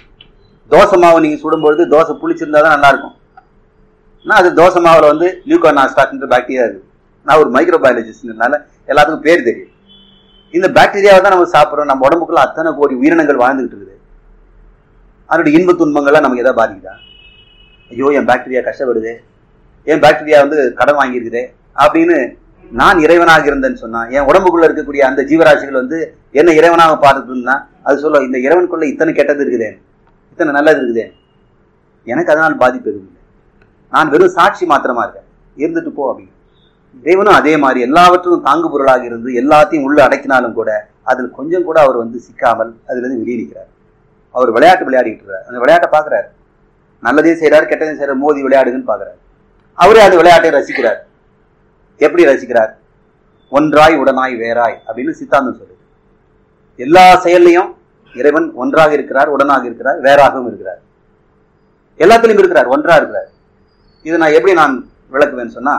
தோசை மாவு நீங்க சுடும்பொழுது தோசை புளிச்சிருந்தா தான் நல்லா இருக்கும் ஆனால் அது தோசை மாவுல வந்து லியூகோனாஸ்டாக்ன்ற பாக்டீரியா இருக்கு நான் ஒரு மைக்ரோ பயாலஜிஸ்ட்னால எல்லாத்துக்கும் பேர் தெரியும் இந்த பாக்டீரியாவை தான் நம்ம சாப்பிட்றோம் நம்ம உடம்புக்குள்ள அத்தனை கோடி உயிரினங்கள் வாழ்ந்துகிட்டு இருக்குது அதனுடைய இன்ப துன்பங்கள்லாம் நமக்கு எதாவது பாதிக்குதா ஐயோ என் பாக்டீரியா கஷ்டப்படுது என் பாக்டீரியா வந்து கடன் வாங்கியிருக்குதே அப்படின்னு நான் இறைவனாக இருந்தேன்னு சொன்னா என் உடம்புக்குள்ள இருக்கக்கூடிய அந்த ஜீவராசிகள் வந்து என்ன இறைவனாக பார்த்துட்டு இருந்தா அது சொல்ல இந்த இறைவனுக்குள்ள இத்தனை கெட்டது இருக்குதே இத்தனை நல்லது இருக்குதே எனக்கு அதனால் பாதிப்பு எதுவும் இல்லை நான் வெறும் சாட்சி மாத்திரமா இருக்கேன் இருந்துட்டு போ அப்படின்னு இறைவனும் அதே மாதிரி எல்லாவற்றுக்கும் தாங்கு பொருளாக இருந்து எல்லாத்தையும் உள்ள அடக்கினாலும் கூட அதில் கொஞ்சம் கூட அவர் வந்து சிக்காமல் அதுல இருந்து வெளியே நிற்கிறார் அவர் விளையாட்டு விளையாடிட்டு இருக்கார் அந்த விளையாட்டை பார்க்குறாரு நல்லதையும் செய்கிறார் கெட்டதையும் செய்கிறார் மோதி விளையாடுதுன்னு பார்க்குறாரு அவரே அந்த விளையாட்டை ரசிக்கிறார் எப்படி ரசிக்கிறார் ஒன்றாய் உடனாய் வேறாய் அப்படின்னு சித்தாந்தம் சொல்லுது எல்லா செயல்லையும் இறைவன் ஒன்றாக இருக்கிறார் உடனாக இருக்கிறார் வேறாகவும் இருக்கிறார் எல்லாத்திலையும் இருக்கிறார் ஒன்றா இருக்கிறார் இது நான் எப்படி நான் விளக்குவேன்னு சொன்னா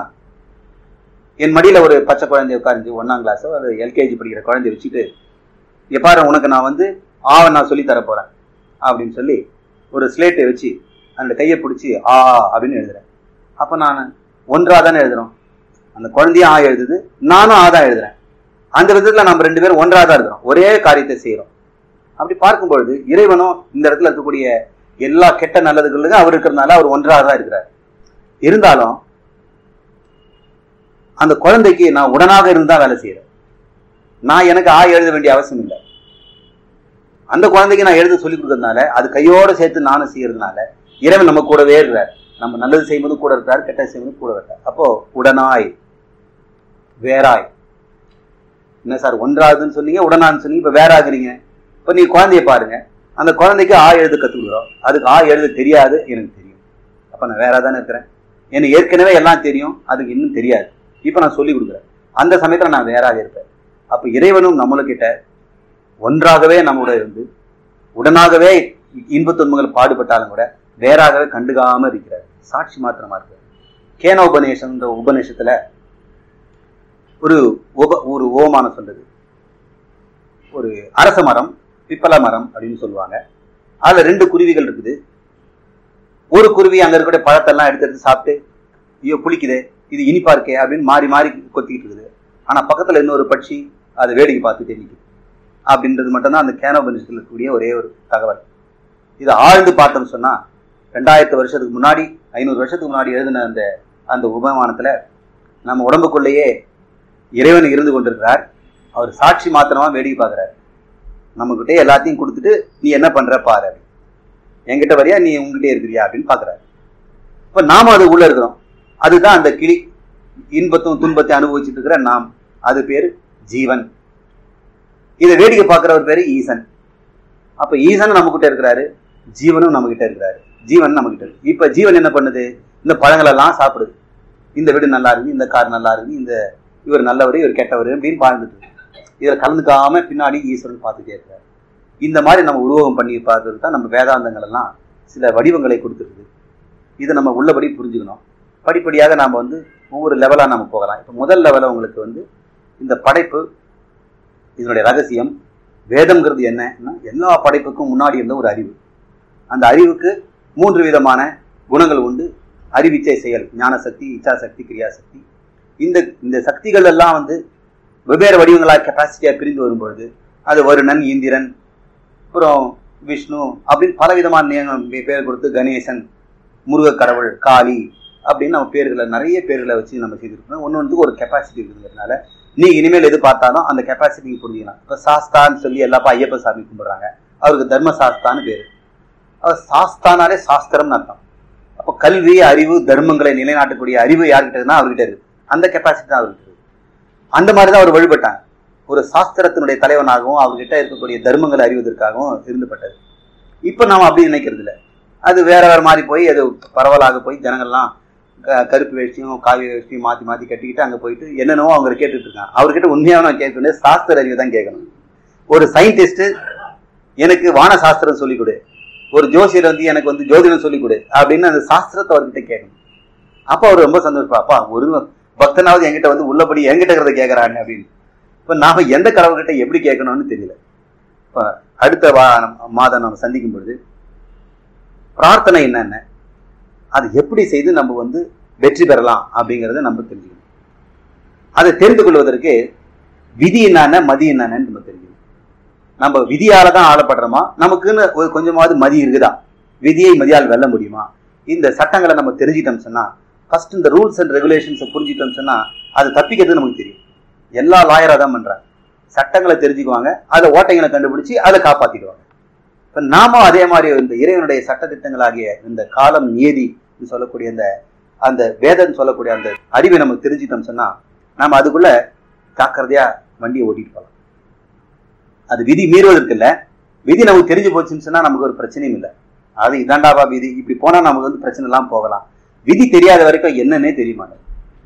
என் மடியில ஒரு பச்சை குழந்தை உட்காந்து ஒன்னாம் கிளாஸோ அது எல்கேஜி படிக்கிற குழந்தைய வச்சுட்டு இங்க பாரு உனக்கு நான் வந்து ஆவை நான் சொல்லி தர போறேன் அப்படின்னு சொல்லி ஒரு ஸ்லேட்டை வச்சு அந்த கையை பிடிச்சி ஆ அப்படின்னு எழுதுறேன் அப்போ நான் ஒன்றா தானே எழுதுறோம் அந்த குழந்தையும் ஆ எழுதுது நானும் ஆ தான் எழுதுறேன் அந்த விதத்துல நம்ம ரெண்டு பேரும் ஒன்றா தான் இருக்கிறோம் ஒரே காரியத்தை செய்யறோம் அப்படி பார்க்கும் பொழுது இறைவனும் இந்த இடத்துல இருக்கக்கூடிய எல்லா கெட்ட நல்லதுகளுக்கும் அவர் இருக்கிறதுனால அவர் ஒன்றாக தான் இருக்கிறார் இருந்தாலும் அந்த குழந்தைக்கு நான் உடனாக இருந்து தான் வேலை செய்யறேன் நான் எனக்கு ஆ எழுத வேண்டிய அவசியம் இல்லை அந்த குழந்தைக்கு நான் எழுத சொல்லி கொடுக்கறதுனால அது கையோட சேர்த்து நானும் செய்யறதுனால இறைவன் நம்ம கூடவே இருக்கிறார் நம்ம நல்லது செய்வது கூட இருக்கிறார் கெட்டது செய்வது கூட இருக்கிறார் அப்போ உடனாய் வேறாய் என்ன சார் ஒன்றாகுதுன்னு சொன்னீங்க உடனான்னு சொன்னீங்க இப்ப வேற ஆகுறீங்க இப்ப நீங்க குழந்தைய பாருங்க அந்த குழந்தைக்கு ஆ எழுத கத்துக்கிறோம் அதுக்கு ஆ எழுத தெரியாது எனக்கு தெரியும் அப்ப நான் வேற தானே இருக்கிறேன் எனக்கு ஏற்கனவே எல்லாம் தெரியும் அதுக்கு இன்னும் தெரியாது இப்ப நான் சொல்லி கொடுக்குறேன் அந்த சமயத்துல நான் வேறாக இருப்பேன் அப்ப இறைவனும் நம்மளுக்கிட்ட ஒன்றாகவே நம்மோட இருந்து உடனாகவே இன்ப துன்பங்கள் பாடுபட்டாலும் கூட வேறாகவே கண்டுக்காம இருக்கிறார் சாட்சி மாத்திரமா இருக்கிறார் கேன உபநேசம்ன்ற உபநேசத்துல ஒரு உப ஒரு ஓமானம் சொல்றது ஒரு அரச மரம் பிப்பல மரம் அப்படின்னு சொல்லுவாங்க அதுல ரெண்டு குருவிகள் இருக்குது ஒரு குருவி அங்க இருக்கக்கூடிய பழத்தெல்லாம் எடுத்து எடுத்து சாப்பிட்டு ஐயோ புளிக்குதே இது இனிப்பா இருக்கே அப்படின்னு மாறி மாறி கொத்திக்கிட்டு இருக்குது ஆனா பக்கத்துல இன்னொரு பட்சி அதை வேடிக்கை பார்த்துட்டே நிற்குது அப்படின்றது மட்டும்தான் அந்த கேனோபனிஷத்தில் இருக்கக்கூடிய ஒரே ஒரு தகவல் இதை ஆழ்ந்து பார்த்தோம்னு சொன்னா ரெண்டாயிரத்து வருஷத்துக்கு முன்னாடி ஐநூறு வருஷத்துக்கு முன்னாடி எழுதின அந்த அந்த உபமானத்துல நம்ம உடம்புக்குள்ளேயே இறைவன் இருந்து கொண்டிருக்கிறார் அவர் சாட்சி மாத்திரமா வேடிக்கை பார்க்குறாரு நம்மகிட்டே எல்லாத்தையும் கொடுத்துட்டு நீ என்ன பண்ற பாரு என்கிட்ட வரியா நீ உங்ககிட்டே இருக்கிறியா அப்படின்னு பாக்குறாரு இப்ப நாம அது உள்ள இருக்கிறோம் அதுதான் அந்த கிளி இன்பத்தும் துன்பத்தை அனுபவிச்சுட்டு இருக்கிற நாம் அது பேரு ஜீவன் இதை வேடிக்கை பார்க்கிறவர் பேரு ஈசன் அப்ப ஈசன் நம்ம கிட்ட இருக்கிறாரு ஜீவனும் நம்ம கிட்ட இருக்கிறாரு ஜீவன் நம்மகிட்ட இருக்கு இப்ப ஜீவன் என்ன பண்ணுது இந்த பழங்கள் எல்லாம் சாப்பிடுது இந்த வீடு நல்லா இருக்கு இந்த கார் நல்லா இருக்கு இந்த இவர் நல்லவர் இவர் கெட்டவர் அப்படின்னு வாழ்ந்துட்டு இருக்கு. இதுல கலந்துக்காம பின்னாடி ஈஸ்வரன் பார்த்துட்டே இருக்காரு இந்த மாதிரி நம்ம உருவகம் பண்ணி பார்க்கறது தான் நம்ம வேதாந்தங்கள் எல்லாம் சில வடிவங்களை கொடுத்துருக்குது இதை நம்ம உள்ளபடி புரிஞ்சுக்கணும் படிப்படியாக நாம் வந்து ஒவ்வொரு லெவலாக நம்ம போகலாம் இப்போ முதல் லெவலில் உங்களுக்கு வந்து இந்த படைப்பு இதனுடைய ரகசியம் வேதம்ங்கிறது என்னன்னா எல்லா படைப்புக்கும் முன்னாடி இருந்த ஒரு அறிவு அந்த அறிவுக்கு மூன்று விதமான குணங்கள் உண்டு அறிவிச்சை செயல் ஞானசக்தி இச்சாசக்தி கிரியாசக்தி இந்த இந்த சக்திகள் எல்லாம் வந்து வெவ்வேறு வடிவங்களாக கெப்பாசிட்டியாக பிரிந்து வரும்பொழுது அது வருணன் இந்திரன் அப்புறம் விஷ்ணு அப்படின்னு பல விதமான நியமம் பேர் கொடுத்து கணேசன் முருகக் கடவுள் காளி அப்படின்னு நம்ம பேர்களை நிறைய பேர்களை வச்சு நம்ம செய்திருக்கோம் ஒன்று ஒன்றுக்கு ஒரு கெப்பாசிட்டி இருக்குங்கிறதுனால நீ இனிமேல் எது பார்த்தாலும் அந்த கெப்பாசிட்டி புரிஞ்சுக்கலாம் இப்போ சாஸ்தான்னு சொல்லி எல்லாப்பா ஐயப்ப சாமி கும்பிடுறாங்க அவருக்கு தர்ம சாஸ்தான்னு பேர் அவர் சாஸ்தானாலே சாஸ்திரம்னு அர்த்தம் அப்போ கல்வி அறிவு தர்மங்களை நிலைநாட்டக்கூடிய அறிவு யார்கிட்ட இருக்குன்னா அவர்கிட்ட இருக்கு அந்த கெப்பாசிட்டி தான் அவர்கிட்ட இருக்கு அந்த மாதிரி தான் அவர் வழிபட்டாங்க ஒரு சாஸ்திரத்தினுடைய தலைவனாகவும் அவர்கிட்ட இருக்கக்கூடிய தர்மங்களை அறிவதற்காகவும் இருந்துபட்டது இப்போ நாம் அப்படி நினைக்கிறது இல்லை அது வேற வேற மாதிரி போய் அது பரவலாக போய் ஜனங்கள்லாம் க- கருப்பு வேஷ்டியும் காவி வேஷ்டியும் மாற்றி மாற்றி கட்டிக்கிட்டு அங்கே போயிட்டு என்னென்னவோ அவங்க கேட்டுட்டு இருக்காங்க அவர்கிட்ட உண்மையாக நான் கேட்கணும் சாஸ்திர அறிவு தான் கேட்கணும் ஒரு சயின்டிஸ்ட் எனக்கு வான சாஸ்திரம் சொல்லிக் கொடு ஒரு ஜோசியர் வந்து எனக்கு வந்து ஜோதிடம் சொல்லிக் கொடு அப்படின்னு அந்த சாஸ்திரத்தை அவர்கிட்ட கேட்கணும் அப்போ அவர் ரொம்ப சந்தோஷப்பா அப்பா ஒரு பக்தனாவது என்கிட்ட வந்து உள்ளபடி என்கிட்ட இருக்கிறத கேட்கறாங்க அப்படின்னு இப்போ நாம எந்த கடவுள்கிட்ட எப்படி கேட்கணும்னு தெரியல இப்போ அடுத்த வா மாதம் நம்ம சந்திக்கும் பொழுது பிரார்த்தனை என்னென்ன அது எப்படி செய்து நம்ம வந்து வெற்றி பெறலாம் அப்படிங்கிறத நம்ம தெரிஞ்சுக்கணும் அதை தெரிந்து கொள்வதற்கு விதி என்னென்ன மதி என்னென்னு நம்ம தெரிஞ்சுக்கணும் நம்ம விதியால தான் ஆளப்படுறோமா நமக்குன்னு ஒரு கொஞ்சமாவது மதி இருக்குதா விதியை மதியால் வெல்ல முடியுமா இந்த சட்டங்களை நம்ம தெரிஞ்சிட்டோம் சொன்னா ஃபர்ஸ்ட் இந்த ரூல்ஸ் அண்ட் ரெகுலேஷன்ஸை புரிஞ்சிட்டோம் சொன்னா அது தப்பிக்கிறது நமக்கு தெரியும் எல்லா லாயராக தான் பண்றாங்க சட்டங்களை தெரிஞ்சுக்குவாங்க அதை ஓட்டைகளை கண்டுபிடிச்சு அதை காப்பாத்திடுவாங்க இப்ப நாமும் அதே மாதிரி இந்த இறைவனுடைய சட்டத்திட்டங்களாகிய இந்த காலம் நியதி சொல்லக்கூடிய அந்த அந்த வேதம் சொல்லக்கூடிய அந்த அறிவை நம்ம தெரிஞ்சிட்டோம் சொன்னா நாம அதுக்குள்ள ஜாக்கிரதையா வண்டியை ஓட்டிட்டு போகலாம் அது விதி மீறுவதற்கு இல்ல விதி நமக்கு தெரிஞ்சு போச்சுன்னு சொன்னா நமக்கு ஒரு பிரச்சனையும் இல்லை அது இதாண்டாவா விதி இப்படி போனா நமக்கு வந்து பிரச்சனை எல்லாம் போகலாம் விதி தெரியாத வரைக்கும் என்னன்னே தெரிய மாட்டேங்குது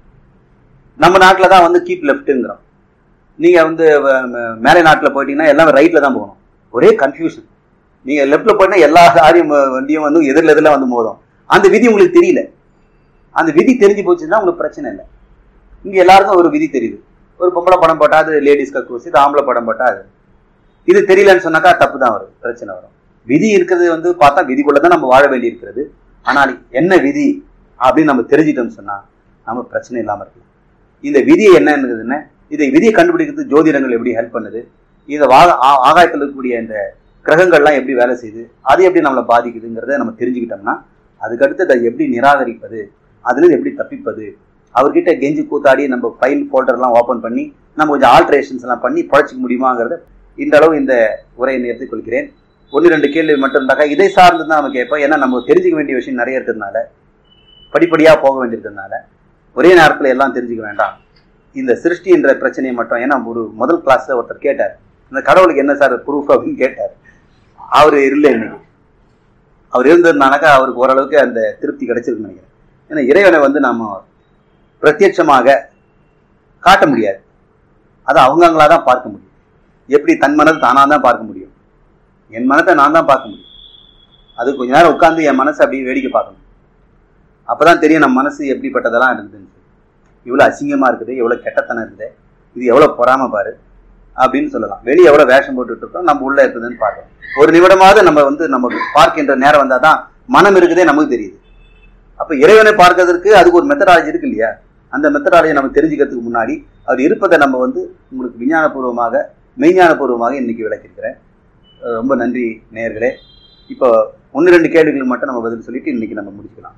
நம்ம நாட்டுல தான் வந்து கீப் லெஃப்ட்டுங்கிறோம் நீங்க வந்து வ- ம- மேலை நாட்டுல போயிட்டீங்கன்னா எல்லாம் ரைட்ல தான் போகணும் ஒரே கன்ஃபியூஷன் நீங்க லெஃப்ட்ல போயிட்டா எல்லா லாரியும் வ- வண்டியும் வந்து எதிரில் எதிரில் வந்து மோதும் அந்த விதி உங்களுக்கு தெரியல அந்த விதி தெரிஞ்சு போச்சுன்னா உங்களுக்கு பிரச்சனை இல்லை இங்க எல்லாருக்கும் ஒரு விதி தெரியுது ஒரு பொம்பளை படம் போட்டா அது லேடிஸ் கக்கூஸ் இது ஆம்பளை படம் போட்டா அது இது தெரியலன்னு சொன்னாக்கா தப்பு தான் வரும் பிரச்சனை வரும் விதி இருக்கிறது வந்து பார்த்தா விதிக்குள்ள தான் நம்ம வாழ வேண்டி இருக்கிறது ஆனால் என்ன விதி அப்படின்னு நம்ம தெரிஞ்சிட்டோம்னு சொன்னா நம்ம பிரச்சனை இல்லாம இருக்கலாம் இந்த விதியை என்னன்னு இதை விதியை கண்டுபிடிக்கிறது ஜோதிடங்கள் எப்படி ஹெல்ப் பண்ணுது இந்த வா ஆ- ஆகாயத்தில் இருக்கக்கூடிய இந்த கிரகங்கள்லாம் எப்படி வேலை செய்யுது அது எப்படி நம்மளை பாதிக்குதுங்கிறத நம்ம தெரிஞ்சுக்கிட்டோம்னா அதுக்கடுத்து அதை எப்படி நிராகரிப்பது அதுல எப்படி தப்பிப்பது அவர்கிட்ட கெஞ்சி கூத்தாடி நம்ம ஃபைல் ஃபோல்டர்லாம் ஓப்பன் பண்ணி நம்ம கொஞ்சம் ஆல்ட்ரேஷன்ஸ் எல்லாம் பண்ணி பழச்சிக்க முடியுமாங்கிறத இந்த அளவு இந்த உரையை நிறுத்திக் கொள்கிறேன் ஒன்று ரெண்டு கேள்வி மட்டும் இருந்தாக்கா இதை சார்ந்து தான் நம்ம கேட்போம் ஏன்னா நம்ம தெரிஞ்சுக்க வேண்டிய விஷயம் நிறைய இருக்கிறதுனால படிப்படியாக போக வேண்டியிருக்கிறதுனால ஒரே நேரத்தில் எல்லாம் தெரிஞ்சுக்க வேண்டாம் இந்த சிருஷ்டின்ற பிரச்சனையை மட்டும் ஏன்னா ஒரு முதல் கிளாஸ்ல ஒருத்தர் கேட்டார் இந்த கடவுளுக்கு என்ன சார் ப்ரூஃப் அப்படின்னு கேட்டார் அவர் இல்லை இன்னைக்கு அவர் இருந்ததுனாக்கா அவருக்கு ஓரளவுக்கு அந்த திருப்தி கிடைச்சிருக்குன்னு நினைக்கிறேன் ஏன்னா இறைவனை வந்து நாம பிரத்யட்சமாக காட்ட முடியாது அதை அவங்கங்களா தான் பார்க்க முடியும் எப்படி தன் மனதை தானா தான் பார்க்க முடியும் என் மனத்தை நான் தான் பார்க்க முடியும் அது கொஞ்ச நேரம் உட்கார்ந்து என் மனசை அப்படியே வேடிக்கை பார்க்கணும் அப்பதான் தெரியும் நம்ம மனசு எப்படிப்பட்டதெல்லாம் இருக்குதுன்னு சொல்லி. இவ்வளவு அசிங்கமா இருக்குது எவ்வளவு கெட்டத்தனம் இருக்குது இது எவ்வளவு பொறாம பாரு அப்படின்னு சொல்லலாம் வெளியே எவ்வளவு வேஷம் போட்டுட்டு இருக்கோம் நம்ம உள்ள இருக்குதுன்னு பார்க்கணும் ஒரு நிமிடமாவது நம்ம வந்து நம்ம பார்க்கின்ற நேரம் வந்தாதான் மனம் இருக்குதே நமக்கு தெரியுது அப்ப இறைவனை பார்க்கறதுக்கு அதுக்கு ஒரு மெத்தடாலஜி இருக்கு இல்லையா அந்த மெத்தடாலஜி நம்ம தெரிஞ்சுக்கிறதுக்கு முன்னாடி அவர் இருப்பதை நம்ம வந்து உங்களுக்கு விஞ்ஞானபூர்வமாக மெய்ஞானபூர்வமாக இன்னைக்கு விளக்கியிருக்கிறேன் அஹ் ரொம்ப நன்றி நேயர்களே இப்போ ஒன்று ரெண்டு கேள்விகளுக்கு மட்டும் நம்ம பதில் சொல்லிட்டு இன்னைக்கு நம்ம முடிச்சுக்கலாம்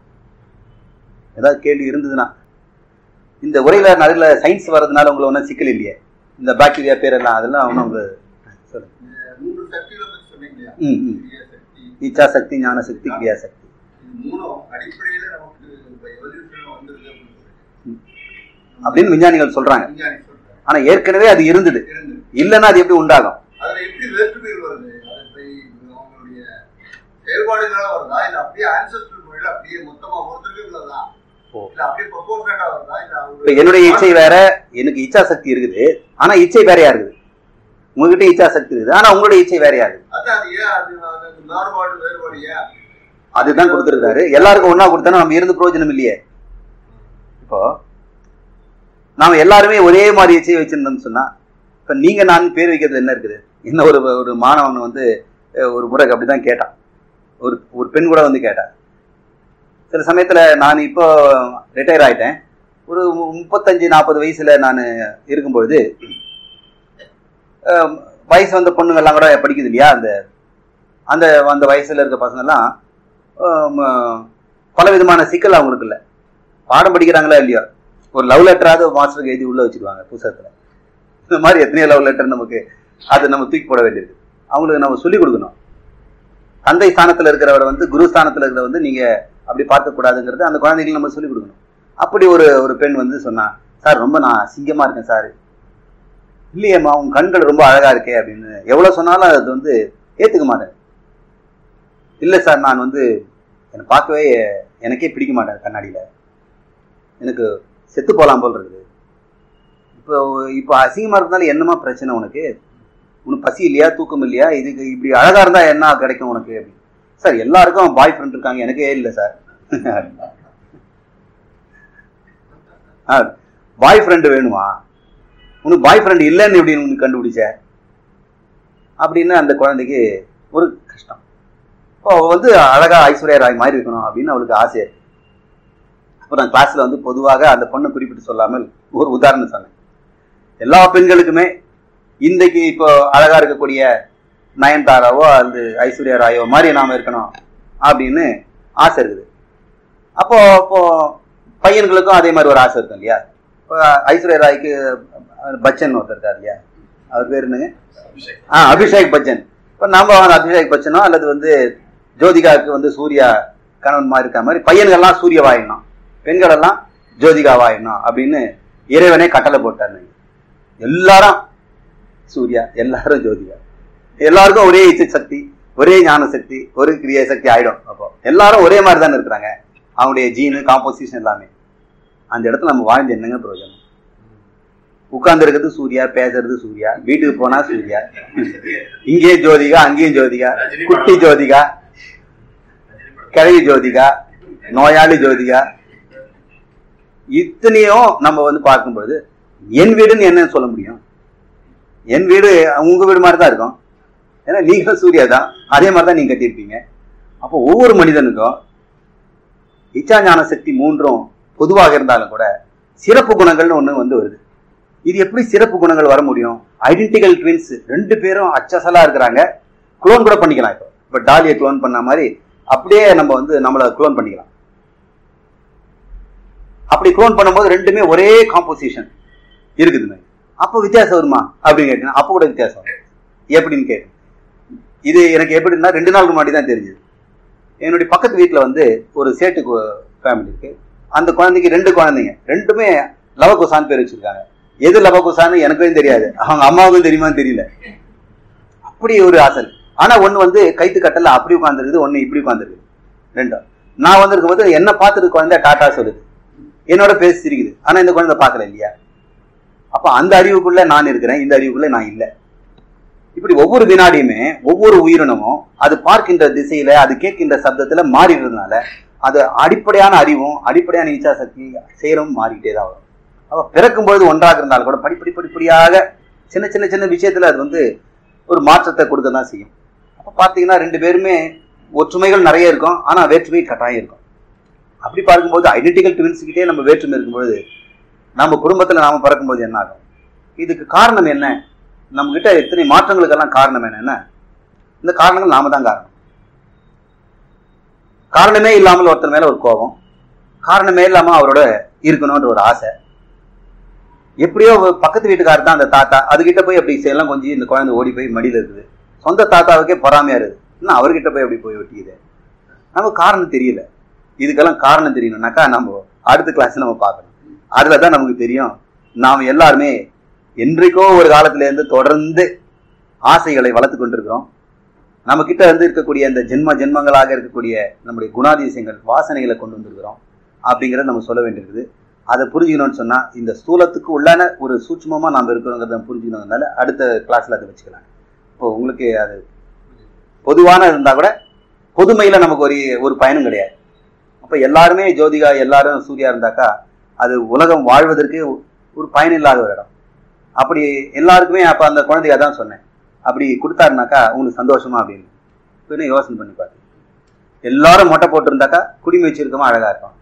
ஏதாவது கேள்வி இருந்ததுன்னா இந்த உரையில நடுவில் சயின்ஸ் வர்றதுனால உங்களுக்கு ஒன்றும் சிக்கல் இல்லையே இந்த பாக்டீரியா பேரெல்லாம் அதெல்லாம் ஒன்றும் உங்க சொல்லுங்க
மூன்று சக்திகளை பத்தி சொன்னீங்க இல்லையா?
ம் ம்
கிரியா சக்தி
இச்சா சக்தி ஞான சக்தி கிரியா சக்தி
இது மூணும் அடிப்படையில நமக்கு இப்ப எவல்யூஷன் வந்திருக்கு அப்படின்னு சொல்லிட்டு
அப்படின்னு விஞ்ஞானிகள் சொல்றாங்க
விஞ்ஞானி சொல்றாங்க
ஆனா ஏற்கனவே அது இருந்தது
இருந்தது
இல்லைன்னா அது எப்படி உண்டாகும்
அதுல எப்படி வேற்றுமைகள் வருது அதை போய் அவங்களுடைய வேறுபாடுகளால வருதா இல்ல அப்படியே ஆன்சஸ்டல் முறையில அப்படியே மொத்தமா ஒருத்தருக்கு இவ்வளவுதான்
ஓ.
இல்ல அப்படியே ப்ரொபோர்ஷனேட்டா வருதா இல்ல
இப்ப
அவங்க
என்னுடைய இச்சை வேற எனக்கு இச்சா சக்தி இருக்குது ஆனா இச்சை வேறையா இருக்குது உங்ககிட்ட இச்சா சக்தி இருக்குது ஆனா உங்களுடைய இச்சை வேறையா இருக்குது
அதான் அது ஏன் அது அது மாறுபாடு வேறுபாடு ஏன்
அதுதான் கொடுத்துருக்காரு எல்லாருக்கும் ஒண்ணா கொடுத்தா நம்ம இருந்து பிரயோஜனம் இல்லையே இப்போ நாம எல்லாருமே ஒரே மாதிரி இச்சை வச்சிருந்தோம்னு சொன்னா இப்ப நீங்க நான் பேர் வைக்கிறது என்ன இருக்குது என்ன ஒரு ஒரு மாணவன் வந்து அஹ், ஒரு முறை அப்படிதான் கேட்டான் ஒரு ஒரு பெண் கூட வந்து கேட்டா சில சமயத்துல நான் இப்போ ரிட்டையர் ஆயிட்டேன் ஒரு மு- முப்பத்தஞ்சு நாற்பது வயசுல நான் இருக்கும்பொழுது அஹ், வயசு வந்த பொண்ணுங்கெல்லாம் கூட படிக்குது இல்லையா அந்த அந்த அந்த வயசுல இருக்க பசங்கெல்லாம் ஆம், பல விதமான சிக்கல் அவங்களுக்கு இல்லை பாடம் படிக்கிறாங்களா இல்லையா ஒரு லவ் லெட்டராவது மாஸ்டருக்கு எழுதி உள்ள வச்சிருவாங்க புத்தகத்துல இந்த மாதிரி எத்தனையோ லவ் லெட்டர் நமக்கு அது நம்ம தூக்கி போட வேண்டியிருக்கு அவங்களுக்கு நம்ம சொல்லிக் கொடுக்கணும் தந்தை ஸ்தானத்துல இருக்கிறவரை வந்து குரு ஸ்தானத்துல இருக்கிற வந்து நீங்க அப்படி பார்க்க கூடாதுங்கிறது அந்த குழந்தைகளுக்கு நம்ம சொல்லிக் கொடுக்கணும் அப்படி ஒரு ஒரு பெண் வந்து சொன்னா சார் ரொம்ப நான் சிங்கமா இருக்கேன் சார் இல்லையேம்மா உன் கண்கள் ரொம்ப அழகா இருக்கே அப்படின்னு எவ்வளவு சொன்னாலும் அது வந்து ஏத்துக்க மாட்டேன் இல்லை சார் நான் வந்து என்னை பார்க்கவே எனக்கே பிடிக்க மாட்டேன் கண்ணாடியில் எனக்கு செத்து போகலாம் போல் இருக்குது இப்போ இப்போ அசிங்கமாக இருந்தாலும் என்னமா பிரச்சனை உனக்கு உனக்கு பசி இல்லையா தூக்கம் இல்லையா இதுக்கு இப்படி அழகாக இருந்தால் என்ன கிடைக்கும் உனக்கு அப்படின்னு சார் எல்லாருக்கும் பாய் ஃப்ரெண்ட் இருக்காங்க எனக்கே இல்லை சார் பாய் ஃப்ரெண்டு வேணுமா உனக்கு பாய் ஃப்ரெண்டு இல்லைன்னு எப்படி உனக்கு கண்டுபிடிச்ச அப்படின்னு அந்த குழந்தைக்கு ஒரு கஷ்டம் இப்போ அவ வந்து அழகா ஐஸ்வர்யா ராய் மாதிரி இருக்கணும் அப்படின்னு அவளுக்கு ஆசை அப்போ நான் கிளாஸ்ல வந்து பொதுவாக அந்த பொண்ணை குறிப்பிட்டு சொல்லாமல் ஒரு உதாரணம் சொன்னேன் எல்லா பெண்களுக்குமே இன்றைக்கு இப்போ அழகா இருக்கக்கூடிய நயன்தாராவோ அல்லது ஐஸ்வர்யா ராயோ மாதிரி நாம இருக்கணும் அப்படின்னு ஆசை இருக்குது அப்போ இப்போ பையன்களுக்கும் அதே மாதிரி ஒரு ஆசை இருக்கும் இல்லையா இப்போ ஐஸ்வர்யா ராய்க்கு பச்சன் ஒருத்தர் இருக்கார் இல்லையா அவர் பேர் என்னங்க ஆ அபிஷேக் பச்சன் இப்போ நாம வந்து அபிஷேக் பச்சனோ அல்லது வந்து ஜோதிகாவுக்கு வந்து சூர்யா கணவன் மாதிரி இருக்க மாதிரி பையன்கள்லாம் சூரிய வாயிடணும் பெண்கள் எல்லாம் ஜோதிகா வாயிடணும் அப்படின்னு இறைவனே கட்டளை போட்டாரு எல்லாரும் சூர்யா எல்லாரும் ஜோதிகா எல்லாருக்கும் ஒரே இச்சை சக்தி ஒரே ஞான சக்தி ஒரு கிரிய சக்தி ஆயிடும் அப்போ எல்லாரும் ஒரே மாதிரி தானே இருக்கிறாங்க அவங்களுடைய ஜீனு காம்போசிஷன் எல்லாமே அந்த இடத்துல நம்ம வாழ்ந்து என்னங்க பிரயோஜனம் உட்கார்ந்து இருக்கிறது சூர்யா பேசுறது சூர்யா வீட்டுக்கு போனா சூர்யா இங்கேயும் ஜோதிகா அங்கேயும் ஜோதிகா குட்டி ஜோதிகா கிழவி ஜோதிகா நோயாளி ஜோதிகா இத்தனையும் நம்ம வந்து பார்க்கும்பொழுது என் வீடுன்னு என்னன்னு சொல்ல முடியும் என் வீடு உங்க வீடு மாதிரி தான் இருக்கும் ஏன்னா நீங்களும் சூர்யா தான் அதே மாதிரி தான் நீங்க கட்டியிருப்பீங்க அப்போ ஒவ்வொரு மனிதனுக்கும் இச்சா ஞான சக்தி மூன்றும் பொதுவாக இருந்தாலும் கூட சிறப்பு குணங்கள்னு ஒண்ணு வந்து வருது இது எப்படி சிறப்பு குணங்கள் வர முடியும் ஐடென்டிக்கல் ட்வின்ஸ் ரெண்டு பேரும் அச்சசலா இருக்கிறாங்க குளோன் கூட பண்ணிக்கலாம் இப்போ இப்போ டாலியை குளோன் பண்ண மாதிரி அப்படியே நம்ம வந்து நம்மளை குளோன் பண்ணிக்கலாம் அப்படி குளோன் பண்ணும்போது ரெண்டுமே ஒரே காம்போசிஷன் இருக்குதுங்க அப்போ வித்தியாசம் வருமா அப்படின்னு கேட்டேன் அப்போ கூட வித்தியாசம் வரும் எப்படின்னு கேட்டேன் இது எனக்கு எப்படின்னா ரெண்டு நாளுக்கு முன்னாடி தான் தெரிஞ்சது என்னுடைய பக்கத்து வீட்டில் வந்து ஒரு சேட்டு ஃபேமிலி இருக்கு அந்த குழந்தைக்கு ரெண்டு குழந்தைங்க ரெண்டுமே லவகுசான்னு பேர் வச்சிருக்காங்க எது லவகுசான்னு எனக்கும் தெரியாது அவங்க அம்மாவுக்கும் தெரியுமான்னு தெரியல அப்படி ஒரு ஆசல் ஆனா ஒண்ணு வந்து கைத்து கட்டல அப்படி உட்காந்துருக்குது ஒண்ணு இப்படி உட்காந்துருக்குது ரெண்டும் நான் வந்திருக்கும் போது என்ன பார்த்துட்டு குழந்தை டாட்டா சொல்லுது என்னோட பேசி சிரிக்குது ஆனா இந்த குழந்தை பார்க்கல இல்லையா அப்ப அந்த அறிவுக்குள்ள நான் இருக்கிறேன் இந்த அறிவுக்குள்ள நான் இல்லை இப்படி ஒவ்வொரு வினாடியுமே ஒவ்வொரு உயிரினமும் அது பார்க்கின்ற திசையில அது கேட்கின்ற சப்தத்துல மாறிடுறதுனால அது அடிப்படையான அறிவும் அடிப்படையான இச்சா சக்தி செயலும் மாறிக்கிட்டே தான் வரும் அப்ப பிறக்கும் பொழுது ஒன்றாக இருந்தாலும் கூட படிப்படி படிப்படியாக சின்ன சின்ன சின்ன விஷயத்துல அது வந்து ஒரு மாற்றத்தை கொடுக்க தான் செய்யும் அப்ப பாத்தீங்கன்னா ரெண்டு பேருமே ஒற்றுமைகள் நிறைய இருக்கும் ஆனா வேற்றுமை கட்டாயம் இருக்கும் அப்படி பார்க்கும்போது ஐடென்டிக்கல் ட்வின்ஸ் கிட்டே நம்ம வேற்றுமை இருக்கும்பொழுது நம்ம குடும்பத்துல நாம பிறக்கும்போது என்ன ஆகும் இதுக்கு காரணம் என்ன நம்ம கிட்ட இத்தனை மாற்றங்களுக்கெல்லாம் காரணம் என்னன்னா இந்த காரணங்கள் நாம தான் காரணம் காரணமே இல்லாமல் ஒருத்தர் மேல ஒரு கோபம் காரணமே இல்லாம அவரோட இருக்கணும்ன்ற ஒரு ஆசை எப்படியோ ஒரு பக்கத்து வீட்டுக்காரர் தான் அந்த தாத்தா அதுகிட்ட போய் அப்படி செய்யலாம் கொஞ்சம் இந்த குழந்தை ஓடி போய் மடியில இருக்குது சொந்த தாத்தாவுக்கே பொறாமையா இருக்குது இன்னும் அவர்கிட்ட போய் அப்படி போய் ஒட்டிக்குது நமக்கு காரணம் தெரியல இதுக்கெல்லாம் காரணம் தெரியணும்னாக்கா நம்ம அடுத்த கிளாஸ் நம்ம பார்க்கணும் அதுல தான் நமக்கு தெரியும் நாம் எல்லாருமே என்றைக்கோ ஒரு காலத்துல இருந்து தொடர்ந்து ஆசைகளை வளர்த்து கொண்டிருக்கிறோம் நம்ம கிட்ட வந்து இருக்கக்கூடிய இந்த ஜென்ம ஜென்மங்களாக இருக்கக்கூடிய நம்முடைய குணாதிசயங்கள் வாசனைகளை கொண்டு வந்திருக்கிறோம் அப்படிங்கிறத நம்ம சொல்ல வேண்டியிருக்குது அதை புரிஞ்சுக்கணும்னு சொன்னா இந்த ஸ்தூலத்துக்கு உள்ளான ஒரு சூட்சமமா நாம் இருக்கிறோங்கிறத புரிஞ்சுக்கணுங்கிறதுனால அடுத்த கிளாஸ்ல அதை வச்சுக்கலாம் இப்போ உங்களுக்கு அது பொதுவான இருந்தா கூட பொதுமையில நமக்கு ஒரு ஒரு பயனும் கிடையாது அப்ப எல்லாருமே ஜோதிகா எல்லாரும் சூர்யா இருந்தாக்கா அது உலகம் வாழ்வதற்கு ஒரு பயன் இல்லாத ஒரு இடம் அப்படி எல்லாருக்குமே அப்ப அந்த குழந்தைய தான் சொன்னேன் அப்படி கொடுத்தாருனாக்கா உங்களுக்கு சந்தோஷமா அப்படின்னு இப்ப யோசனை பண்ணி பாரு எல்லாரும் மொட்டை போட்டிருந்தாக்கா குடிமை வச்சிருக்கமா அழகா இருப்பான்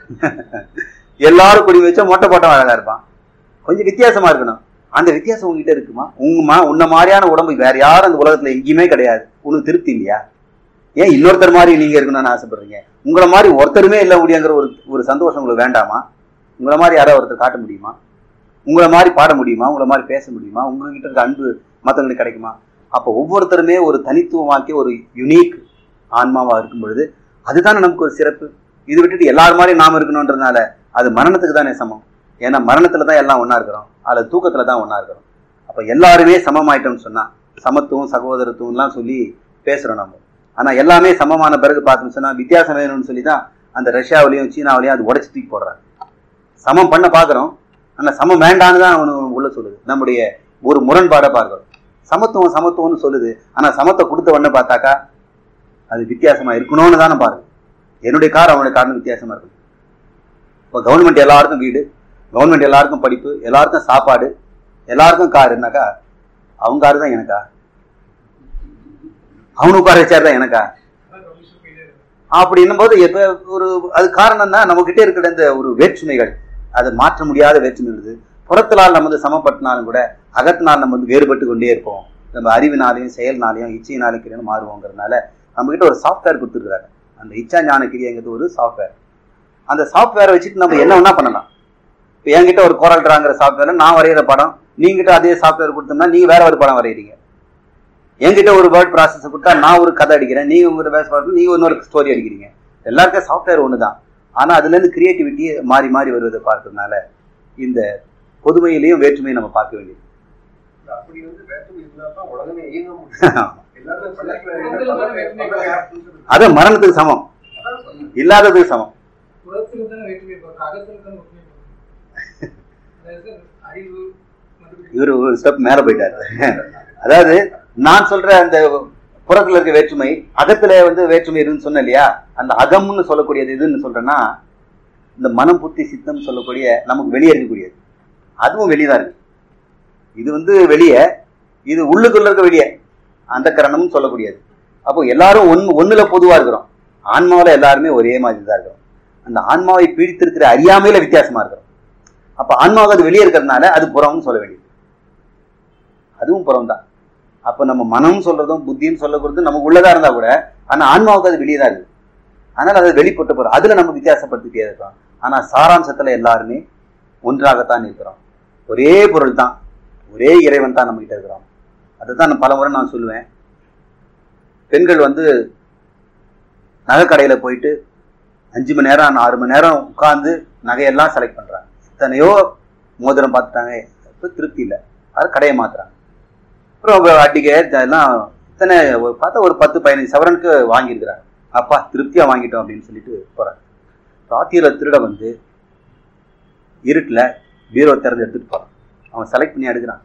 எல்லாரும் குடி வச்சா மொட்டை போட்டவன் அழகா இருப்பான் கொஞ்சம் வித்தியாசமா இருக்கணும் அந்த வித்தியாசம் உங்ககிட்ட இருக்குமா உங்கமா உன்ன மாதிரியான உடம்பு வேற யாரும் அந்த உலகத்துல எங்கேயுமே கிடையாது உனக்கு திருப்தி இல்லையா ஏன் இன்னொருத்தர் மாதிரி நீங்க இருக்கணும்னு ஆசைப்படுறீங்க உங்களை மாதிரி ஒருத்தருமே இல்லை முடியுங்கிற ஒரு ஒரு சந்தோஷம் உங்களுக்கு வேண்டாமா உங்களை மாதிரி யாராவது ஒருத்தர் காட்ட முடியுமா உங்களை மாதிரி பாட முடியுமா உங்களை மாதிரி பேச முடியுமா உங்ககிட்ட இருக்க அன்பு மற்றவங்களுக்கு கிடைக்குமா அப்போ ஒவ்வொருத்தருமே ஒரு தனித்துவமாக்கிய ஒரு யுனிக் ஆன்மாவா இருக்கும் பொழுது அதுதானே நமக்கு ஒரு சிறப்பு இது விட்டுட்டு எல்லாரும் மாதிரி நாம இருக்கணுன்றதுனால அது மரணத்துக்கு தானே சமம் ஏன்னா மரணத்துல தான் எல்லாம் ஒண்ணா இருக்கிறோம் அதில் தூக்கத்துல தான் ஒண்ணா இருக்கிறோம் அப்ப எல்லாருமே சமமாயிட்டோம்னு சொன்னா சமத்துவம் சகோதரத்துவம்லாம் சொல்லி பேசுறோம் நம்ம ஆனா எல்லாமே சமமான பிறகு பார்த்தோம்னு சொன்னா வித்தியாசம் வேணும்னு சொல்லி தான் அந்த ரஷ்யாவிலையும் சீனாவிலையும் அது உடச்சு தூக்கி போடுறாங்க சமம் பண்ண பார்க்குறோம் ஆனா சமம் வேண்டான்னு தான் அவனு உள்ள சொல்லுது நம்முடைய ஒரு முரண்பாடை பார்க்கிறோம் சமத்துவம் சமத்துவம்னு சொல்லுது ஆனா சமத்தை கொடுத்த உடனே பார்த்தாக்கா அது வித்தியாசமா இருக்கணும்னு தானே பாருங்க என்னுடைய கார் அவனுடைய காரணம் வித்தியாசமா இருக்கும் இப்போ கவர்மெண்ட் எல்லாருக்கும் வீடு கவர்மெண்ட் எல்லாருக்கும் படிப்பு எல்லாருக்கும் சாப்பாடு எல்லாருக்கும் கார் என்னக்கா அவங்க காரு தான் எனக்கா அவனுக்கு உட்கார வச்சார் தான் எனக்கா அப்படின்னும் போது எப்ப ஒரு அது காரணம் தான் நம்ம கிட்டே இருக்கிற இந்த ஒரு வேற்றுமைகள் அதை மாற்ற முடியாத வேற்றுமை இருக்குது புறத்தினால் நம்ம வந்து சமப்பட்டினாலும் கூட அகத்தினால் நம்ம வந்து வேறுபட்டு கொண்டே இருப்போம் நம்ம அறிவினாலையும் செயல்னாலையும் இச்சையினாலையும் கிரியும் மாறுவோங்கிறதுனால நம்ம கிட்ட ஒரு சாஃப்ட்வேர் கொடுத்துருக்காரு அந்த இச்சா ஞான கிரியங்கிறது ஒரு சாஃப்ட்வேர் அந்த சாஃப்ட்வேரை வச்சுட்டு நம்ம என்ன வேணா பண்ணலாம் இப்போ என்கிட்ட ஒரு கோரல் ட்ராங்கிற சாஃப்ட்வேர்ல நான் வரைகிற படம் நீங்கிட்ட அதே சாஃப்ட்வேர் கொடுத்தோம்னா நீங்க வேற ஒரு படம் வரைகிறீங்க என்கிட்ட ஒரு வேர்ட் ப்ராசஸ் கொடுத்தா நான் ஒரு கதை அடிக்கிறேன் நீங்க ஒரு பேச பார்த்து நீங்க இன்னொரு ஸ்டோரி அடிக்கிறீங்க எல்லாருக்கும் சாஃப்ட்வேர் ஒன்று தான் ஆனால் அதுலேருந்து கிரியேட்டிவிட்டி மாறி மாறி வருவதை பார்க்கறதுனால இந்த பொதுமையிலையும் வேற்றுமையை நம்ம பார்க்க வேண்டியது
அப்படி வந்து வேற்றுமை இருந்தாதான் உலகமே இயங்க முடியும் எல்லாரும் பள்ளிக்கூடம்
அது மரணத்துக்கு சமம் இல்லாததுக்கு சமம்
புறத்துல தானே வேற்றுமை பார்க்கணும் அகத்துல தானே ஒற்றுமை பார்க்கணும் அதாவது அறிவு மற்றபடி
இவர் ஒரு ஸ்டெப் மேல போயிட்டாரு அதாவது நான் சொல்ற அந்த புறத்துல இருக்க வேற்றுமை அகத்துல வந்து வேற்றுமை இருக்குன்னு சொன்னேன் இல்லையா அந்த அகம்னு சொல்லக்கூடியது எதுன்னு சொல்றேன்னா இந்த மனம் புத்தி சித்தம் சொல்லக்கூடிய நமக்கு வெளியே இருக்கக்கூடியது அதுவும் வெளியதான் இருக்கு இது வந்து வெளியே இது உள்ளுக்குள்ள இருக்க வெளியே அந்த கரணம்னு சொல்லக்கூடியது அப்போ எல்லாரும் ஒன்னு ஒண்ணுல பொதுவா இருக்கிறோம் ஆன்மாவில எல்லாருமே ஒரே மாதிரி தான் இருக்கிறோம் அந்த ஆன்மாவை பீடித்திருக்கிற அறியாமையில வித்தியாசமா இருக்கிறோம் அப்ப ஆன்மாவுக்கு அது வெளியே இருக்கிறதுனால அது புறம்னு சொல்ல வேண்டியது அதுவும் புறம் தான் அப்ப நம்ம மனம் சொல்றதும் புத்தின்னு சொல்லப்படுறது நமக்கு உள்ளதா இருந்தா கூட ஆனா ஆன்மாவுக்கு அது வெளியே தான் இருக்கு அதனால அது வெளிப்பட்டு போறோம் அதுல நம்ம வித்தியாசப்படுத்திட்டே இருக்கோம் ஆனா சாராம்சத்துல எல்லாருமே ஒன்றாகத்தான் இருக்கிறோம் ஒரே பொருள் தான் ஒரே இறைவன் தான் நம்ம கிட்ட இருக்கிறோம் அதுதான் நான் பல முறை நான் சொல்லுவேன் பெண்கள் வந்து நகைக்கடையில போயிட்டு அஞ்சு மணி நேரம் ஆறு மணி நேரம் உட்கார்ந்து நகையெல்லாம் செலக்ட் பண்றாங்க எத்தனையோ மோதிரம் பார்த்துட்டாங்க இப்போ திருப்தி இல்லை அது கடையை மாத்துறாங்க அப்புறம் அட்டிகை எல்லாம் இத்தனை ஒரு பார்த்தா ஒரு பத்து பதினஞ்சு சவரனுக்கு வாங்கியிருக்கிறாங்க அப்பா திருப்தியா வாங்கிட்டோம் அப்படின்னு சொல்லிட்டு போறாங்க ராத்திரியில திருட வந்து இருட்டில் பீரோ திறந்து எடுத்துட்டு போறான் அவன் செலக்ட் பண்ணி எடுக்கிறான்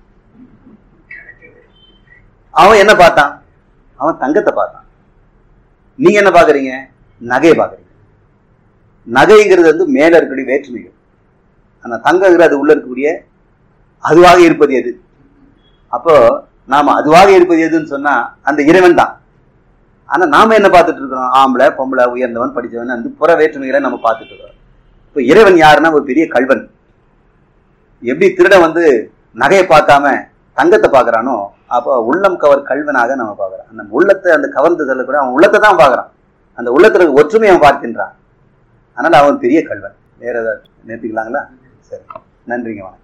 அவன் என்ன பார்த்தான் அவன் தங்கத்தை பார்த்தான் நீங்க என்ன பாக்குறீங்க நகையை பாக்குறீங்க நகைங்கிறது வந்து மேல இருக்கக்கூடிய வேற்றுமைகள் ஆனா தங்கங்கிறது அது உள்ள இருக்கக்கூடிய அதுவாக இருப்பது எது அப்போ நாம அதுவாக இருப்பது எதுன்னு சொன்னா அந்த இறைவன் தான் ஆனா நாம என்ன பார்த்துட்டு இருக்கிறோம் ஆம்பளை பொம்பளை உயர்ந்தவன் படித்தவன் அந்த புற வேற்றுமைகளை நம்ம பார்த்துட்டு இருக்கிறோம் இப்போ இறைவன் யாருன்னா ஒரு பெரிய கல்வன் எப்படி திருடன் வந்து நகையை பார்க்காம தங்கத்தை பார்க்கறானோ அப்போ உள்ளம் கவர் கல்வனாக நம்ம பார்க்கறோம் அந்த உள்ளத்தை அந்த கவர்ந்ததில் கூட அவன் உள்ளத்தை தான் பார்க்கறான் அந்த உள்ளத்துல இருக்க ஒற்றுமையை அவன் பார்க்கின்றான் அதனால அவன் பெரிய கல்வன் வேற ஏதாவது நிறுத்திக்கலாங்களா சரி நன்றிங்க வணக்கம்